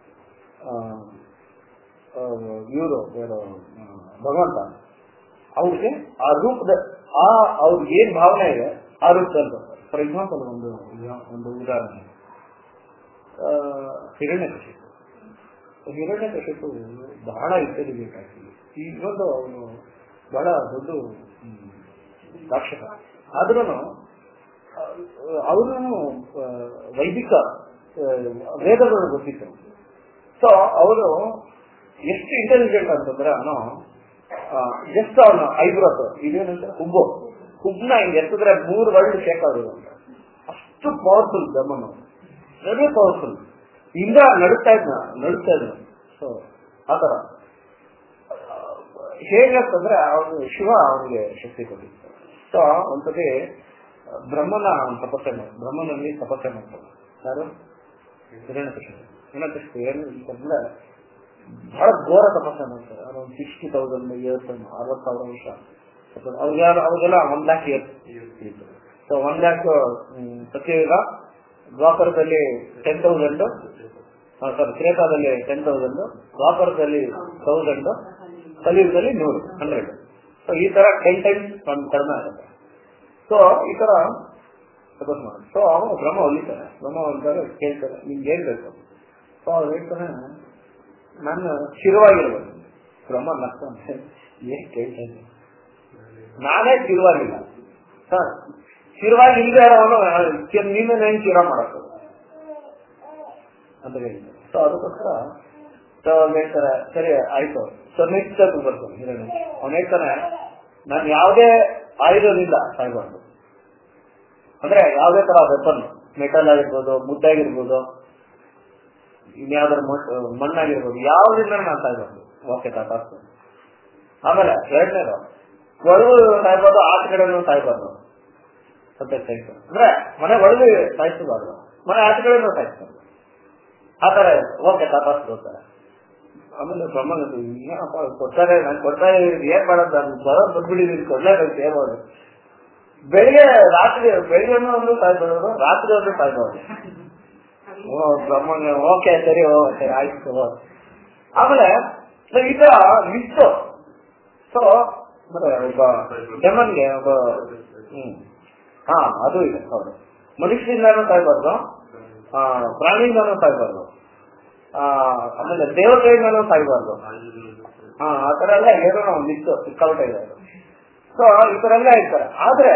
ಇವರು ಭಗವಂತ ಅವ್ರಿಗೆ ಆ ರೂಪದ ಆ ಅವ್ರಿಗೆ ಏನ್ ಭಾವನೆ ಇದೆ ಆ ರೂಪದಲ್ಲಿ ಬರ್ತಾರೆ ಫಾರ್ ಎಕ್ಸಾಂಪಲ್ ಒಂದು ಒಂದು ಉದಾಹರಣೆ ಹಿರಣ್ಯಕಶಿಪು ಹಿರಣ್ಯಕಶಿಪು ಬಹಳ ಇಂಟೆಲಿಜೆಂಟ್ ಆಕ್ಚುಲಿ ಈಗೊಂದು ಅವನು ಬಹಳ ದೊಡ್ಡ ಹ್ಮ್, ರಾಕ್ಷಸ ಆದ್ರೂ ಅವನು ವೈದಿಕ ಆ, ವೇದಗಳು ಗೊತ್ತಿತ್ತು ಸೊ ಅವರು ಎಷ್ಟು ಇಂಟೆಲಿಜೆಂಟ್ ಅಂತಂದ್ರೆ ಅವನು ಜಸ್ಟ್ ಅವನು ಐಬ್ರೋಸ್ ಇದೇನಂತ ಹುಬ್ಬು ಹುಬ್ನ ಹಿಂಗೆ ಎತ್ತಿದ್ರೆ ಮೂರು ವರ್ಲ್ಡ್ ಶೇಕ್ ಆಗೋದು ಅಂತ ಅಷ್ಟು ಪವರ್ಫುಲ್ ದಮ್ಮನು ವೆರಿ ಪವರ್ಫುಲ್ ಹಿಂಗ ನಡುತ್ತಾ ಇದ್ನ ನಡುತ್ತಾ ಇದ್ನ ಸೊ ಆತರ ಹೇಗಂತಂದ್ರೆ ಅವನು ಶಿವ ಅವನಿಗೆ ಶಕ್ತಿ ಕೊಟ್ಟಿತ್ತು ಸೊ ಒಂದ್ಸತಿ ಬ್ರಹ್ಮನ ತಪಸ್ಸೆ ಮಾಡಿ ಬ್ರಹ್ಮನಲ್ಲಿ ತಪಸ್ಸೆ ಮಾಡ್ತಾರೆ ಯಾರು ಹಿರಣ್ಯಕಶಿಪು ಹಿರಣ್ಯಕಶಿಪು ಏನು ಅಂತಂದ್ರೆ ಬಹಳ ಘೋರ ತಪಸ್ಸೆ ಮಾಡ್ತಾರೆ ಅವ್ರು ಒಂದು ಸಿಕ್ಸ್ಟಿ ತೌಸಂಡ್ ಇಯರ್ಸ್ ಅರವತ್ತು ಸಾವಿರ ವರ್ಷ ಅವ್ರಿಗೆ ಅವ್ರಿಗೆಲ್ಲ one lakh years so one lakh ಸತ್ಯಯುಗ ದ್ವಾಪರದಲ್ಲಿ ಟೆನ್ ತೌಸಂಡ್ ಸಾರಿ ತ್ರೇತಾದಲ್ಲಿ ಟೆನ್ ತೌಸಂಡ್ ದ್ವಾಪರದಲ್ಲಿ ತೌಸಂಡ್ ಕಲಿಯುಗದಲ್ಲಿ ನೂರು ಹಂಡ್ರೆಡ್ ಸೊ ಈ ತರ ಟೆನ್ ಟೈಮ್ಸ್ ಕಡಿಮೆ ಆಗುತ್ತೆ ಸೊ ಈ ತರ ತಪಸ್ ಮಾಡಿ ಸೊ ಅವನು ಬ್ರಹ್ಮ ಹೊಲಿತಾನೆ ಬ್ರಹ್ಮ ಹೊಲಿತಾರೆ ಕೇಳ್ತಾರೆ ನಿಮ್ಗೆ ಏನ್ ಬೇಕು ಸೊ ಅವ್ರು ಹೇಳ್ತಾನೆ ನಾನು ಶಿರವಾಗಿರ್ಬೇಕು ಬ್ರಹ್ಮ ನಗ್ತಾನೆ ಏನ್ ಕೇಳ್ತಾ ಇದ್ದೀನಿ ನಾನೇ ಶಿರವಾಗಿಲ್ಲ ಸರ್ ಶಿರವಾಗಿ ಇಲ್ಲದೆ ಅವನು ನೀನು ಏನ್ ಶಿರ ಮಾಡಕ್ಕೆ ಅಂತ ಹೇಳಿದ್ರು ಸೊ ಅದಕ್ಕೋಸ್ಕರ ಸೊ ಅವ್ರು ಹೇಳ್ತಾರೆ ಸರಿ ಆಯ್ತು ಸೊ ನೆಕ್ಸ್ಟ್ ಬರ್ತಾನೆ ಹಿರಣ್ಯ ಅವ್ನು ಹೇಳ್ತಾನೆ ನಾನು ಯಾವುದೇ ಆಯುಧದಿಂದ ಸಾಯ್ಬಾರ್ದು ಅಂದ್ರೆ ಯಾವುದೇ ತರ ವೆಪನ್ ಮೆಟಲ್ ಆಗಿರ್ಬೋದು ಮುದ್ದಾಗಿರ್ಬೋದು ಇನ್ಯಾವ್ದಾರು ಮಣ್ಣಾಗಿರ್ಬೋದು ಯಾವ್ದ್ರಿಂದ ನಾನು ಸಾಯ್ಬಾರ್ದು ಓಕೆ ತಾತಾಸ್ತು ಆಮೇಲೆ ಎರಡನೇದು ಒಳಗೂ ಸಾಯ್ಬಾರ್ದು ಆಚ ಕಡೆನೂ ಸಾಯ್ಬಾರ್ದು ಸತ್ಯ ಸಾಯ್ಬಾರ್ದು ಅಂದ್ರೆ ಮನೆ ಒಳಗೆ ಸಾಯಿಸಬಾರ್ದು ಮನೆ ಆಚೆ ಕಡೆನೂ ಸಾಯಿಸ್ಬಾರ್ದು ಆ ತರ ಓಕೆ ತಾತಾಸ್ತು ಅಂತಾರೆ ಆಮೇಲೆ ಬ್ರಹ್ಮ ಏನಪ್ಪ ಕೊಡ್ತಾರೆ ನಾನು ಕೊಡ್ತಾ ಏನ್ ಮಾಡೋದು ನಾನು ಬರೋದು ಬಂದ್ಬಿಟ್ಟಿದ್ದೀನಿ ಕೊಡ್ಲೇಬೇಕು ಏನ್ ಮಾಡೋದು ಬೆಳಿಗ್ಗೆ ರಾತ್ರಿ ಬೆಳಿಗ್ಗೆ ಒಂದು ಸಾಯ್ಬಾರ್ದು ರಾತ್ರಿ ಒಂದು ಸಾಯ್ಬಾರ್ದು ಓ ಬ್ರಹ್ಮಣ್ಯ ಓಕೆ ಸರಿ ಓ ಸರಿ ಆಯ್ತು ಓ. ಆಮೇಲೆ so ಈ ತರ ಲಿಸ್ಟ್ ಸೊ ಮತ್ತೆ ಒಬ್ಬ ಡೆಮನ್ಗೆ ಒಬ್ಬ ಹ್ಮ್ ಹಾ ಅದು ಇದೆ ಹೌದು ಮನುಷ್ಯರಿಂದಾನು ಸಾಯ್ಬಾರ್ದು ಆ ಪ್ರಾಣಿಯಿಂದಾನು ಸಾಯ್ಬಾರ್ದು ಆ ಆಮೇಲೆ ದೇವತೆಯಿಂದಾನು ಸಾಯ್ಬಾರ್ದು ಹಾ ಆ ತರ ಎಲ್ಲ ಏನೋ ಮಿತ್ತು ಸಿಕ್ಕಾಬಿಟ್ಟೆ ಇದೆ ಸೊ ಈ ತರ ಎಲ್ಲ ಇರ್ತಾರೆ ಆದ್ರೆ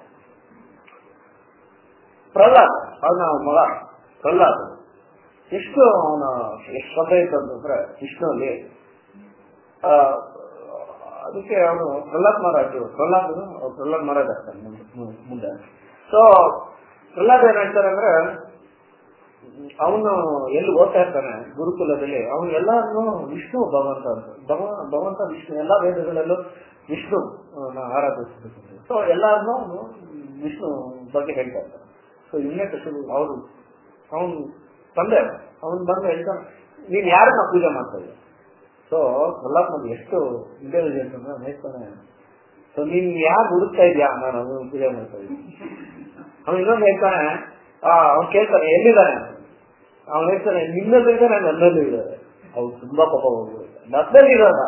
ಪ್ರಹ್ಲಾದ್ ಅವನ ಮಗ ಪ್ರಹ್ಲಾದ್ ಎಷ್ಟು ಅವನ ಎಷ್ಟು ಶ್ರದ್ಧೆ ಇತ್ತು ಅಂತಂದ್ರೆ ವಿಷ್ಣುವಲ್ಲಿ ಆ, ಅದಕ್ಕೆ ಅವನು ಪ್ರಹ್ಲಾದ್ ಮಹಾರಾಜ್ ಪ್ರಹ್ಲಾದ್ ಪ್ರಹ್ಲಾದ್ ಮಹಾರಾಜ್ ಆಗ್ತಾನೆ ಮುಂದೆ- ಮು- ಮುಂದೆ ಸೊ ಪ್ರಹ್ಲಾದ್ ಏನ್ ಹೇಳ್ತಾರೆ ಅಂದ್ರೆ ಅವನು ಎಲ್ಲಿ ಓದ್ತಾ ಇರ್ತಾನೆ ಗುರುಕುಲದಲ್ಲಿ ಅವನು ಎಲ್ಲಾರನ್ನು ವಿಷ್ಣು ಭಗವಂತ ಅಂತ ಭಗವ ಭಗವಂತ ವಿಷ್ಣು ಎಲ್ಲಾ ವೇದಗಳಲ್ಲೂ ವಿಷ್ಣು ಆರಾಧಿಸಬೇಕು ಸೊ ಎಲ್ಲಾರನ್ನು ಅವನು ವಿಷ್ಣು ಬಗ್ಗೆ ಹೇಳ್ತಾ ಇರ್ತಾನೆ ಸೊ ಇನ್ನೇ ಶುರು ಅವರು ಅವನು ತಂದೆ ಅವನು ಬಂದು ಹೇಳ್ತಾನೆ ನೀನ್ ಯಾರನ್ನ ಪೂಜೆ ಮಾಡ್ತಾ ಇದ್ದ ಸೊ ಪ್ರಹ್ಲಾದ್ ಮಂದಿ ಎಷ್ಟು ಇಂಟೆಲಿಜೆಂಟ್ ಅಂದ್ರೆ ಅವ್ನು ಹೇಳ್ತಾನೆ ಸೊ ನೀನ್ ಯಾರು ಹುಡುಕ್ತಾ ಇದ್ಯಾ ನಾನು ಅವನು ಪೂಜೆ ಮಾಡ್ತಾ ಇದ್ದೀನಿ ಅವ್ನು ಇನ್ನೊಂದು ಹೇಳ್ತಾನೆ ಅವ್ನು ಕೇಳ್ತಾನೆ ಎಲ್ಲಿದ್ದಾನೆ ಅವ್ನು ಹೇಳ್ತಾನೆ ನಿನ್ನಲ್ಲೂ ಇದ್ದಾನೆ ನನ್ನಲ್ಲೂ ಇದ್ದಾರೆ ಅವ್ರು ತುಂಬಾ ಪಾಪ ಹೋಗ್ಬೋದು ನನ್ನಲ್ಲಿ ಇರೋದ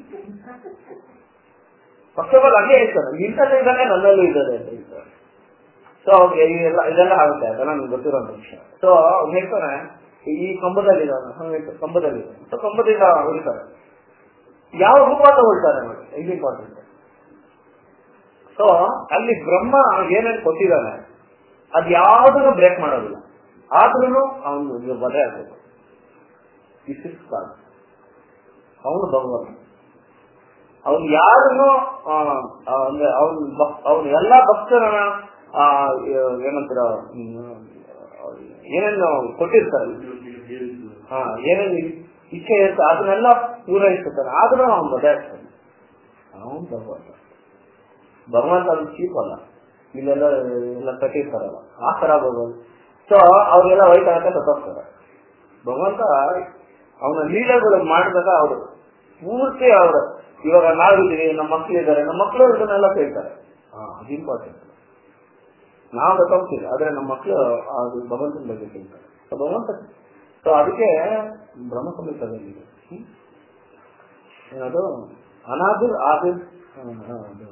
ಫಸ್ಟ್ ಆಫ್ ಆಲ್ ಹಂಗೆ ಹೇಳ್ತಾನೆ ನಿನ್ನಲ್ಲೂ ಇದ್ದಾನೆ ನನ್ನಲ್ಲೂ ಇದ್ದಾರೆ ಅಂತ ಹೇಳ್ತಾನೆ ಸೊ ಅವ್ರಿಗೆ ಇದೆಲ್ಲ ಇದೆಲ್ಲ ಆಗುತ್ತೆ ಅದೆಲ್ಲ ನಮ್ಗೆ ಗೊತ್ತಿರೋ ವಿಷಯ ಸೊ ಅವ್ನು ಹೇಳ್ತಾನೆ ಈ ಕಂಬದಲ್ಲಿ ಕಂಬದಲ್ಲಿ ಸೊ ಕಂಬದಿಂದ ಹೊಡಿತಾರೆ ಯಾವ ರೂಪ ತಗೊಳ್ತಾರೆ ನೋಡಿ ಇದು ಇಂಪಾರ್ಟೆಂಟ್ ಸೊ ಅಲ್ಲಿ ಬ್ರಹ್ಮ ಏನೇನು ಕೊಟ್ಟಿದ್ದಾನೆ ಅದ್ ಯಾವ್ದನ್ನು ಬ್ರೇಕ್ ಮಾಡೋದಿಲ್ಲ ಆದ್ರೂ ಅವನು ವಧೆ ಆಗಬೇಕು ದಿಸ್ ಇಸ್ ಗಾಡ್ ಅವನು ಭಗವಂತ ಅವನು ಯಾರನ್ನು ಆ, ಆ, ಅಂದ್ರೆ ಅವನು ಅವನು ಎಲ್ಲಾ ಭಕ್ತರನ್ನ ಆ, ಏನಂತೀರ ಹ್ಮ್, ಏನೇನು ಕೊಟ್ಟಿರ್ತಾರೆ ಹಾ ಏನೇನು ಇಚ್ಛೆ ಇರುತ್ತೆ ಅದನ್ನೆಲ್ಲ ಪೂರೈಸ್ತಾನೆ ಆದ್ರೂ ಅವನು ವಧೆ ಆಗ್ತಾನೆ ಅವನು ಭಗವಂತ ಭಗವಂತ ಅದು ಚೀಪ್ ಅಲ್ಲ ಇಲ್ಲೆಲ್ಲ ಎಲ್ಲ ಕಟ್ಟಿರ್ತಾರಲ್ಲ ಆ ತರ ಭಗವಂತ ಸೊ ಅವ್ರಿಗೆಲ್ಲ ವೈತಾಗತ್ತೆ ಸತ್ತೋಗ್ತಾರೆ ಭಗವಂತ ಅವನ ಲೀಲೆಗಳು ಮಾಡಿದಾಗ ಅವರು ಪೂರ್ತಿ ಅವರು ಇವಾಗ ನಾವಿದ್ದೀವಿ ನಮ್ಮ ಮಕ್ಳು ಇದ್ದಾರೆ ನಮ್ಮ ಮಕ್ಕಳು ಇದನ್ನೆಲ್ಲ ಕೇಳ್ತಾರೆ ಹಾ ಅದು ಇಂಪಾರ್ಟೆಂಟ್ ನಾವು ಗೊತ್ತಾಗ್ತೀವಿ ಆದ್ರೆ ನಮ್ಮ ಮಕ್ಕಳು ಅದು ಭಗವಂತನ ಬಗ್ಗೆ ಕೇಳ್ತಾರೆ ಸೊ ಭಗವಂತ ಸೊ ಅದಕ್ಕೆ ಬ್ರಹ್ಮ ಸಂಹಿತದಲ್ಲಿ ಹ್ಮ್? ಏನದು ಅನಾದಿರ್ ಆದಿರ್ ಹಾ, ಹಾ, ಅದು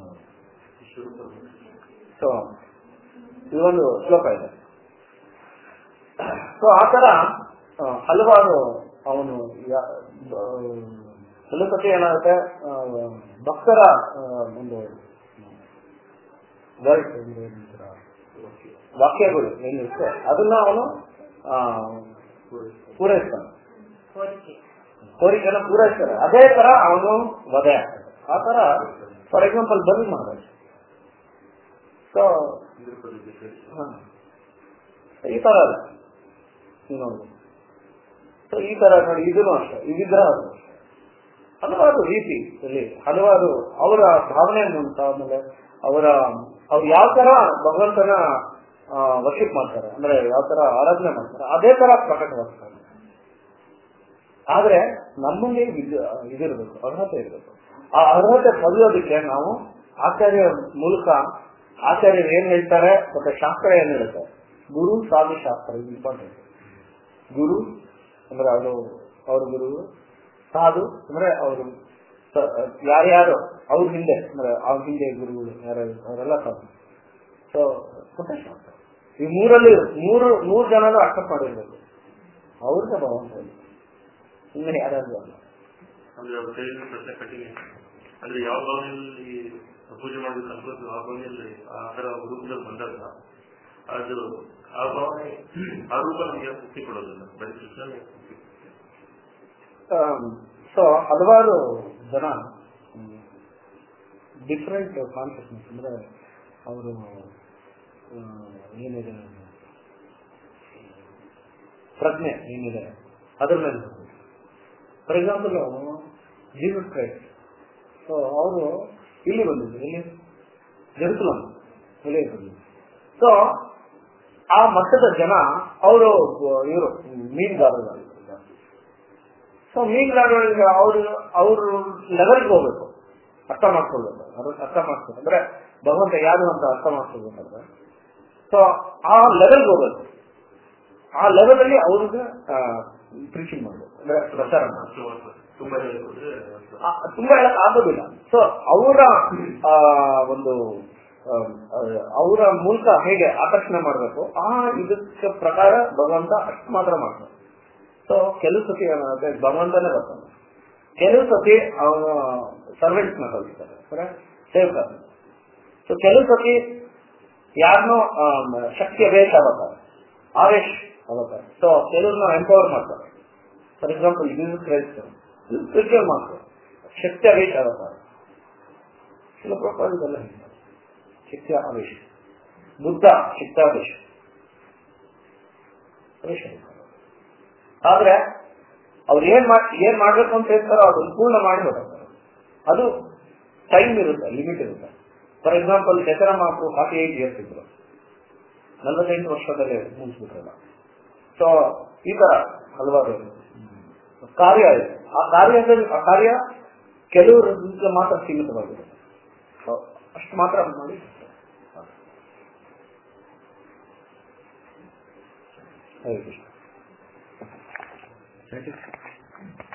ಸೊ ಇದೊಂದು ಶ್ಲೋಕ ಇದೆ ಸೊ ಆ ತರ ಆ, ಹಲವಾರು ಅವನು ಯಾ- ಬ- ಕೆಲವು ಸತಿ ಏನಾಗುತ್ತೆ ಆ, ಭಕ್ತರ ಆ, ಒಂದು ವರ್ಡ್ ಒಂದು ಏನಂತೀರ, ವಾಕ್ಯಗಳು ಏನಿರುತ್ತೆ ಅದನ್ನ ಅವನು ಆ, ಪೂರೈಸ್ತಾನೆ
ಕೋರಿಕೆ
ಕೋರಿಕೆನ ಪೂರೈಸ್ತಾರೆ ಅದೇ ತರ ಅವನು ವಧೆ ಆಗ್ತಾನೆ ಆ ತರ ಫಾರ್ ಎಕ್ಸಾಂಪಲ್ ಬಲಿ ಮಹಾರಾಜ್ ಸೊ ಈ ತರ ಅಲ್ಲ ಇನ್ನೊಂದು ಸೊ ಈ ತರ ನೋಡಿ ಇದನ್ನು ಅಷ್ಟೇ ಈ ವಿಗ್ರಹ ಅಷ್ಟೇ ಹಲವಾರು ರೀತಿ ಇಲ್ಲಿ ಹಲವಾರು ಅವರ ಭಾವನೆ ಅಂತ ಆಮೇಲೆ ಅವರ ಅವ್ರು ಯಾವ ತರ ಭಗವಂತನ ವರ್ಷಿಪ್ ಮಾಡ್ತಾರೆ ಅಂದ್ರೆ ಯಾವ ತರ ಆರಾಧನೆ ಮಾಡ್ತಾರೆ ಅದೇ ತರ ಪ್ರಕಟವಾಗ್ತಾರೆ ಆದ್ರೆ ನಮ್ಮಲ್ಲಿ ವಿದ್- ಇದಿರ್ಬೇಕು ಅರ್ಹತೆ ಇರಬೇಕು ಆ ಅರ್ಹತೆ ಪಡೆಯೋದಕ್ಕೆ ನಾವು ಆಚಾರ್ಯ ಮೂಲಕ ಆಚಾರ್ಯರು ಏನ್ ಹೇಳ್ತಾರೆ ಮತ್ತೆ ಶಾಸ್ತ್ರ ಏನ್ ಹೇಳುತ್ತೆ ಗುರು ಸಾಧು ಶಾಸ್ತ್ರ ಇದು ಇಂಪಾರ್ಟೆಂಟ್ ಗುರು ಅಂದ್ರೆ ಅವರು ಅವ್ರ ಗುರು ಸಾಧು ಅಂದ್ರೆ ಅವರು ಯಾರ್ಯಾರು ಅವ್ರ ಹಿಂದೆ ಅಂದ್ರೆ ಅವ್ರ ಹಿಂದೆ ಗುರುಗಳು ಯಾರ್ಯಾರು ಅವರೆಲ್ಲ ಸಾಧು ಸೊ ಶಾಸ್ತ್ರ ಈ ಮೂರಲ್ಲಿ ಮೂರು ಮೂರು ಜನನು ಅಕ್ಸೆಪ್ಟ್ ಮಾಡಿರ್ಬೇಕು ಅವ್ರಿಗೆ ಭಗವಂತ ಇಲ್ಲ. ಇನ್ನು ಯಾರಾದ್ರೂ ಅಲ್ಲ
ಅಂದ್ರೆ ಅವ್ರ ಕೈಯಲ್ಲಿ ಪ್ರಶ್ನೆ ಕಟ್ಟಿಗೆ ಅಂದ್ರೆ ಯಾವ ಭಾವನೆಯಲ್ಲಿ ಪೂಜೆ ಮಾಡಬೇಕು ಅನ್ಕೋದು ಆ ಭಾವನೆಯಲ್ಲಿ ಆ ತರ ರೂಪದಲ್ಲಿ ಬಂದಾಗ ಅದು ಆ ಭಾವನೆ ಆ ರೂಪ ನಮಗೆ ಮುಕ್ತಿ ಕೊಡೋದಿಲ್ಲ ಬರೀ ಕೃಷ್ಣನೇ ಮುಕ್ತಿ
ಸೊ ಹಲವಾರು ಜನ ಡಿಫ್ರೆಂಟ್ ಕಾನ್ಷಿಯಸ್ನೆಸ್ ಅಂದ್ರೆ ಅವರು ಏನಿದೆ ಪ್ರಜ್ಞೆ ಏನಿದೆ ಅದ್ರ ಮೇಲೆ for example Jesus Christ so ಅವರು ಇಲ್ಲಿ ಬಂದಿದ್ರು ಇಲ್ಲಿ ಜೆರುಸಲಂ ಇಲ್ಲಿ ಬಂದಿದ್ರು ಸೊ ಆ ಮಟ್ಟದ ಜನ ಅವರು ಇವರು ಮೀನುಗಾರರು ಸೊ ಮೀನುಗಾರರಿಗೆ ಅವರು ಅವ್ರ ಲೆವೆಲ್ಗೆ ಹೋಗ್ಬೇಕು ಅರ್ಥ ಮಾಡ್ಕೊಳ್ಬೇಕು ಅದು ಅರ್ಥ ಮಾಡ್ಕೊಳ್ಬೇಕು ಅಂದ್ರೆ ಭಗವಂತ ಯಾರು ಅಂತ ಅರ್ಥ ಮಾಡ್ಕೊಳ್ಬೇಕಂದ್ರೆ ಸೊ ಆ ಲೆವೆಲ್ಗೆ ಹೋಗ್ಬೇಕು ಆ ಲೆವೆಲ್ ಅಲ್ಲಿ ಅವ್ರಿಗೆ ಪ್ರೀಚಿಂಗ್ ಮಾಡ್ಬೇಕು ಅಂದ್ರೆ ಪ್ರಚಾರ ಮಾಡ್ಬೇಕು
ಅಷ್ಟು ಮಾತ್ರ. ತುಂಬಾ ಹೇಳಿದ್ರೆ
ಆ, ತುಂಬಾ ಹೇಳಕ್ ಆಗೋದಿಲ್ಲ ಸೊ ಅವರ ಆ, ಒಂದು ಆ, ಅವರ ಮೂಲಕ ಹೇಗೆ ಆಕರ್ಷಣೆ ಮಾಡಬೇಕು ಆ ಇದಕ್ಕೆ ಪ್ರಕಾರ ಭಗವಂತ ಅಷ್ಟು ಮಾತ್ರ ಮಾಡ್ತಾರೆ ಸೊ ಕೆಲವು ಸತಿ ಏನಾಗುತ್ತೆ ಭಗವಂತನೇ ಬರ್ತಾನೆ ಕೆಲವು ಸತಿ ಅವನು ಸರ್ವೆಂಟ್ಸ್ ನ ಕಳಿಸ್ತಾರೆ ಸೇವಕರು ಸೊ ಕೆಲವು ಸತಿ ಯಾರನ್ನೋ ಶಕ್ತಿ ಅವೇಶ ಆಗತ್ತಾರೆ ಆವೇಶ್ ಆಗತ್ತಾರೆ ಸೊ ಕೆಲವ್ರನ್ನ ಎಂಪವರ್ ಮಾಡ್ತಾರೆ for example Jesus Christ spiritual ಮಾಡ್ತಾರೆ ಶಕ್ತಿ ಅವೇಶ ಆಗತ್ತಾರೆ ಕೆಲವು ಪ್ರಪಂಚದಲ್ಲ ಶಕ್ತಿ ಆವೇಶ ಬುದ್ಧ ಶಕ್ತಾವೇಶ ಆವೇಶ ಆದ್ರೆ ಅವ್ರು ಏನ್ ಮಾಡ್ ಏನ್ ಮಾಡ್ಬೇಕು ಅಂತ ಹೇಳ್ತಾರೋ ಅದನ್ನು ಪೂರ್ಣ ಮಾಡಿ ಹೋಗ್ತಾರೆ ಅದು ಟೈಮ್ ಇರುತ್ತೆ ಲಿಮಿಟ್ ಇರುತ್ತೆ ಫಾರ್ ಎಕ್ಸಾಂಪಲ್ ದಸರಾ ಮಾತು ಫಾರ್ಟಿ ಏಟ್ ಇಯರ್ಸ್ ಇದ್ರು ನಲವತ್ತೆಂಟು ವರ್ಷದಲ್ಲಿ ಮುಗಿಸ್ಬಿಟ್ರಲ್ಲ ಸೊ ಈ ತರ ಹಲವಾರು ಕಾರ್ಯ ಇದೆ ಆ ಕಾರ್ಯದಲ್ಲಿ ಆ ಕಾರ್ಯ ಕೆಲವರು ಮಾತ್ರ ಸೀಮಿತವಾಗಿರುತ್ತೆ ಸೊ ಅಷ್ಟು ಮಾತ್ರ ಮಾಡಿ ಹರೇ ಕೃಷ್ಣ